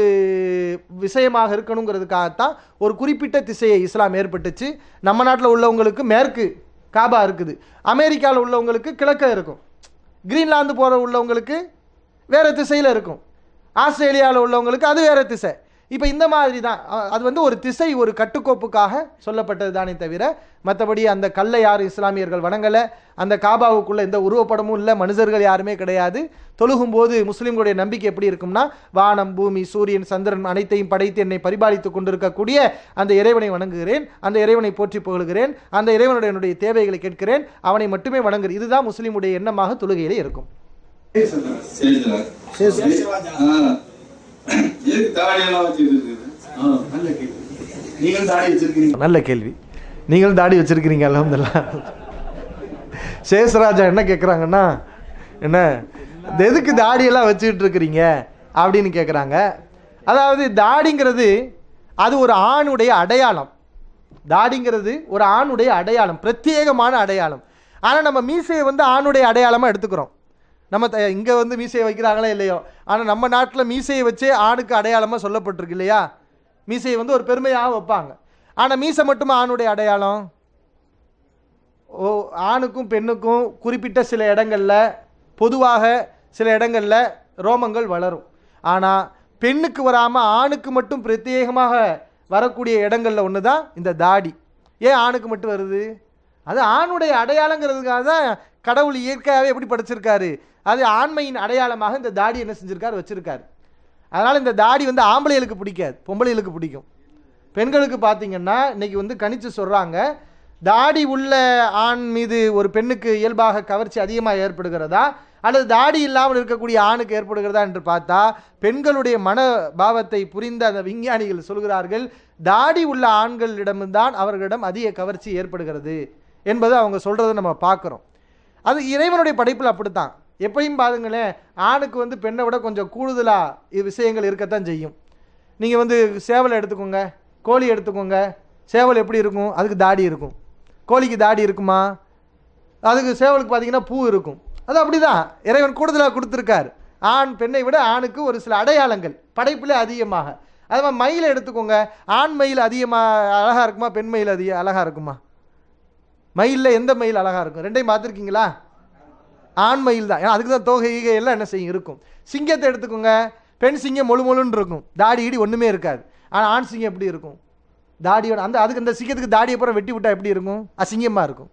S1: விஷயமாக இருக்கணுங்கிறதுக்காகத்தான் ஒரு குறிப்பிட்ட திசையை இஸ்லாம் ஏற்பட்டுச்சு நம்ம நாட்டில் உள்ளவங்களுக்கு மேற்கு காபா இருக்குது அமெரிக்காவில் உள்ளவங்களுக்கு கிழக்க இருக்கும் கிரீன்லாந்து போகிற உள்ளவங்களுக்கு வேறு திசையில் இருக்கும் ஆஸ்திரேலியாவில் உள்ளவங்களுக்கு அது வேறு திசை இப்போ இந்த மாதிரி தான் அ- அது வந்து ஒரு திசை ஒரு கட்டுக்கோப்புக்காக சொல்லப்பட்டது தானே தவிர மற்றபடி அந்த கல்லை யாரும் இஸ்லாமியர்கள் வணங்கலை அந்த காபாவுக்குள்ளே எந்த உருவப்படமும் இல்லை மனிதர்கள் யாருமே கிடையாது தொழுகும்போது முஸ்லீம்களுடைய நம்பிக்கை எப்படி இருக்கும்னா வானம் பூமி சூரியன் சந்திரன் அனைத்தையும் படைத்து என்னை பரிபாலித்து கொண்டிருக்கக்கூடிய அந்த இறைவனை வணங்குகிறேன் அந்த இறைவனை போற்றி புகழுகிறேன் அந்த இறைவனுடைய என்னுடைய தேவைகளை கேட்கிறேன் அவனை மட்டுமே வணங்குகிறேன் இதுதான் முஸ்லீமுடைய எண்ணமாக தொழுகையிலே இருக்கும்
S2: எதுக்கு தாடியெல்லாம் வச்சுட்டு இருக்குது
S3: ஆ, நல்ல கேள்வி நீங்கள் தாடி வச்சிருக்கீங்க
S1: நல்ல கேள்வி நீங்களும் தாடி வச்சிருக்கிறீங்க அலமதுல்லா சேஷராஜா என்ன கேட்குறாங்கன்னா என்ன இது எதுக்கு தாடியெல்லாம் வச்சுக்கிட்டு இருக்கிறீங்க அப்படின்னு கேட்குறாங்க அதாவது தாடிங்கிறது அது ஒரு ஆணுடைய அடையாளம் தாடிங்கிறது ஒரு ஆணுடைய அடையாளம் பிரத்யேகமான அடையாளம் ஆனால் நம்ம மீசையை வந்து ஆணுடைய அடையாளமாக எடுத்துக்கிறோம் நம்ம த இங்கே வந்து மீசையை வைக்கிறாங்களோ இல்லையோ ஆனால் நம்ம நாட்டில் மீசையை வச்சே ஆணுக்கு அடையாளமாக சொல்லப்பட்டிருக்கு இல்லையா மீசையை வந்து ஒரு பெருமையாக வைப்பாங்க ஆனால் மீசை மட்டுமா ஆணுடைய அடையாளம் ஓ ஆணுக்கும் பெண்ணுக்கும் குறிப்பிட்ட சில இடங்களில் பொதுவாக சில இடங்களில் ரோமங்கள் வளரும் ஆனால் பெண்ணுக்கு வராமல் ஆணுக்கு மட்டும் பிரத்யேகமாக வரக்கூடிய இடங்களில் ஒன்று தான் இந்த தாடி ஏன் ஆணுக்கு மட்டும் வருது அது ஆணுடைய அடையாளங்கிறதுக்காக தான் கடவுள் இயற்கையாகவே எப்படி படைச்சிருக்காரு அது ஆண்மையின் அடையாளமாக இந்த தாடி என்ன செஞ்சிருக்காரு வச்சிருக்காரு அதனால் இந்த தாடி வந்து ஆம்பளைகளுக்கு பிடிக்காது பொம்பளைகளுக்கு பிடிக்கும் பெண்களுக்கு பார்த்தீங்கன்னா இன்னைக்கு வந்து கணிச்சு சொல்கிறாங்க தாடி உள்ள ஆண் மீது ஒரு பெண்ணுக்கு இயல்பாக கவர்ச்சி அதிகமாக ஏற்படுகிறதா அல்லது தாடி இல்லாமல் இருக்கக்கூடிய ஆணுக்கு ஏற்படுகிறதா என்று பார்த்தா பெண்களுடைய மனபாவத்தை புரிந்த அந்த விஞ்ஞானிகள் சொல்கிறார்கள் தாடி உள்ள ஆண்களிடம்தான் அவர்களிடம் அதிக கவர்ச்சி ஏற்படுகிறது என்பதை அவங்க சொல்கிறத நம்ம பார்க்குறோம் அது இறைவனுடைய படைப்பில் அப்படித்தான் எப்பயும் பாருங்களேன் ஆணுக்கு வந்து பெண்ணை விட கொஞ்சம் கூடுதலாக விஷயங்கள் இருக்கத்தான் செய்யும் நீங்கள் வந்து சேவலை எடுத்துக்கோங்க கோழி எடுத்துக்கோங்க சேவல் எப்படி இருக்கும் அதுக்கு தாடி இருக்கும் கோழிக்கு தாடி இருக்குமா அதுக்கு சேவலுக்கு பார்த்தீங்கன்னா பூ இருக்கும் அது அப்படிதான் இறைவன் கூடுதலாக கொடுத்துருக்கார் ஆண் பெண்ணை விட ஆணுக்கு ஒரு சில அடையாளங்கள் படைப்பில் அதிகமாக அது மாதிரி மயிலை எடுத்துக்கோங்க ஆண் மயில் அதிகமாக அழகாக இருக்குமா பெண் மயில் அதிக அழகாக இருக்குமா மயிலில் எந்த மயில் அழகாக இருக்கும் ரெண்டையும் பார்த்துருக்கீங்களா ஆண் மயில் தான் ஏன்னா அதுக்கு தான் தோகை ஈகை எல்லாம் என்ன செய்யும் இருக்கும் சிங்கத்தை எடுத்துக்கோங்க பெண் சிங்கம் மொழு மொழுன்னு இருக்கும் தாடி இடி ஒன்றுமே இருக்காது ஆனால் ஆண் சிங்கம் எப்படி இருக்கும் தாடியோட அந்த அதுக்கு அந்த சிங்கத்துக்கு தாடி அப்புறம் வெட்டி விட்டா எப்படி இருக்கும் அசிங்கமாக இருக்கும்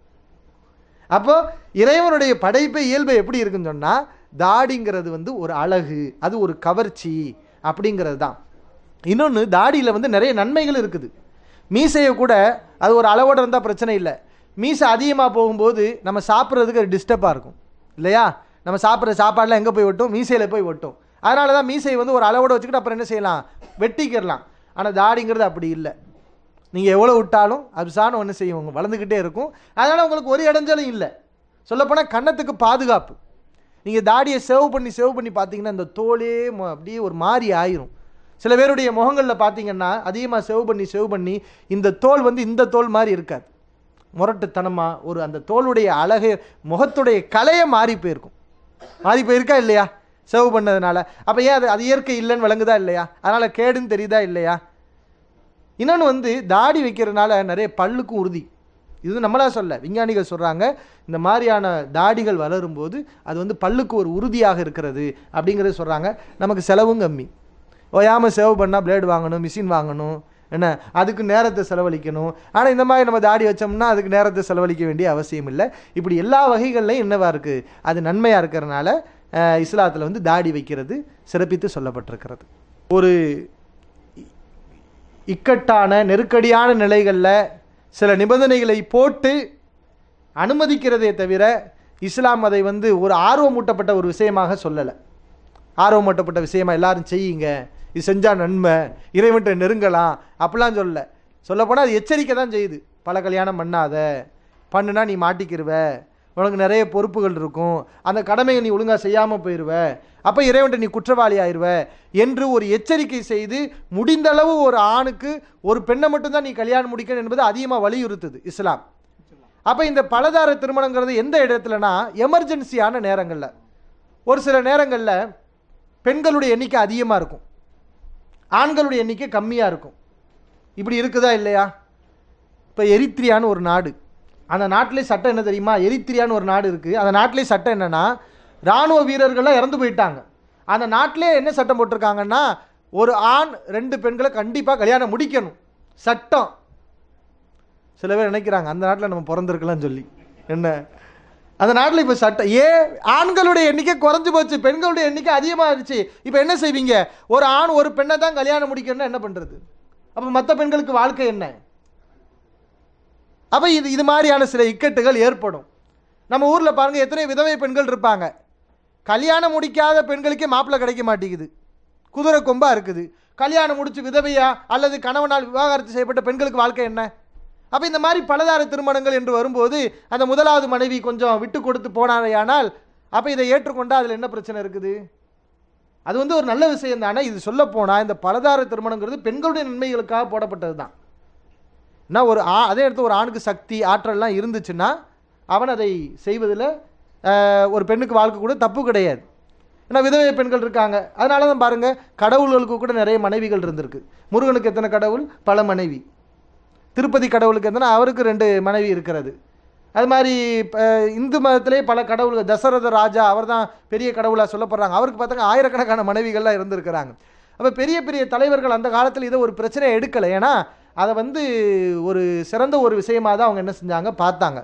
S1: அப்போ இறைவனுடைய படைப்பை இயல்பை எப்படி இருக்குன்னு சொன்னால் தாடிங்கிறது வந்து ஒரு அழகு அது ஒரு கவர்ச்சி அப்படிங்கிறது தான் இன்னொன்று தாடியில் வந்து நிறைய நன்மைகள் இருக்குது மீசையை கூட அது ஒரு அளவோடு இருந்தால் பிரச்சனை இல்லை மீசை அதிகமாக போகும்போது நம்ம சாப்பிட்றதுக்கு டிஸ்டர்பாக இருக்கும் இல்லையா நம்ம சாப்பிட்ற சாப்பாடெலாம் எங்கே போய் ஒட்டும் மீசையில் போய் ஒட்டும் அதனால தான் மீசையை வந்து ஒரு அளவோடு வச்சுக்கிட்டு அப்புறம் என்ன செய்யலாம் வெட்டிக்கிறலாம் ஆனால் தாடிங்கிறது அப்படி இல்லை நீங்கள் எவ்வளோ விட்டாலும் அபிசானம் ஒன்று செய்யும் உங்க வளர்ந்துக்கிட்டே இருக்கும் அதனால் உங்களுக்கு ஒரு இடைஞ்சலும் இல்லை சொல்லப்போனால் கன்னத்துக்கு பாதுகாப்பு நீங்கள் தாடியை சேவ் பண்ணி சேவ் பண்ணி பார்த்தீங்கன்னா இந்த தோலே மொ- அப்படியே ஒரு மாதிரி ஆயிரும் சில பேருடைய முகங்களில் பார்த்தீங்கன்னா அதிகமாக சேவ் பண்ணி சேவ் பண்ணி இந்த தோல் வந்து இந்த தோல் மாதிரி இருக்காது முரட்டுத்தனமாக ஒரு அந்த தோலுடைய அழகை முகத்துடைய கலையை மாறி போயிருக்கும் மாறி போயிருக்கா இல்லையா சேவ் பண்ணதுனால அப்போ ஏன் அது அது இயற்கை இல்லைன்னு விளங்குதா இல்லையா அதனால் கேடுன்னு தெரியுதா இல்லையா இன்னொன்று வந்து தாடி வைக்கிறதுனால நிறைய பல்லுக்கும் உறுதி இது நம்மளா சொல்ல விஞ்ஞானிகள் சொல்கிறாங்க இந்த மாதிரியான தாடிகள் வளரும்போது அது வந்து பல்லுக்கு ஒரு உறுதியாக இருக்கிறது அப்படிங்கிறது சொல்கிறாங்க நமக்கு செலவும் கம்மி ஓயாமல் சேவ் பண்ணால் பிளேடு வாங்கணும் மிஷின் வாங்கணும் என்ன அதுக்கு நேரத்தை செலவழிக்கணும் ஆனால் இந்த மாதிரி நம்ம தாடி வச்சோம்னா அதுக்கு நேரத்தை செலவழிக்க வேண்டிய அவசியம் இல்லை இப்படி எல்லா வகைகள்லையும் என்னவா இருக்குது அது நன்மையாக இருக்கிறனால அஹ், இஸ்லாத்தில் வந்து தாடி வைக்கிறது சிறப்பித்து சொல்லப்பட்டிருக்கிறது ஒரு இக்கட்டான நெருக்கடியான நிலைகளில் சில நிபந்தனைகளை போட்டு அனுமதிக்கிறதே தவிர இஸ்லாம் அதை வந்து ஒரு ஆர்வமூட்டப்பட்ட ஒரு விஷயமாக சொல்லலை ஆர்வமூட்டப்பட்ட விஷயமா எல்லாரும் செய்யுங்க இது செஞ்சால் நன்மை இறைவன்ட்ட நெருங்கலாம் அப்படிலாம் சொல்லலை சொல்லப்போனால் அது எச்சரிக்கை தான் செய்யுது பல கல்யாணம் பண்ணாத பண்ணுனா நீ மாட்டிக்கிருவ உனக்கு நிறைய பொறுப்புகள் இருக்கும் அந்த கடமையை நீ ஒழுங்காக செய்யாமல் போயிடுவ அப்போ இறைவன்ட்ட நீ குற்றவாளி ஆயிடுவ என்று ஒரு எச்சரிக்கை செய்து முடிந்த அளவு ஒரு ஆணுக்கு ஒரு பெண்ணை மட்டும்தான் நீ கல்யாணம் முடிக்கணும் என்பது அதிகமாக வலியுறுத்துது இஸ்லாம் அப்போ இந்த பலதார திருமணங்கிறது எந்த இடத்துலனா எமர்ஜென்சியான நேரங்களில் ஒரு சில நேரங்களில் பெண்களுடைய எண்ணிக்கை அதிகமாக இருக்கும் ஆண்களுடைய எண்ணிக்கை கம்மியாக இருக்கும் இப்படி இருக்குதா இல்லையா இப்போ எரித்ரியான்னு ஒரு நாடு அந்த நாட்டிலே சட்டம் என்ன தெரியுமா எரித்ரியான்னு ஒரு நாடு இருக்குது அந்த நாட்டிலே சட்டம் என்னன்னா இராணுவ வீரர்கள்லாம் இறந்து போயிட்டாங்க அந்த நாட்டிலே என்ன சட்டம் போட்டிருக்காங்கன்னா ஒரு ஆண் ரெண்டு பெண்களை கண்டிப்பாக கல்யாணம் முடிக்கணும் சட்டம் சில பேர் நினைக்கிறாங்க அந்த நாட்டில் நம்ம பிறந்திருக்கலாம்னு சொல்லி என்ன அந்த நாட்டில் இப்போ சட்டம் ஏன் ஆண்களுடைய எண்ணிக்கை குறைஞ்சு போச்சு பெண்களுடைய எண்ணிக்கை அதிகமாகிடுச்சு இப்போ என்ன செய்வீங்க ஒரு ஆண் ஒரு பெண்ணை தான் கல்யாணம் முடிக்கணும்னா என்ன பண்ணுறது அப்போ மற்ற பெண்களுக்கு வாழ்க்கை என்ன அப்போ இது இது மாதிரியான சில இக்கட்டுகள் ஏற்படும் நம்ம ஊரில் பாருங்கள் எத்தனை விதவை பெண்கள் இருப்பாங்க கல்யாணம் முடிக்காத பெண்களுக்கே மாப்பிள்ளை கிடைக்க மாட்டேங்குது குதிரை கொம்பா இருக்குது கல்யாணம் முடிச்சு விதவையா அல்லது கணவனால் விவாகரத்து செய்யப்பட்ட பெண்களுக்கு வாழ்க்கை என்ன அப்போ இந்த மாதிரி பலதார திருமணங்கள் என்று வரும்போது அந்த முதலாவது மனைவி கொஞ்சம் விட்டு கொடுத்து போனாலேயானால் அப்போ இதை ஏற்றுக்கொண்டா அதில் என்ன பிரச்சனை இருக்குது அது வந்து ஒரு நல்ல விஷயம் தானே இது சொல்ல போனால் இந்த பலதார திருமணங்கிறது பெண்களுடைய நன்மைகளுக்காக போடப்பட்டது தான் என்ன ஒரு ஆ அதே இடத்துல ஒரு ஆணுக்கு சக்தி ஆற்றல்லாம் இருந்துச்சுன்னா அவன் அதை செய்வதில் அஹ், ஒரு பெண்ணுக்கு வாழ்க்கை கூட தப்பு கிடையாது ஏன்னா விதவை பெண்கள் இருக்காங்க அதனால தான் பாருங்கள் கடவுள்களுக்கு கூட நிறைய மனைவிகள் இருந்திருக்கு முருகனுக்கு எத்தனை கடவுள் பல மனைவி திருப்பதி கடவுளுக்கு எத்தனை அவருக்கு ரெண்டு மனைவி இருக்கிறது அது மாதிரி அஹ், இந்து மதத்திலே பல கடவுள்கள் தசரத ராஜா அவர் தான் பெரிய கடவுளாக சொல்லப்படுறாங்க அவருக்கு பார்த்தாங்க ஆயிரக்கணக்கான மனைவிகள்லாம் இருந்திருக்கிறாங்க அப்போ பெரிய பெரிய தலைவர்கள் அந்த காலத்தில் இதை ஒரு பிரச்சனையை எடுக்கலை ஏன்னா அதை வந்து ஒரு சிறந்த ஒரு விஷயமாக தான் அவங்க என்ன செஞ்சாங்க பார்த்தாங்க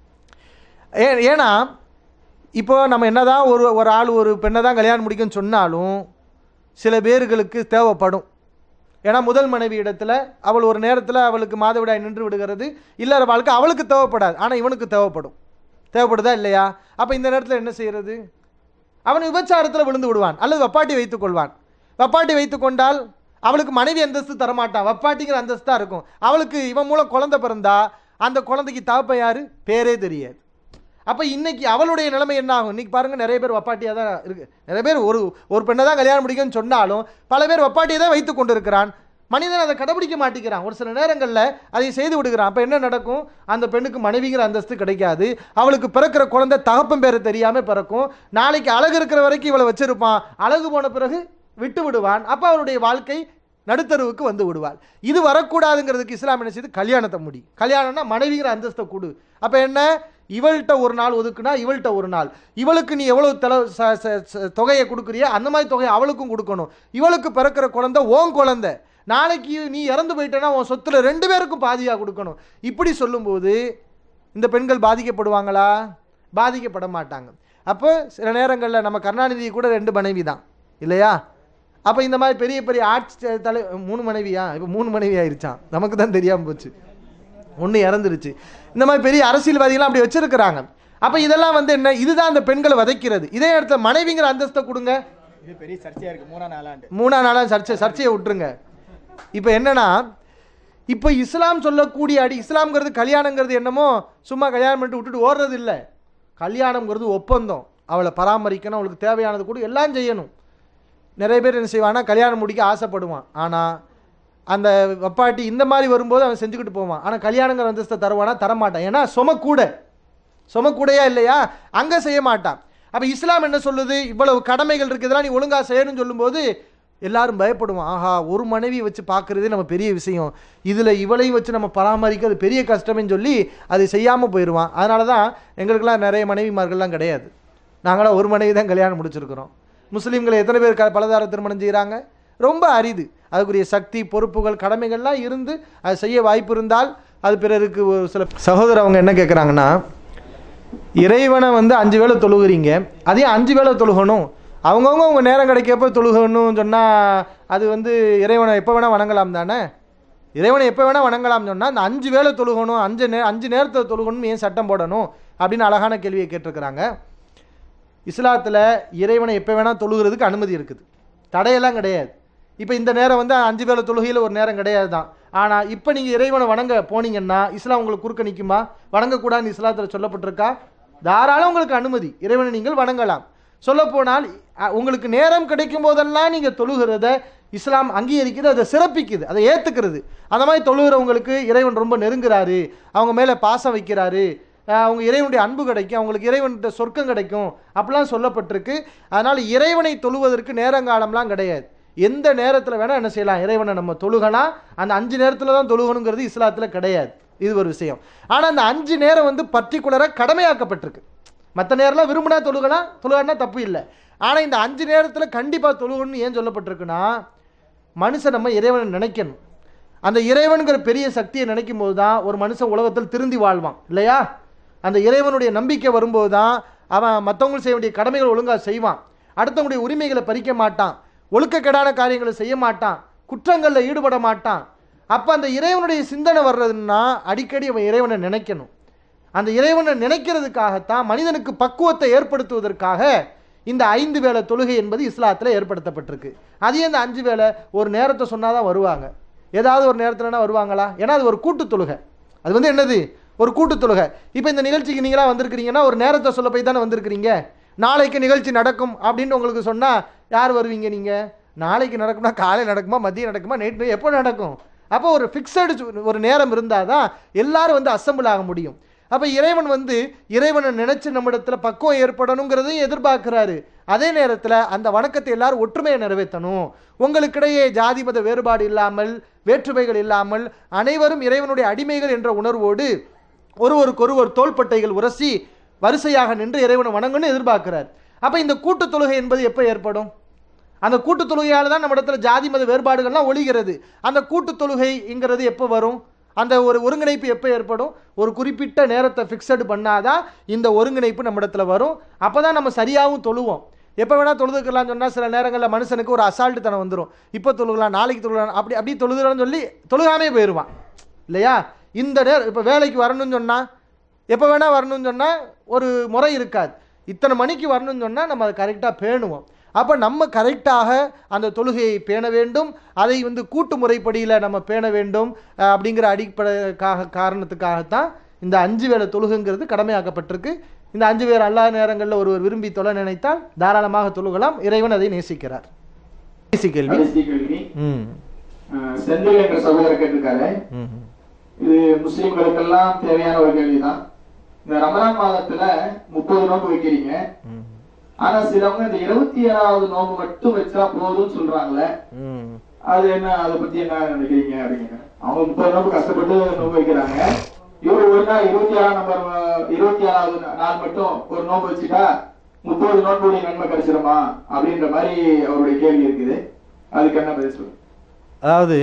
S1: ஏ ஏன்னா இப்போ நம்ம என்னதான் ஒரு ஒரு ஆள் ஒரு பெண்ணை தான் கல்யாணம் முடிக்கும்னு சொன்னாலும் சில பேர்களுக்கு தேவைப்படும் ஏன்னா முதல் மனைவி இடத்துல அவள் ஒரு நேரத்தில் அவளுக்கு மாதவிடாய் நின்று விடுகிறது இல்லற வாழ்க்கை அவளுக்கு தேவைப்படாது ஆனால் இவனுக்கு தேவைப்படும் தேவைப்படுதா இல்லையா அப்போ இந்த நேரத்தில் என்ன செய்யறது அவன் விபச்சாரத்தில் விழுந்து விடுவான் அல்லது வப்பாட்டி வைத்துக் கொள்வான் வப்பாட்டி வைத்துக் கொண்டால் அவளுக்கு மனைவி அந்தஸ்து தரமாட்டான் வப்பாட்டிங்கிற அந்தஸ்து தான் இருக்கும் அவளுக்கு இவன் மூலம் குழந்தை பிறந்தா அந்த குழந்தைக்கு தகப்பன் யாரு பேரே தெரியாது அப்போ இன்னைக்கு அவளுடைய நிலைமை என்ன ஆகும் இன்னைக்கு பாருங்க நிறைய பேர் வப்பாட்டியாக தான் இருக்கு நிறைய பேர் ஒரு ஒரு பெண்ணை தான் கல்யாணம் முடிக்கும்னு சொன்னாலும் பல பேர் வப்பாட்டியை தான் வைத்து கொண்டு இருக்கிறான் மனிதன் அதை கடைபிடிக்க மாட்டேங்கிறான் ஒரு சில நேரங்களில் அதை செய்து விடுகிறான் அப்போ என்ன நடக்கும் அந்த பெண்ணுக்கு மனைவிங்கிற அந்தஸ்து கிடைக்காது அவளுக்கு பிறக்கிற குழந்தை தகப்பன் பேர் தெரியாமல் பிறக்கும் நாளைக்கு அழகு இருக்கிற வரைக்கும் இவளை வச்சிருப்பான் அழகு போன பிறகு விட்டு விடுவான் அப்போ அவருடைய வாழ்க்கை நடுத்தருவுக்கு வந்து விடுவாள் இது வரக்கூடாதுங்கிறதுக்கு இஸ்லாம் என்ன செய்யுது கல்யாணத்தை முடி கல்யாணம்னா மனைவிங்கிற அந்தஸ்தை கொடு அப்போ என்ன இவள்கிட்ட ஒரு நாள் ஒதுக்குனா இவள்கிட்ட ஒரு நாள் இவளுக்கு நீ எவ்வளவு தல ச- ச- ச- தொகையை கொடுக்குறியோ அந்த மாதிரி தொகையை அவளுக்கும் கொடுக்கணும் இவளுக்கு பிறக்கிற குழந்தை ஓன் குழந்தை நாளைக்கு நீ இறந்து போயிட்டேன்னா உன் சொத்துல ரெண்டு பேருக்கும் பாதியாக கொடுக்கணும் இப்படி சொல்லும்போது இந்த பெண்கள் பாதிக்கப்படுவாங்களா பாதிக்கப்பட மாட்டாங்க அப்போ சில நேரங்களில் நம்ம கருணாநிதி கூட ரெண்டு மனைவி தான் இல்லையா அப்போ இந்த மாதிரி பெரிய பெரிய ஆட்சி தலை மூணு மனைவியா இப்போ மூணு மனைவி ஆயிருச்சான் நமக்கு தான் தெரியாமல் போச்சு ஒன்று இறந்துருச்சு இந்த மாதிரி பெரிய அரசியல்வாதிகள்லாம் அப்படி வச்சிருக்கிறாங்க அப்போ இதெல்லாம் வந்து என்ன இதுதான் அந்த பெண்களை வதைக்கிறது இதே இடத்துல மனைவிங்கிற அந்தஸ்தை கொடுங்க
S5: இது பெரிய சர்ச்சையா இருக்கு மூணா நாளாண்டு
S1: மூணா நாளாக சர்ச்சை சர்ச்சையை விட்டுருங்க இப்போ என்னன்னா இப்போ இஸ்லாம் சொல்லக்கூடிய அடி இஸ்லாம்ங்கிறது கல்யாணங்கிறது என்னமோ சும்மா கல்யாணம் பண்ணிட்டு விட்டுட்டு ஓடுறது இல்லை கல்யாணம்ங்கிறது ஒப்பந்தம் அவளை பராமரிக்கணும் அவளுக்கு தேவையானது கூட எல்லாம் செய்யணும் நிறைய பேர் என்ன செய்வான்னா கல்யாணம் முடிக்க ஆசைப்படுவான் ஆனால் அந்த வப்பாட்டி இந்த மாதிரி வரும்போது அவன் செஞ்சுக்கிட்டு போவான் ஆனால் கல்யாணங்கிற அந்தஸ்தை தருவானா தரமாட்டான் ஏன்னா சும கூட சும கூடையா இல்லையா அங்கே செய்ய மாட்டான் அப்போ இஸ்லாம் என்ன சொல்லுது இவ்வளவு கடமைகள் இருக்குது இதெல்லாம் நீ ஒழுங்காக செய்யணும்னு சொல்லும்போது எல்லாரும் பயப்படுவான் ஆஹா ஒரு மனைவியை வச்சு பார்க்குறதே நம்ம பெரிய விஷயம் இதில் இவளையும் வச்சு நம்ம பராமரிக்கிறது பெரிய கஷ்டமேன்னு சொல்லி அதை செய்யாமல் போயிடுவான் அதனால தான் எங்களுக்கெல்லாம் நிறைய மனைவிமார்கள்லாம் கிடையாது நாங்களாம் ஒரு மனைவி தான் கல்யாணம் முடிச்சிருக்கிறோம் முஸ்லீம்கள் எத்தனை பேர் க- பலதார திருமணம் செய்கிறாங்க ரொம்ப அரிது அதுக்குரிய சக்தி பொறுப்புகள் கடமைகள்லாம் இருந்து அதை செய்ய வாய்ப்பு இருந்தால் அது பிறருக்கு ஒரு சில சகோதரர் அவங்க என்ன கேட்குறாங்கன்னா இறைவனை வந்து அஞ்சு வேளை தொழுகிறீங்க அதையும் அஞ்சு வேளை தொழுகணும் அவங்கவுங்க அவங்க நேரம் கிடைக்கப்ப தொழுகணும்னு சொன்னால் அது வந்து இறைவனை எப்போ வேணால் வணங்கலாம் தானே இறைவனை எப்போ வேணால் வணங்கலாம்னு சொன்னால் அந்த அஞ்சு வேளை தொழுகணும் அஞ்சு நே அஞ்சு நேரத்தை தொழுகணும்னு ஏன் சட்டம் போடணும் அப்படின்னு அழகான கேள்வியை கேட்டிருக்கிறாங்க இஸ்லாத்தில் இறைவனை எப்போ வேணால் தொழுகிறதுக்கு அனுமதி இருக்குது தடையெல்லாம் கிடையாது இப்போ இந்த நேரம் வந்து அஞ்சு வேளை தொழுகையில் ஒரு நேரம் கிடையாது தான் ஆனால் இப்போ நீங்கள் இறைவனை வணங்க போனீங்கன்னா இஸ்லாம் உங்களுக்கு குறுக்க நிற்குமா வணங்கக்கூடாதுன்னு இஸ்லாத்தில் சொல்லப்பட்டிருக்கா தாராளம் உங்களுக்கு அனுமதி இறைவனை நீங்கள் வணங்கலாம் சொல்லப்போனால் அ- உங்களுக்கு நேரம் கிடைக்கும் போதெல்லாம் நீங்கள் தொழுகிறத இஸ்லாம் அங்கீகரிக்குது அதை சிறப்பிக்குது அதை ஏற்றுக்கிறது அந்த மாதிரி தொழுகிறவங்களுக்கு இறைவன் ரொம்ப நெருங்குறாரு அவங்க மேலே பாசம் வைக்கிறாரு அஹ் அவங்க இறைவனுடைய அன்பு கிடைக்கும் அவங்களுக்கு இறைவன்கிட்ட சொர்க்கம் கிடைக்கும் அப்படிலாம் சொல்லப்பட்டிருக்கு அதனால் இறைவனை தொழுவதற்கு நேரங்காலம்லாம் கிடையாது எந்த நேரத்தில் வேணால் என்ன செய்யலாம் இறைவனை நம்ம தொழுகலாம் அந்த அஞ்சு நேரத்தில் தான் தொழுகணுங்கிறது இஸ்லாத்தில் கிடையாது இது ஒரு விஷயம் ஆனால் அந்த அஞ்சு நேரம் வந்து பர்டிகுலராக கடமையாக்கப்பட்டிருக்கு மற்ற நேரம்லாம் விரும்பினா தொழுகலாம் தொழுகானா தப்பு இல்லை ஆனால் இந்த அஞ்சு நேரத்தில் கண்டிப்பாக தொழுகணும்னு ஏன் சொல்லப்பட்டிருக்குன்னா மனுஷன் நம்ம இறைவனை நினைக்கணும் அந்த இறைவனுங்கிற பெரிய சக்தியை நினைக்கும் போது தான் ஒரு மனுஷன் உலகத்தில் திருந்தி வாழ்வான் இல்லையா அந்த இறைவனுடைய நம்பிக்கை வரும்போது தான் அவன் மற்றவங்களுக்கு செய்ய வேண்டிய கடமைகள் ஒழுங்காக செய்வான் அடுத்தவங்களுடைய உரிமைகளை பறிக்க மாட்டான் ஒழுக்கக்கேடான காரியங்களை செய்ய மாட்டான் குற்றங்களில் ஈடுபட மாட்டான் அப்போ அந்த இறைவனுடைய சிந்தனை வர்றதுன்னா அடிக்கடி அவன் இறைவனை நினைக்கணும் அந்த இறைவனை நினைக்கிறதுக்காகத்தான் மனிதனுக்கு பக்குவத்தை ஏற்படுத்துவதற்காக இந்த ஐந்து வேளை தொழுகை என்பது இஸ்லாத்தில் ஏற்படுத்தப்பட்டிருக்கு அதையும் இந்த அஞ்சு வேளை ஒரு நேரத்தை சொன்னால் தான் வருவாங்க ஏதாவது ஒரு நேரத்துலனா வருவாங்களா ஏன்னா அது ஒரு கூட்டு தொழுகை அது வந்து என்னது ஒரு கூட்டு தொழுகை இப்போ இந்த நிகழ்ச்சிக்கு நீங்களா வந்திருக்கிறீங்கன்னா ஒரு நேரத்தை சொல்ல போய் தானே வந்திருக்கிறீங்க நாளைக்கு நிகழ்ச்சி நடக்கும் அப்படின்னு உங்களுக்கு சொன்னால் யார் வருவீங்க நீங்கள் நாளைக்கு நடக்கும்னா காலை நடக்குமா மதியம் நடக்குமா நைட்டு எப்போ நடக்கும் அப்போ ஒரு ஃபிக்ஸடு ஒரு நேரம் இருந்தால் தான் எல்லாரும் வந்து அசம்பிள் ஆக முடியும் அப்போ இறைவன் வந்து இறைவனை நினைச்சு நம்மிடத்தில் பக்குவம் ஏற்படணுங்கிறதையும் எதிர்பார்க்கிறாரு அதே நேரத்தில் அந்த வணக்கத்தை எல்லாரும் ஒற்றுமையை நிறைவேற்றணும் உங்களுக்கிடையே ஜாதி மத வேறுபாடு இல்லாமல் வேற்றுமைகள் இல்லாமல் அனைவரும் இறைவனுடைய அடிமைகள் என்ற உணர்வோடு ஒருவருக்கொருவர் தோள்பட்டைகள் உரசி வரிசையாக நின்று இறைவனை வணங்கணும்னு எதிர்பார்க்கிறார் அப்போ இந்த கூட்டு தொழுகை என்பது எப்போ ஏற்படும் அந்த கூட்டு தொழுகையால் தான் நம்ம இடத்துல ஜாதி மத வேறுபாடுகள்லாம் ஒழிகிறது அந்த கூட்டு தொழுகைங்கிறது எப்போ வரும் அந்த ஒரு ஒருங்கிணைப்பு எப்போ ஏற்படும் ஒரு குறிப்பிட்ட நேரத்தை ஃபிக்ஸடு பண்ணாதான் இந்த ஒருங்கிணைப்பு நம்ம இடத்துல வரும் அப்போ தான் நம்ம சரியாகவும் தொழுவோம் எப்போ வேணால் தொழுதுக்கலாம்னு சொன்னால் சில நேரங்களில் மனுஷனுக்கு ஒரு அசால்ட்டு தனம் வந்துடும் இப்போ தொழுகலாம் நாளைக்கு தொழுகலாம் அப்படி அப்படி தொழுதுலான்னு சொல்லி தொழுகாமே போயிடுவான் இல்லையா இந்த நேரம் இப்போ வேலைக்கு வரணும்னு சொன்னால் எப்போ வேணால் வரணும்னு சொன்னால் ஒரு முறை இருக்காது இத்தனை மணிக்கு வரணும்னு சொன்னால் நம்ம அதை கரெக்டாக பேணுவோம் அப்போ நம்ம கரெக்டாக அந்த தொழுகையை பேண வேண்டும் அதை வந்து கூட்டு முறைப்படியில் நம்ம பேண வேண்டும் அஹ், அப்படிங்கிற அடிப்படைக்காக காரணத்துக்காகத்தான் இந்த அஞ்சு வேளை தொழுகைங்கிறது கடமையாக்கப்பட்டிருக்கு இந்த அஞ்சு வேறு அல்லா நேரங்களில் ஒருவர் விரும்பி தொழ நினைத்தால் தாராளமாக தொழுகலாம் இறைவன் அதை நேசிக்கிறார் நேசி கேள்வி
S5: கடைசி கேள்வி
S1: ம்
S5: அஹ், செந்தில் என்ற சகோதரர் கேட்டிருக்காரு
S1: ம்
S5: இது முஸ்லிம்களுக்கெல்லாம் தேவையான ஒரு கேள்விதான் இந்த ரமலான் மாதத்துல முப்பது நோன்பு வைக்கிறீங்க
S1: ம்
S5: ஆனா சிலவங்க இந்த இருபத்தி ஏழாவது நோன்பு மட்டும் வச்சா போதும்னு சொல்றாங்களே
S1: ம்
S5: அது என்ன அதை பத்தி என்ன நினைக்கிறீங்க அப்படிங்கிற அவங்க முப்பது நோன்பு கஷ்டப்பட்டு நோன்பு வைக்கிறாங்க இவரு ஒரு நாள் இருபத்தி ஏழாம் நம்பர் அஹ், இருபத்தி ஏழாவது நாள் மட்டும் ஒரு நோன்பு வச்சுட்டா முப்பது நோன்புடைய நன்மை கிடைச்சிருமா அப்படின்ற மாதிரி அவருடைய கேள்வி இருக்குது அதுக்கு என்ன பதில் சொல்லுங்க
S1: அதாவது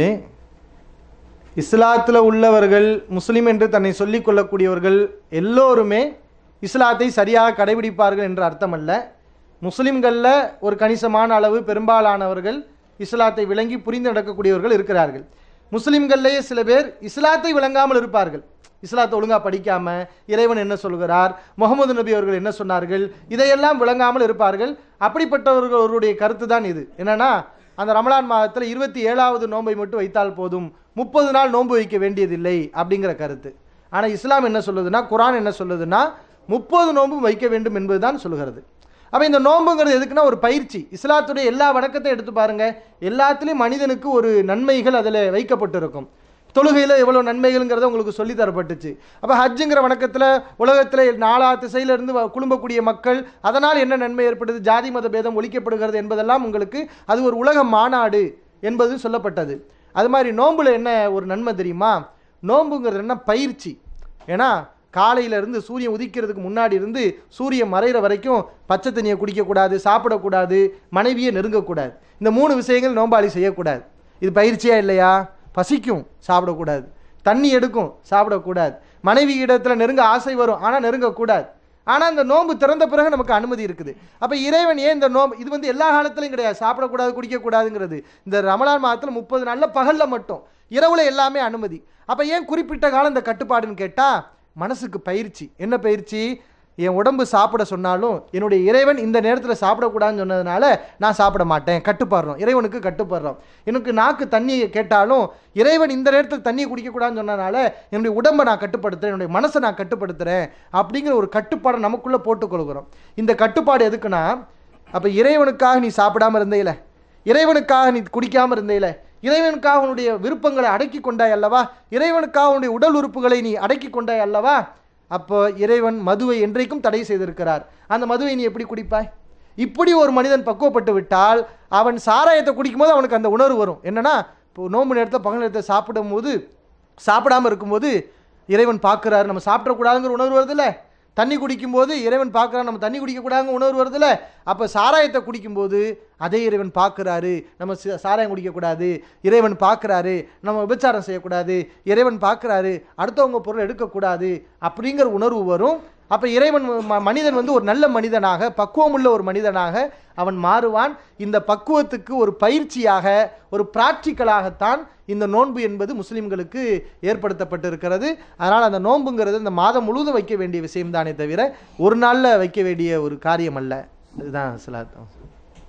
S1: இஸ்லாத்தில் உள்ளவர்கள் முஸ்லீம் என்று தன்னை சொல்லிக் கொள்ளக்கூடியவர்கள் எல்லோருமே இஸ்லாத்தை சரியாக கடைபிடிப்பார்கள் என்ற அர்த்தமல்ல முஸ்லிம்களில் ஒரு கணிசமான அளவு பெரும்பாலானவர்கள் இஸ்லாத்தை விளங்கி புரிந்து நடக்கக்கூடியவர்கள் இருக்கிறார்கள் முஸ்லிம்கள்லேயே சில பேர் இஸ்லாத்தை விளங்காமல் இருப்பார்கள் இஸ்லாத்தை ஒழுங்காக படிக்காம இறைவன் என்ன சொல்கிறார் முகமது நபி அவர்கள் என்ன சொன்னார்கள் இதையெல்லாம் விளங்காமல் இருப்பார்கள் அப்படிப்பட்டவர்களுடைய கருத்து தான் இது என்னன்னா அந்த ரமலான் மாதத்தில் இருபத்தி ஏழாவது நோன்பை மட்டும் வைத்தால் போதும் முப்பது நாள் நோன்பு வைக்க வேண்டியதில்லை அப்படிங்கிற கருத்து ஆனால் இஸ்லாம் என்ன சொல்லுதுன்னா குரான் என்ன சொல்லுதுன்னா முப்பது நோன்பும் வைக்க வேண்டும் என்பதுதான் சொல்லுகிறது அப்போ இந்த நோன்புங்கிறது எதுக்குன்னா ஒரு பயிற்சி இஸ்லாத்துடைய எல்லா வணக்கத்தையும் எடுத்து பாருங்க எல்லாத்துலேயும் மனிதனுக்கு ஒரு நன்மைகள் அதில் வைக்கப்பட்டிருக்கும் தொழுகையில் எவ்வளோ நன்மைகள்ங்கிறத உங்களுக்கு சொல்லி தரப்பட்டுச்சு அப்போ ஹஜ்ஜுங்கிற வணக்கத்தில் உலகத்தில் நாலா திசையிலிருந்து வ- குழும்பக்கூடிய மக்கள் அதனால் என்ன நன்மை ஏற்படுது ஜாதி மத பேதம் ஒழிக்கப்படுகிறது என்பதெல்லாம் உங்களுக்கு அது ஒரு உலக மாநாடு என்பது சொல்லப்பட்டது அது மாதிரி நோன்புல என்ன ஒரு நன்மை தெரியுமா நோன்புங்கிறது என்ன பயிற்சி ஏன்னா காலையில இருந்து சூரியன் உதிக்கிறதுக்கு முன்னாடி இருந்து சூரியன் மறைகிற வரைக்கும் பச்சை தண்ணியை குடிக்கக்கூடாது சாப்பிடக்கூடாது மனைவியை நெருங்கக்கூடாது இந்த மூணு விஷயங்கள் நோம்பாளி செய்யக்கூடாது இது பயிற்சியா இல்லையா பசிக்கும் சாப்பிடக்கூடாது தண்ணி எடுக்கும் சாப்பிடக்கூடாது மனைவி இடத்துல நெருங்க ஆசை வரும் ஆனால் நெருங்கக்கூடாது ஆனால் இந்த நோன்பு திறந்த பிறகு நமக்கு அனுமதி இருக்குது அப்போ இறைவன் ஏன் இந்த நோம்பு இது வந்து எல்லா காலத்துலையும் கிடையாது சாப்பிடக்கூடாது குடிக்கக்கூடாதுங்கிறது இந்த ரமலான் மாதத்தில் முப்பது நாளில் பகலில் மட்டும் இரவுல எல்லாமே அனுமதி அப்போ ஏன் குறிப்பிட்ட காலம் இந்த கட்டுப்பாடுன்னு கேட்டால் மனசுக்கு பயிற்சி என்ன பயிற்சி என் உடம்பு சாப்பிட சொன்னாலும் என்னுடைய இறைவன் இந்த நேரத்தில் சாப்பிடக்கூடாதுன்னு சொன்னதுனால நான் சாப்பிட மாட்டேன் கட்டுப்படுறோம் இறைவனுக்கு கட்டுப்படுறோம் எனக்கு நாக்கு தண்ணி கேட்டாலும் இறைவன் இந்த நேரத்தில் தண்ணி குடிக்கக்கூடாதுன்னு சொன்னதுனால என்னுடைய உடம்பை நான் கட்டுப்படுத்துறேன் என்னுடைய மனசை நான் கட்டுப்படுத்துறேன் அப்படிங்கிற ஒரு கட்டுப்பாடை நமக்குள்ளே போட்டுக்கொள்கிறோம் இந்த கட்டுப்பாடு எதுக்குன்னா அப்போ இறைவனுக்காக நீ சாப்பிடாம இருந்தேல இறைவனுக்காக நீ குடிக்காம இருந்தேல இறைவனுக்காக உன்னுடைய விருப்பங்களை அடக்கி கொண்டாய் அல்லவா இறைவனுக்காக உன்னுடைய உடல் உறுப்புகளை நீ அடக்கி கொண்டாய் அல்லவா அப்போ இறைவன் மதுவை என்றைக்கும் தடை செய்திருக்கிறார் அந்த மதுவை நீ எப்படி குடிப்பாய் இப்படி ஒரு மனிதன் பக்குவப்பட்டு விட்டால் அவன் சாராயத்தை குடிக்கும்போது அவனுக்கு அந்த உணர்வு வரும் என்னன்னா இப்போ நோன்பு நேரத்தை பகல் நேரத்தை சாப்பிடும்போது சாப்பிடாம இருக்கும்போது இறைவன் பார்க்குறாரு நம்ம சாப்பிடக்கூடாதுங்கிற உணர்வு வருதுல்ல தண்ணி குடிக்கும்போது இறைவன் பார்க்குறான் நம்ம தண்ணி குடிக்கக்கூடாதுங்க உணர்வு வருதுல்ல அப்போ சாராயத்தை குடிக்கும்போது அதே இறைவன் பார்க்குறாரு நம்ம ச- சாராயம் குடிக்கக்கூடாது இறைவன் பார்க்குறாரு நம்ம விபச்சாரம் செய்யக்கூடாது இறைவன் பார்க்குறாரு அடுத்தவங்க பொருள் எடுக்கக்கூடாது அப்படிங்கிற உணர்வு வரும் அப்போ இறைவன் ம- மனிதன் வந்து ஒரு நல்ல மனிதனாக பக்குவமுள்ள ஒரு மனிதனாக அவன் மாறுவான் இந்த பக்குவத்துக்கு ஒரு பயிற்சியாக ஒரு பிராக்டிக்கலாகத்தான் இந்த நோன்பு என்பது முஸ்லிம்களுக்கு ஏற்படுத்தப்பட்டிருக்கிறது அதனால் அந்த நோன்புங்கிறது இந்த மாதம் முழுவதும் வைக்க வேண்டிய விஷயம்தானே தவிர ஒரு நாளில் வைக்க வேண்டிய ஒரு காரியம் அல்ல இதுதான் சில